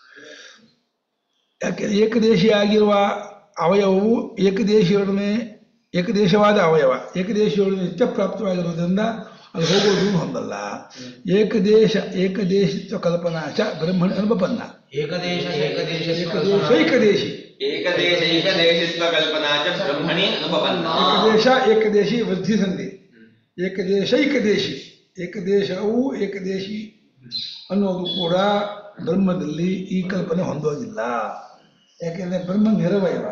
ಯಾಕೆ ಏಕದೇಶಿಯಾಗಿರುವ ಅವಯವವು ಏಕದೇಶಿಯೊಡನೆ ಏಕದೇಶವಾದ ಅವಯವ ಏಕದೇಶಿಯೊಡನೆ ನಿತ್ಯ ಪ್ರಾಪ್ತವಾಗಿರುವುದರಿಂದ ಅದು ಹೋಗೋದು ಹೊಂದಲ್ಲ ಏಕದೇಶ ಏಕದೇಶಿತ್ವ ಕಲ್ಪನಾ ಚ ಬ್ರಹ್ಮಣ ಅನುಪನ್ನ ಏಕದೇಶ ಏಕದೇಶ ಏಕದೇಶಿ एकदेशैकदेशित्वकल्पना च ब्रह्मणि अनुपपन्ना ಏಕದೇಶ ಏಕದೇಶಿ ವೃದ್ಧಿ ಸಂಧಿ ಏಕದೇಶೈಕದೇಶಿ ಏಕದೇಶವು ಏಕದೇಶಿ ಅನ್ನೋದು ಕೂಡ ಬ್ರಹ್ಮದಲ್ಲಿ ಈ ಕಲ್ಪನೆ ಹೊಂದೋದಿಲ್ಲ ಯಾಕೆಂದ್ರೆ ಬ್ರಹ್ಮ ನಿರವಯವ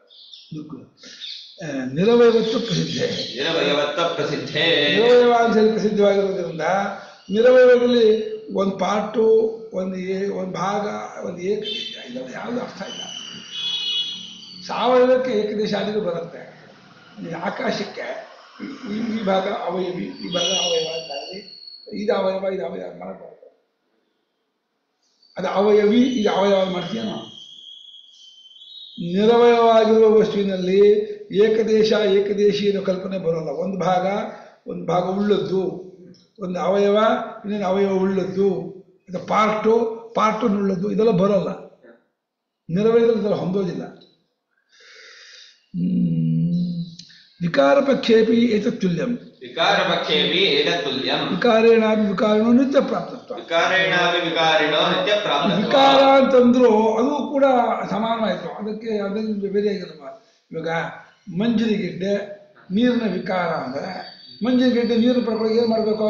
ಆ, ನಿರವಯವತ್ವ ಪ್ರಸಿದ್ಧ निरवयवत्वप्रसिद्धे ನಿರವಯವ ಅಂತ ಹೇಳಿ ಪ್ರಸಿದ್ಧವಾಗಿರೋದ್ರಿಂದ ನಿರವಯವದಲ್ಲಿ ಒಂದು ಪಾರ್ಟು ಒಂದು ಏ ಒಂದು ಭಾಗ ಒಂದು ಏಕದೇಶ ಇದೆಲ್ಲ ಯಾವುದು ಅರ್ಥ ಇಲ್ಲ ಸಾವಯವಕ್ಕೆ ಏಕದೇಶ ಆದರೂ ಬರುತ್ತೆ ಈ ಆಕಾಶಕ್ಕೆ ಈ- ಈ ಈ ಭಾಗ ಅವಯವಿ ಈ ಭಾಗ ಅವಯವ ಅಂತಾಗಲಿ ಇದು ಅವಯವ ಇದು ಅವಯವ ಮಾಡಕ್ ಬರುತ್ತೆ ಅದು ಅವಯವಿ ಇದು ಅವಯವ ಮಾಡ್ತೀಯನೋ ನಿರವಯವಾಗಿರುವ ವಸ್ತುವಿನಲ್ಲಿ ಏಕದೇಶ ಏಕದೇಶಿ ಅನ್ನೋ ಕಲ್ಪನೆ ಬರೋಲ್ಲ ಒಂದು ಭಾಗ ಒಂದು ಭಾಗ ಉಳ್ಳದ್ದು ಒಂದು ಅವಯವ ಇನ್ನೊಂದು ಅವಯವ ಉಳ್ಳದ್ದು ಇದು ಪಾರ್ಟು ಪಾರ್ಟು ಉಳ್ಳದ್ದು ಇದೆಲ್ಲ ಬರೋಲ್ಲ ನಿರವಯದಲ್ಲಿ ಇದೆಲ್ಲ ಹೊಂದೋದಿಲ್ಲ ಹ್ಮ್. ವಿಕಾರ ಪಕ್ಷೇಪಿ ಏತತ್ ತುಲ್ಯಂ विकारपक्षेऽपि एतत्तुल्यम् ವಿಕಾರೇಣಾಪಿ ವಿಕಾರಣೋ ನಿತ್ಯ ಪ್ರಾಪ್ತತ್ವ विकारेणापि विकारिणो नित्यप्राप्तत्वात् ವಿಕಾರ ಅಂತಂದ್ರು ಅದು ಕೂಡ ಸಮಾನವಾಯಿತು ಅದಕ್ಕೆ ಅದನ್ನು ಬೇರೆ ಆಗಿಲ್ಲವ ಇವಾಗ ಮಂಜಿನ ಗೆಡ್ಡೆ ನೀರಿನ ವಿಕಾರ ಅಂದ್ರೆ ಮಂಜಿನ ಗೆಡ್ಡೆ ನೀರು ಪಡ್ಕೊಳ್ಳಿ ಏನ್ ಮಾಡ್ಬೇಕು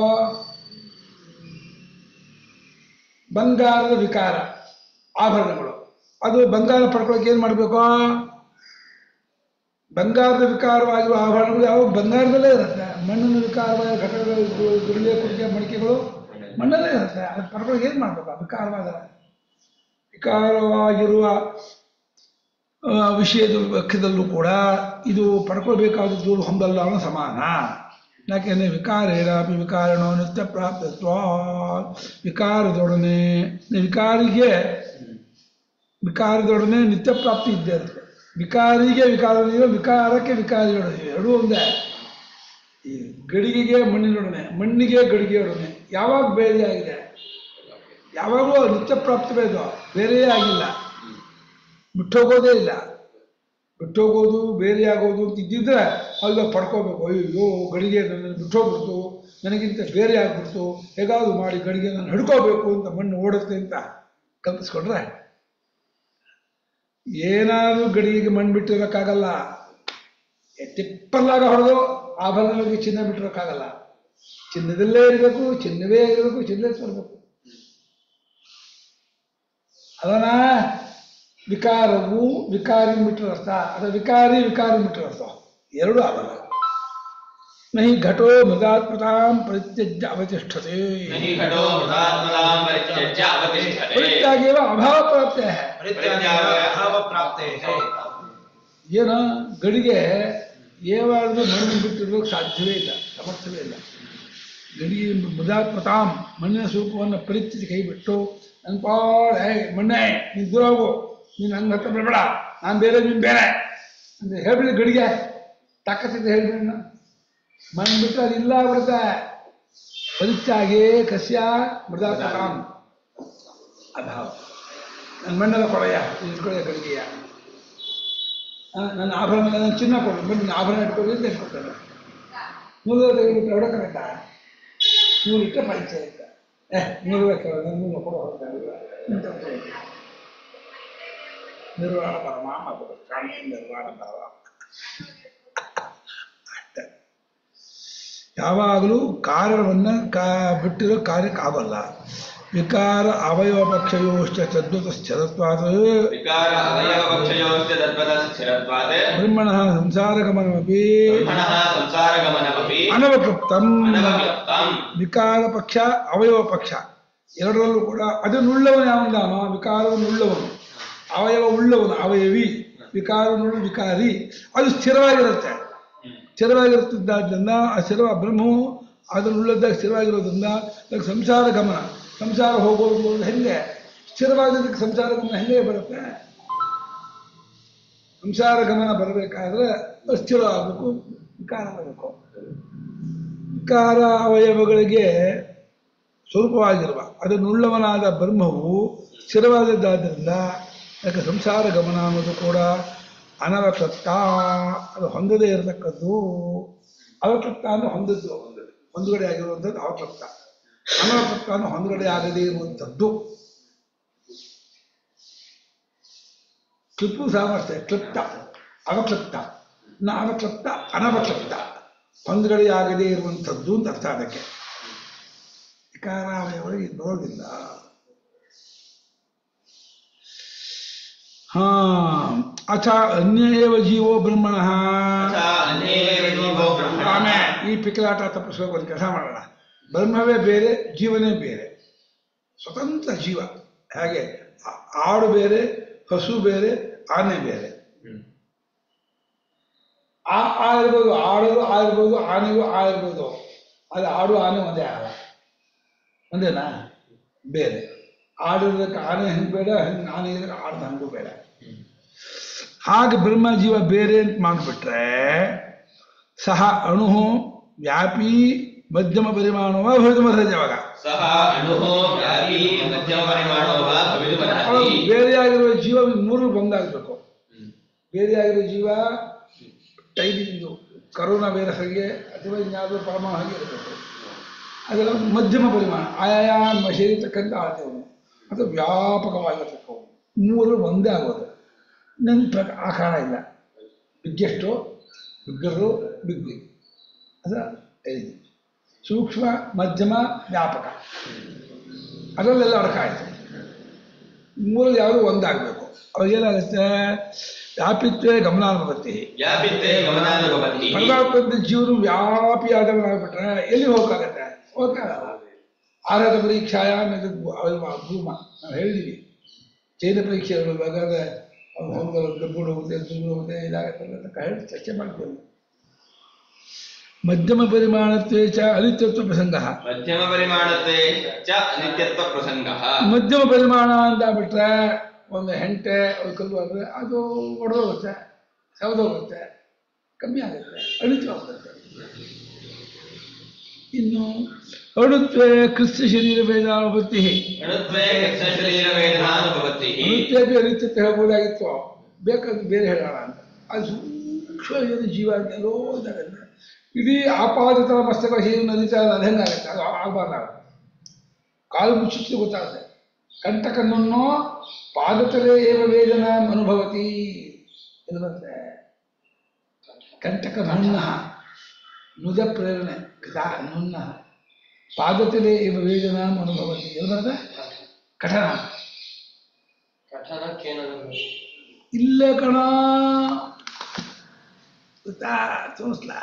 ಬಂಗಾರದ ವಿಕಾರ ಆಭರಣಗಳು ಅದು ಬಂಗಾರ ಪಡ್ಕೊಳಕ್ಕೆ ಏನ್ ಮಾಡ್ಬೇಕು ಬಂಗಾರದ ವಿಕಾರವಾಗಿರುವ ಆಭರಣಗಳು ಯಾವ ಬಂಗಾರದಲ್ಲೇ ಇರುತ್ತೆ ಮಣ್ಣಿನ ವಿಕಾರವಾದ ಘಟಕಗಳು ಗು- ಗುರುಳೆ ಕುಡಿಕೆ ಮಡಿಕೆಗಳು ಮಣ್ಣಲ್ಲೇ ಇರುತ್ತೆ ಅದಕ್ಕೆ ಪಡ್ಕೊಳಕ್ಕೆ ಏನ್ ಮಾಡ್ಬೇಕು ಆ ವಿಕಾರವಾದ ವಿಕಾರವಾಗಿರುವ ಆ, ವಿಷಯದ ಪಕ್ಷದಲ್ಲೂ ಕೂಡ ಇದು ಪಡ್ಕೊಳ್ಬೇಕಾದದ್ದು ಹೊಂದಲ್ಲ ಅನ್ನೋ ಸಮಾನ ಯಾಕೆಂದ್ರೆ ವಿಕಾರೇಣಾಪಿ ವಿಕಾರಣೋ ನಿತ್ಯ ಪ್ರಾಪ್ತತ್ವ ವಿಕಾರದೊಡನೆ ವಿಕಾರಿಗೆ ವಿಕಾರದೊಡನೆ ನಿತ್ಯ ಪ್ರಾಪ್ತಿ ಇದ್ದೇ ಇರುತ್ತೆ ವಿಕಾರಿಗೆ ವಿಕಾರದೊಡನೆ ವಿಕಾರಕ್ಕೆ ವಿಕಾರಿಯೊಡನೆ ಎರಡೂ ಒಂದೇ ಈ ಗಡಿಗೆಗೆ ಮಣ್ಣಿನೊಡನೆ ಮಣ್ಣಿಗೆ ಗಡಿಗೆಯೊಡನೆ ಯಾವಾಗ ಬೇರೆಯಾಗಿದೆ ಯಾವಾಗಲೂ ನಿತ್ಯ ಪ್ರಾಪ್ತಿ ಬೇಡ ಬೇರೆಯೇ ಆಗಿಲ್ಲ ಬಿಟ್ಟೋಗೋದೇ ಇಲ್ಲ ಬಿಟ್ಟೋಗೋದು ಬೇರೆ ಆಗೋದು ಅಂತ ಇದ್ದಿದ್ರೆ ಅಲ್ಲ ಪಡ್ಕೋಬೇಕು ಅಯ್ಯೋ ಗಡಿಗೆ ನನ್ನ ಬಿಟ್ಟೋಗ್ಬಿಡ್ತು ನನಗಿಂತ ಬೇರೆ ಆಗ್ಬಿಡ್ತು ಹೇಗಾದ್ರು ಮಾಡಿ ಗಡಿಗೆ ನಾನು ಹಿಡ್ಕೋಬೇಕು ಅಂತ ಮಣ್ಣು ಓಡುತ್ತೆ ಅಂತ ಕಲ್ಪಿಸ್ಕೊಂಡ್ರೆ ಏನಾದ್ರೂ ಗಡಿಗೆಗೆ ಮಣ್ಣು ಬಿಟ್ಟಿರೋಕ್ಕಾಗಲ್ಲ ತಿಪ್ಪಲ್ಲಾಗ ಹೊಡೆದು ಆಭರಣಗಳಿಗೆ ಚಿನ್ನ ಬಿಟ್ಟಿರೋಕ್ಕಾಗಲ್ಲ ಚಿನ್ನದಲ್ಲೇ ಇರಬೇಕು ಚಿನ್ನವೇ ಇರಬೇಕು ಚಿನ್ನವೇ ತರಬೇಕು ಅದನ್ನ ವಿಕಾರವು ವಿಕಾರಿ ಬಿಟ್ಟಿರರ್ಥ ಅಥವಾ ವಿಕಾರಿ ವಿಕಾರಿ ಬಿಟ್ಟಿರರ್ಥ ಎರಡೂ ಆಗಲ್ಲ ನಹಿ ಘಟೋ ಮೃಗಾತ್ಮತಾಂ ಪರಿತ್ಯಜ್ಯ ಅವತಿಷ್ಠತೆ न हि घटो मृतात्मनां परित्यज्य अवतिष्ठते ಪರಿತ್ಯಾಗೇವ ಅಭಾವ ಪ್ರಾಪ್ತ ಭಾವ ಪ್ರಾಪ್ತೆ ಏನು ಗಡಿಗೆ ಏವಾದ್ರು ಮಣ್ಣು ಬಿಟ್ಟಿರೋಕೆ ಸಾಧ್ಯವೇ ಇಲ್ಲ ಸಮರ್ಥವೇ ಇಲ್ಲ ಗಡಿಗೆ ಮೃದಾತ್ಮತಾಂ ಮಣ್ಣಿನ ಸ್ವರೂಪವನ್ನು ಪರಿತ್ಯಜಿ ಕೈ ಬಿಟ್ಟು ನನ್ನ ಪಾಡ್ ಹೇ ಮಣ್ಣೆ ನೀನು ದೂರ ಹೋಗು ನೀನು ಹಂಗೆ ಹತ್ರ ಬರಬೇಡ ನಾನು ಬೇರೆ ನೀನು ಬೇರೆ ಅಂತ ಹೇಳ್ಬಿಡಿ ಗಡಿಗೆ ತಾಕತ್ತಿದ್ದ ಹೇಳ್ಬಿಡಿ ನಾನು ಮಣ್ಣು ಬಿಟ್ಟರೆ ಅದು ಇಲ್ಲ ಆಗ್ಬಿಡುತ್ತೆ ಪರಿತ್ಯಾಗೇ ಕಸ್ಯ ಮೃದಾತ್ಮತಾಂ ಅಭಾವ ನನ್ನ ಮಣ್ಣೆಲ್ಲ ಕೊಡಯ್ಯ ಇಟ್ಕೊಳ್ಳಿ ಗಡಿಗೆಯ ಆ, ನನ್ನ ಆಭರಣ ನನ್ನ ಚಿನ್ನ ಕೊಡು ಬನ್ನಿ ನನ್ನ ಆಭರಣ ಇಟ್ಕೊಳ್ಳಿ ಅಂತ ಇಟ್ಕೊಳ್ತಾರೆ ನೂರು ತೆಗೆದುಬಿಟ್ಟು ಹೊಡಕಬೇಕ ನೂರು ಇಟ್ಟರೆ ಪಂಚಾಯತ್ ಏ ನೂರು ಬೇಕು ನನ್ನ ನೂರು ಕೊಡು ಹೊರತಾರೆ ನಿರ್ವಾಣ ಪರಮಾಮ ಶಾಂತಿ ನಿರ್ವಾಣ ಪರಮ ಅಷ್ಟೇ ಯಾವಾಗಲೂ ಕಾರಣವನ್ನ ಕಾ ಬಿಟ್ಟಿರೋ ಕಾರ್ಯಕ್ಕಾಗಲ್ಲ ವಿಕಾರ ಅವಯವ ಪಕ್ಷಯೋಶ್ಚ ತದ್ವತ ಸ್ಥಿರತ್ವಾದ ವಿಕಾರ ಅವಯವ ಪಕ್ಷಯೋಶ್ಚ ತದ್ವದ ಸ್ಥಿರತ್ವಾತ್ ಬ್ರಹ್ಮಣ ಸಂಸಾರಗಮನಮಪಿ ಬ್ರಹ್ಮಣಃ ಸಂಸಾರಗಮನಮಪಿ ಅನವಕ್ಲಪ್ತಂ ಅನವಕ್ಲಪ್ತಂ ವಿಕಾರ ಪಕ್ಷ ಅವಯವ ಪಕ್ಷ ಎರಡರಲ್ಲೂ ಕೂಡ ಅದನ್ನುಳ್ಳವನು ಯಾವಂದಾನೋ ವಿಕಾರವನ್ನುಳ್ಳವನು ಅವಯವ ಉಳ್ಳವನು ಅವಯವಿ ವಿಕಾರವನ್ನುಳ್ಳ ವಿಕಾರಿ ಅದು ಸ್ಥಿರವಾಗಿರುತ್ತೆ ಸ್ಥಿರವಾಗಿರುತ್ತಿದ್ದರಿಂದ ಆ ಸ್ಥಿರ ಬ್ರಹ್ಮವು ಅದನ್ನುಳ್ಳದಾಗ ಸ್ಥಿರವಾಗಿರೋದ್ರಿಂದ ಅದಕ್ಕೆ ಸಂಸಾರ ಗಮನ ಸಂಸಾರ ಹೋಗೋದು ಅಂದ್ರೆ ಹೆಂಗೆ ಸ್ಥಿರವಾಗಿದ್ದಕ್ಕೆ ಸಂಸಾರ ಗಮನ ಹೆಂಗೆ ಬರುತ್ತೆ ಸಂಸಾರ ಗಮನ ಬರಬೇಕಾದ್ರೆ ಅದು ಸ್ಥಿರವಾಗಬೇಕು ವಿಕಾರ ಆಗಬೇಕು ವಿಕಾರ ಅವಯವಗಳಿಗೆ ಸ್ವರೂಪವಾಗಿರುವ ಅದನ್ನುಳ್ಳವನಾದ ಬ್ರಹ್ಮವು ಸ್ಥಿರವಾದದ್ದಾದ್ದರಿಂದ ಅದಕ್ಕೆ ಸಂಸಾರ ಗಮನ ಅನ್ನೋದು ಕೂಡ ಅನವಕ್ತ ಅದು ಹೊಂದದೇ ಇರತಕ್ಕದ್ದು ಅವಕ್ತ ಅಂದ್ರೆ ಹೊಂದದ್ದು ಹೊಂದುಗಡೆ ಆಗಿರುವಂಥದ್ದು ಅವಕ್ತ ಅನವಕ್ತ ಅಂದ್ರೆ ಹೊಂದುಗಡೆ ಆಗದೇ ಇರುವಂಥದ್ದು ಕ್ಲಿಪ್ಪು ಸಾಮರ್ಥ್ಯ ಕ್ಲಿಪ್ತ ಅವಕ್ಲಿಪ್ತ ನ ಅವಕ್ಲಿಪ್ತ ಅನವಕ್ಲಿಪ್ತ ಹೊಂದುಗಡೆ ಆಗದೇ ಇರುವಂಥದ್ದು ಅಂತ ಅರ್ಥ ಅದಕ್ಕೆ ವಿಕಾರಾವಯವರಿಗೆ ಇದು ಬರೋದಿಲ್ಲ ಹಾ ಅಥ ಅನ್ಯೇವ ಜೀವೋ ಬ್ರಹ್ಮಣಃ ಅಥ ಅನ್ಯೇವ ಜೀವೋ ಬ್ರಹ್ಮಣಃ. ಆಮೇಲೆ ಈ ಪಿಕಲಾಟ ತಪ್ಪಿಸ್ಬೇಕು ಒಂದು ಕೆಲಸ ಮಾಡೋಣ ಬ್ರಹ್ಮವೇ ಬೇರೆ ಜೀವನೇ ಬೇರೆ ಸ್ವತಂತ್ರ ಜೀವ ಹಾಗೆ ಆ- ಆಡು ಬೇರೆ ಹಸು ಬೇರೆ ಆನೆ ಬೇರೆ ಆ ಆ ಇರ್ಬೋದು ಆಡೋದು ಆ ಇರ್ಬೋದು ಆನೆಗೂ ಆ ಇರ್ಬೋದು ಅದು ಆಡು ಆನೆ ಒಂದೇ ಆಗಲ್ಲ ಒಂದೇನಾ ಬೇರೆ ಆಡಿರೋದಕ್ಕೆ ಆನೆ ಹಂಗೆ ಬೇಡ ಹಂಗೆ ಆನೆ ಇರೋದಕ್ಕೆ ಆಡ್ದ ಹಂಗೂ ಬೇಡ ಹಾಗೆ ಬ್ರಹ್ಮ ಜೀವ ಬೇರೆ ಅಂತ ಮಾಡಿಬಿಟ್ರೆ ಸಹ ಅಣು ವ್ಯಾಪಿ ಮಧ್ಯಮ ಪರಿಮಾಣವ ಭವಿತುಮರ್ಹತೆ ಅವಾಗ ಸಹ ಅಣುಃ ವ್ಯಾಪಿ ಮಧ್ಯಮ ಪರಿಮಾಣೋ ವಾ ಅವಾಗ ಭವಿತುಮರ್ಹತಿ ಬೇರೆಯಾಗಿರುವ ಜೀವ ಮೂರು ಬಂದಾಗಬೇಕು ಬೇರೆಯಾಗಿರೋ ಜೀವ ಟೈಮಿಂಗು ಕರೋನಾ ವೈರಸ್ಗೆ ಅಥವಾ ಇನ್ಯಾವುದೋ ಪರಮಾಣು ಹಾಗೆ ಇರಬೇಕು ಅದೆಲ್ಲ ಮಧ್ಯಮ ಪರಿಮಾಣ ಆಯಾ ಸೇರಿರ್ತಕ್ಕಂಥ ಆತವನು ಅದು ವ್ಯಾಪಕವಾಗಿರ್ತಕ್ಕವು ಮೂರು ಒಂದೇ ಆಗೋದು ನನ್ನ ಪ್ರಕಾರ ಆಕಾರ ಇಲ್ಲ ಬಿಗ್ಗೆಸ್ಟು ಬಿಗ್ಗರು ಬಿಗ್ ಬಿಗ್ ಅದ ಐದು ಸೂಕ್ಷ್ಮ ಮಧ್ಯಮ ವ್ಯಾಪಕ ಅದರಲ್ಲೆಲ್ಲ ಅಡಕ ಆಯಿತು ಮೂರಲ್ಲಿ ಯಾವುದು ಒಂದಾಗಬೇಕು ಅವಾಗ ಏನಾಗುತ್ತೆ ವ್ಯಾಪಿತ್ವೇ ಗಮನಾನುಭವತಿ ವ್ಯಾಪಿತ್ತೆ ಗಮನಾನುಭವತಿ ಪರಮಾತ್ಮದ ಜೀವನ ವ್ಯಾಪಿಯಾದವನಾಗ್ಬಿಟ್ರೆ ಎಲ್ಲಿ ಹೋಗಕ್ಕಾಗತ್ತೆ ಹೋಗಕ್ಕಾಗಲ್ಲ ಆರಾಧ ಪರೀಕ್ಷಾಯ ಭೂಮ ನಾವು ಹೇಳಿದೀವಿ ಚೈನ ಪರೀಕ್ಷೆ ಬೇಕಾದ್ರೆ ಅವ್ನು ಹೋಗಲ್ಲ ಗಬ್ಬುಡು ಹೋಗುತ್ತೆ ದುಡ್ಡು ಹೋಗುತ್ತೆ ಇದಾಗತ್ತೆ ಅಂತ ಹೇಳಿ ಚರ್ಚೆ ಮಾಡ್ತೀವಿ ಮಧ್ಯಮ ಪರಿಮಾಣತ್ವೇ ಚ ಅನಿತ್ಯತ್ವ ಪ್ರಸಂಗ ಮಧ್ಯಮ ಪರಿಮಾಣತೆ ಚ ಅನಿತ್ಯತ್ವ ಪ್ರಸಂಗಃ ಮಧ್ಯಮ ಪರಿಮಾಣ ಅಂತ ಬಿಟ್ರೆ ಒಂದು ಹೆಂಟೆ ಒಂದು ಕಲ್ಲು ಅಂದರೆ ಅದು ಒಡೆದೋಗುತ್ತೆ ಸವದೋಗುತ್ತೆ ಕಮ್ಮಿ ಆಗುತ್ತೆ ಅಣಿತವಾಗುತ್ತೆ ಇನ್ನು ಅಣುತ್ವೇ ಕ್ರಿಸ್ತ ಶರೀರ ವೇದಾನುಭೂತಿ ಅಣುತ್ವೇ ಕೃಷ್ಣ ಶರೀರ ವೇದನಾನುಭವತಿ ಅಣುತ್ವೇ ಅನಿತ್ಯತೆ ಹೇಳ್ಬೋದಾಗಿತ್ತು ಬೇಕಾದ್ರೆ ಬೇರೆ ಹೇಳೋಣ ಅಂತ ಅದು ಸೂಕ್ಷ್ಮ ಜೀವ ಅಂತ ಎಲ್ಲೋ ಇದ್ದಾರೆ ಇಡೀ ಆಪಾದಿತ ಮಸ್ತಕ ಹೀರು ನದೀತಾ ಅದು ಹೆಂಗಾಗುತ್ತೆ ಅದು ಆಗಬಾರ್ದಾಗ ಕಾಲು ಮುಚ್ಚಿಟ್ಟು ಗೊತ್ತಾಗುತ್ತೆ ಕಂಟಕನನ್ನು ಪಾದತಲೇ ಏವ ವೇದನ ಅನುಭವತಿ ಇದು ಬರುತ್ತೆ ಕಂಟಕ ನುಣ್ಣ ನುಜ ಪ್ರೇರಣೆ ಕಥಾ ನುಣ್ಣ ಪಾದತಲೇ ಏವ ವೇದನ ಅನುಭವತಿ ಇದು ಬರುತ್ತೆ ಕಠಣ ಕಠಣಕ್ಕೇನಾದ್ರು ಇಲ್ಲ ಕಣ ಗೊತ್ತಾ ತೋರಿಸ್ಲಾ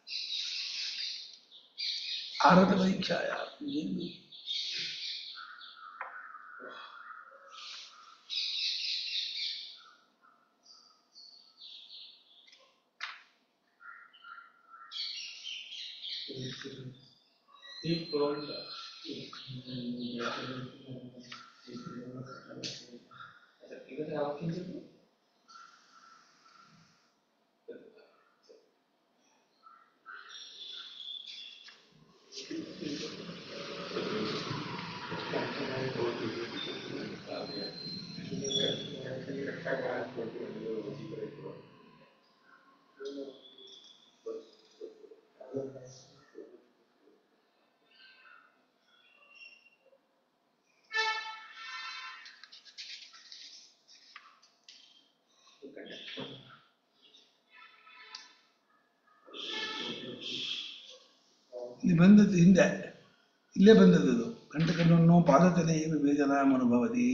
ಆರದ ಪರೀಕ್ಷಾಯ ಏನು ಇವತ್ತು ಯಾವ ಕಿಂಚಿತ್ ಇಲ್ಲಿ ಬಂದದ್ದು ಹಿಂದೆ ಇಲ್ಲೇ ಬಂದದ್ದು ಅದು ಕಂಠಕಣ್ಣನ್ನು ಪಾದತಲೆ ಏನು ಬೇಜನ ಅನುಭವದಿ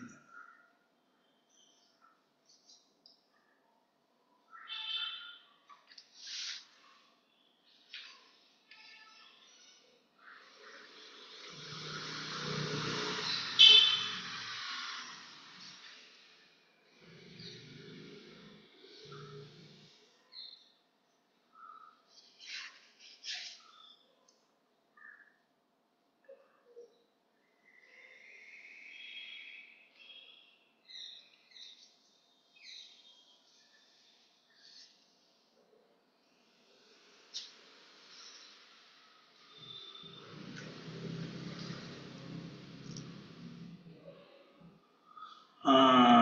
ಆ,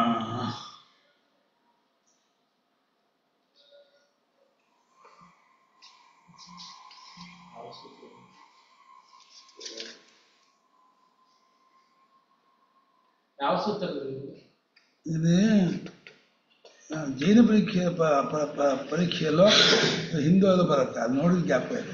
ಯಾವ ಸೂತ್ರದಲ್ಲಿ ಇದು ಆ, ಜೈನ ಪರೀಕ್ಷೆ ಪ- ಪ- ಪ- ಪರೀಕ್ಷೆಯಲ್ಲೋ ಹಿಂದೂ ಅದು ಬರುತ್ತೆ ಅದು ನೋಡಿದ ಜ್ಞಾಪಕ ಇದೆ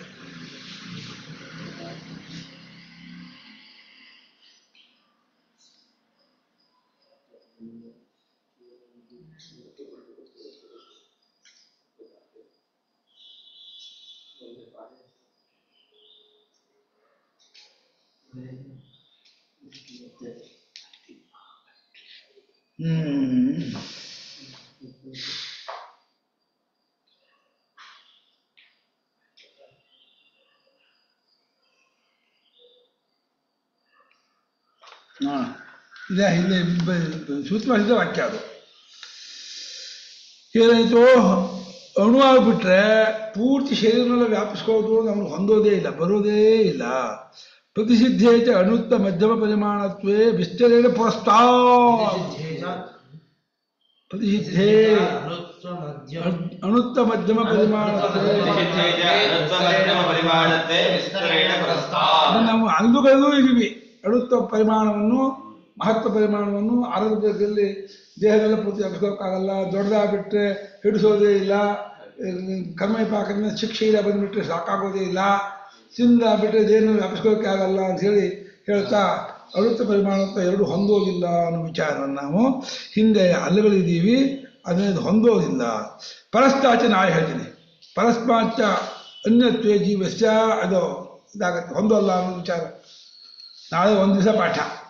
ಹ್ಮ್ ಹಾ ಇದೆ ಹಿಂದೆ ಸೂತ್ರವಾದ ವಾಕ್ಯ ಅದು ಏನಾಯ್ತು ಅಣು ಆಗ್ಬಿಟ್ರೆ ಪೂರ್ತಿ ಶರೀರನೆಲ್ಲ ವ್ಯಾಪಿಸ್ಕೊಳ್ಳೋದು ನಮ್ಗೆ ಹೊಂದೋದೇ ಇಲ್ಲ ಬರೋದೇ ಇಲ್ಲ ಪ್ರತಿಸಿದ್ಧೇತ ಅಣುತ್ತ ಮಧ್ಯಮ ಪರಿಮಾಣತ್ವೇ ವಿಸ್ತರೇಣ ಪುರಸ್ತಾ ಪ್ರತಿಸಿದ್ಧೇ ಅನುತ್ವ ಮಧ್ಯ ಅಣುತ್ತ ಮಧ್ಯಮ ಪರಿಮಾಣತ್ವೇ ಪ್ರತಿಷಿದ್ಧೇಜ ಅನುತ್ವ ಮಧ್ಯಮ ಪರಿಮಾಣತೆ ವಿಸ್ತರೇಣ ಪುರಸ್ತಾತ್. ಅದನ್ನ ನಾವು ಅಂದುಗಳೂ ಇದೀವಿ ಅಣುತ್ವ ಪರಿಮಾಣವನ್ನು ಮಹತ್ವ ಪರಿಮಾಣವನ್ನು ಆರೋಗ್ಯದಲ್ಲಿ ದೇಹದಲ್ಲ ಪೂರ್ತಿ ವ್ಯಾಪಿಸ್ಕೋಕ್ಕಾಗಲ್ಲ ದೊಡ್ಡದಾಗ್ಬಿಟ್ರೆ ಹಿಡಿಸೋದೇ ಇಲ್ಲ ಕರ್ಮ ಪಾಕದಿಂದ ಶಿಕ್ಷೆ ಇಲ್ಲ ಬಂದ್ಬಿಟ್ರೆ ಸಾಕಾಗೋದೇ ಇಲ್ಲ ಸಿಂದಾಗ್ಬಿಟ್ರೆ ದೇಹನ ವ್ಯಾಪಿಸ್ಕೋಕೆ ಆಗಲ್ಲ ಅಂತ ಹೇಳಿ ಹೇಳ್ತಾ ಅಳುತ್ತ ಪರಿಮಾಣ ಅಂತ ಎರಡು ಹೊಂದೋದಿಲ್ಲ ಅನ್ನೋ ವಿಚಾರವನ್ನು ನಾವು ಹಿಂದೆ ಅಲ್ಲಗಳಿದ್ದೀವಿ ಅದನ್ನ ಹೊಂದೋದಿಲ್ಲ ಪರಸ್ತಾಚ ನಾಳೆ ಹೇಳ್ತೀನಿ ಪರಸ್ಮಾಚ ಅನ್ಯತ್ವೇ ಜೀವಸ್ಯ ಅದು ಇದಾಗತ್ತೆ ಹೊಂದೋಲ್ಲ ಅನ್ನೋ ವಿಚಾರ ನಾಳೆ ಒಂದು ದಿವಸ ಪಾಠ